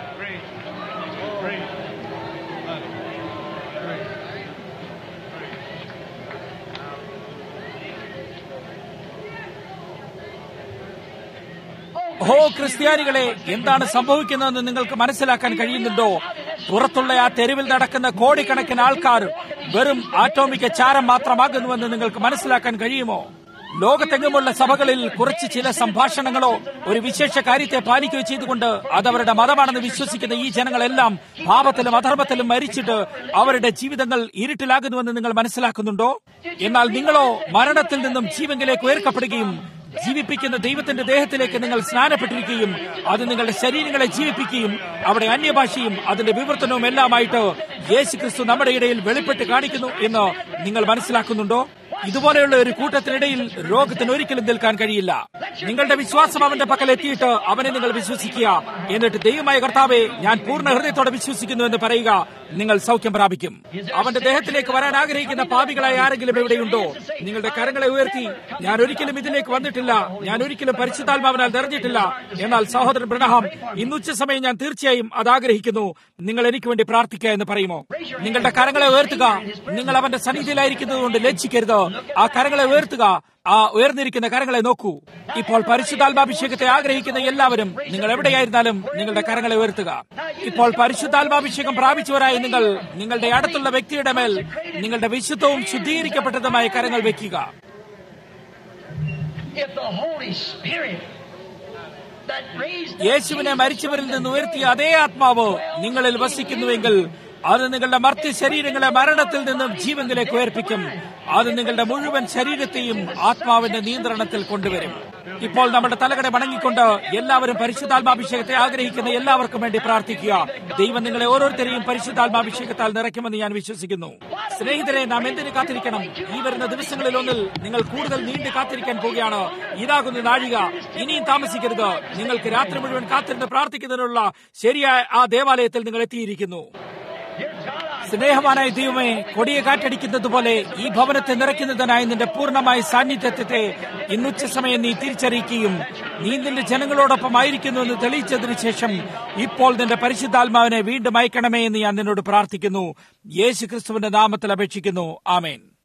ഹോ ക്രിസ്ത്യാനികളെ എന്താണ് സംഭവിക്കുന്നതെന്ന് നിങ്ങൾക്ക് മനസ്സിലാക്കാൻ കഴിയുന്നുണ്ടോ പുറത്തുള്ള ആ തെരുവിൽ നടക്കുന്ന കോടിക്കണക്കിന് ആൾക്കാർ വെറും ആറ്റോമിക ചാരം മാത്രമാകുന്നുവെന്ന് നിങ്ങൾക്ക് മനസ്സിലാക്കാൻ കഴിയുമോ ലോകത്തെങ്ങുമുള്ള സഭകളിൽ കുറച്ച് ചില സംഭാഷണങ്ങളോ ഒരു വിശേഷ കാര്യത്തെ പാലിക്കുകയോ ചെയ്തുകൊണ്ട് അതവരുടെ മതമാണെന്ന് വിശ്വസിക്കുന്ന ഈ ജനങ്ങളെല്ലാം പാപത്തിലും അധർമ്മത്തിലും മരിച്ചിട്ട് അവരുടെ ജീവിതങ്ങൾ ഇരുട്ടിലാകുന്നുവെന്ന് നിങ്ങൾ മനസ്സിലാക്കുന്നുണ്ടോ എന്നാൽ നിങ്ങളോ മരണത്തിൽ നിന്നും ജീവങ്കിലേക്ക് ഉയർക്കപ്പെടുകയും ജീവിപ്പിക്കുന്ന ദൈവത്തിന്റെ ദേഹത്തിലേക്ക് നിങ്ങൾ സ്നാനപ്പെട്ടിരിക്കുകയും അത് നിങ്ങളുടെ ശരീരങ്ങളെ ജീവിപ്പിക്കുകയും അവിടെ അന്യഭാഷയും അതിന്റെ വിവർത്തനവും എല്ലാമായിട്ട് യേശു ക്രിസ്തു നമ്മുടെ ഇടയിൽ വെളിപ്പെട്ട് കാണിക്കുന്നു എന്ന് നിങ്ങൾ മനസ്സിലാക്കുന്നുണ്ടോ ഇതുപോലെയുള്ള ഒരു കൂട്ടത്തിനിടയിൽ രോഗത്തിന് ഒരിക്കലും നിൽക്കാൻ കഴിയില്ല നിങ്ങളുടെ വിശ്വാസം അവന്റെ പക്കൽ എത്തിയിട്ട് അവനെ നിങ്ങൾ വിശ്വസിക്കുക എന്നിട്ട് ദൈവമായ കർത്താവെ ഞാൻ പൂർണ്ണ ഹൃദയത്തോടെ വിശ്വസിക്കുന്നു എന്ന് പറയുക നിങ്ങൾ സൗഖ്യം പ്രാപിക്കും അവന്റെ ദേഹത്തിലേക്ക് വരാൻ ആഗ്രഹിക്കുന്ന പാപികളായ ആരെങ്കിലും എവിടെയുണ്ടോ നിങ്ങളുടെ കരങ്ങളെ ഉയർത്തി ഞാൻ ഒരിക്കലും ഇതിലേക്ക് വന്നിട്ടില്ല ഞാൻ ഒരിക്കലും പരിശുദ്ധാത്മാവിനാൽ നിറഞ്ഞിട്ടില്ല എന്നാൽ സഹോദരൻ ബ്രണഹാം ഇന്നുച്ച സമയം ഞാൻ തീർച്ചയായും അത് ആഗ്രഹിക്കുന്നു നിങ്ങൾ എനിക്ക് വേണ്ടി പ്രാർത്ഥിക്കുക എന്ന് പറയുമോ നിങ്ങളുടെ കരങ്ങളെ ഉയർത്തുക നിങ്ങൾ അവന്റെ സന്നിധിയിലായിരിക്കുന്നത് കൊണ്ട് ലജ്ജിക്കരുത് ആ കരങ്ങളെ ഉയർത്തുക ആ ഉയർന്നിരിക്കുന്ന കരങ്ങളെ നോക്കൂ ഇപ്പോൾ പരിശുദ്ധാത്മാഭിഷേകത്തെ ആഗ്രഹിക്കുന്ന എല്ലാവരും നിങ്ങൾ എവിടെയായിരുന്നാലും നിങ്ങളുടെ കരങ്ങളെ ഉയർത്തുക ഇപ്പോൾ പരിശുദ്ധാത്മാഭിഷേകം പ്രാപിച്ചവരായി നിങ്ങൾ നിങ്ങളുടെ അടുത്തുള്ള വ്യക്തിയുടെ മേൽ നിങ്ങളുടെ വിശുദ്ധവും ശുദ്ധീകരിക്കപ്പെട്ടതുമായ കരങ്ങൾ വെക്കുക If the Holy Spirit that raised യേശുവിനെ മരിച്ചവരിൽ നിന്ന് ഉയർത്തിയ അതേ ആത്മാവ് നിങ്ങളിൽ വസിക്കുന്നുവെങ്കിൽ അത് നിങ്ങളുടെ മർത്യ ശരീരങ്ങളെ മരണത്തിൽ നിന്നും ജീവനിലേക്ക് ഉയർപ്പിക്കും അത് നിങ്ങളുടെ മുഴുവൻ ശരീരത്തെയും ആത്മാവിന്റെ നിയന്ത്രണത്തിൽ കൊണ്ടുവരും ഇപ്പോൾ നമ്മുടെ തലകടെ വണങ്ങിക്കൊണ്ട് എല്ലാവരും പരിശുദ്ധാത്മാഭിഷേകത്തെ ആഗ്രഹിക്കുന്ന എല്ലാവർക്കും വേണ്ടി പ്രാർത്ഥിക്കുക ദൈവം നിങ്ങളെ ഓരോരുത്തരെയും പരിശുദ്ധാത്മാഭിഷേകത്താൽ നിറയ്ക്കുമെന്ന് ഞാൻ വിശ്വസിക്കുന്നു സ്നേഹിതരെ നാം എന്തിനു കാത്തിരിക്കണം ഈ വരുന്ന ദിവസങ്ങളിൽ ഒന്നിൽ നിങ്ങൾ കൂടുതൽ നീണ്ടു കാത്തിരിക്കാൻ പോവുകയാണ് ഇതാകുന്ന നാഴിക ഇനിയും താമസിക്കരുത് നിങ്ങൾക്ക് രാത്രി മുഴുവൻ കാത്തിരുന്ന് പ്രാർത്ഥിക്കുന്നതിനുള്ള ശരിയായ ആ ദേവാലയത്തിൽ നിങ്ങൾ എത്തിയിരിക്കുന്നു സ്നേഹവാനായ ദൈവമേ കൊടിയ കാറ്റടിക്കുന്നത് പോലെ ഈ ഭവനത്തെ നിറയ്ക്കുന്നതിനായി നിന്റെ പൂർണ്ണമായ സാന്നിധ്യത്തെ ഇന്നുച്ച സമയം നീ തിരിച്ചറിയിക്കുകയും നീ നിന്റെ ജനങ്ങളോടൊപ്പം ആയിരിക്കുന്നു എന്ന് തെളിയിച്ചതിനു ശേഷം ഇപ്പോൾ നിന്റെ പരിശുദ്ധാത്മാവിനെ വീണ്ടും അയക്കണമേ എന്ന് ഞാൻ നിന്നോട് പ്രാർത്ഥിക്കുന്നു യേശു ക്രിസ്തുവിന്റെ നാമത്തിൽ അപേക്ഷിക്കുന്നു ആമേൻ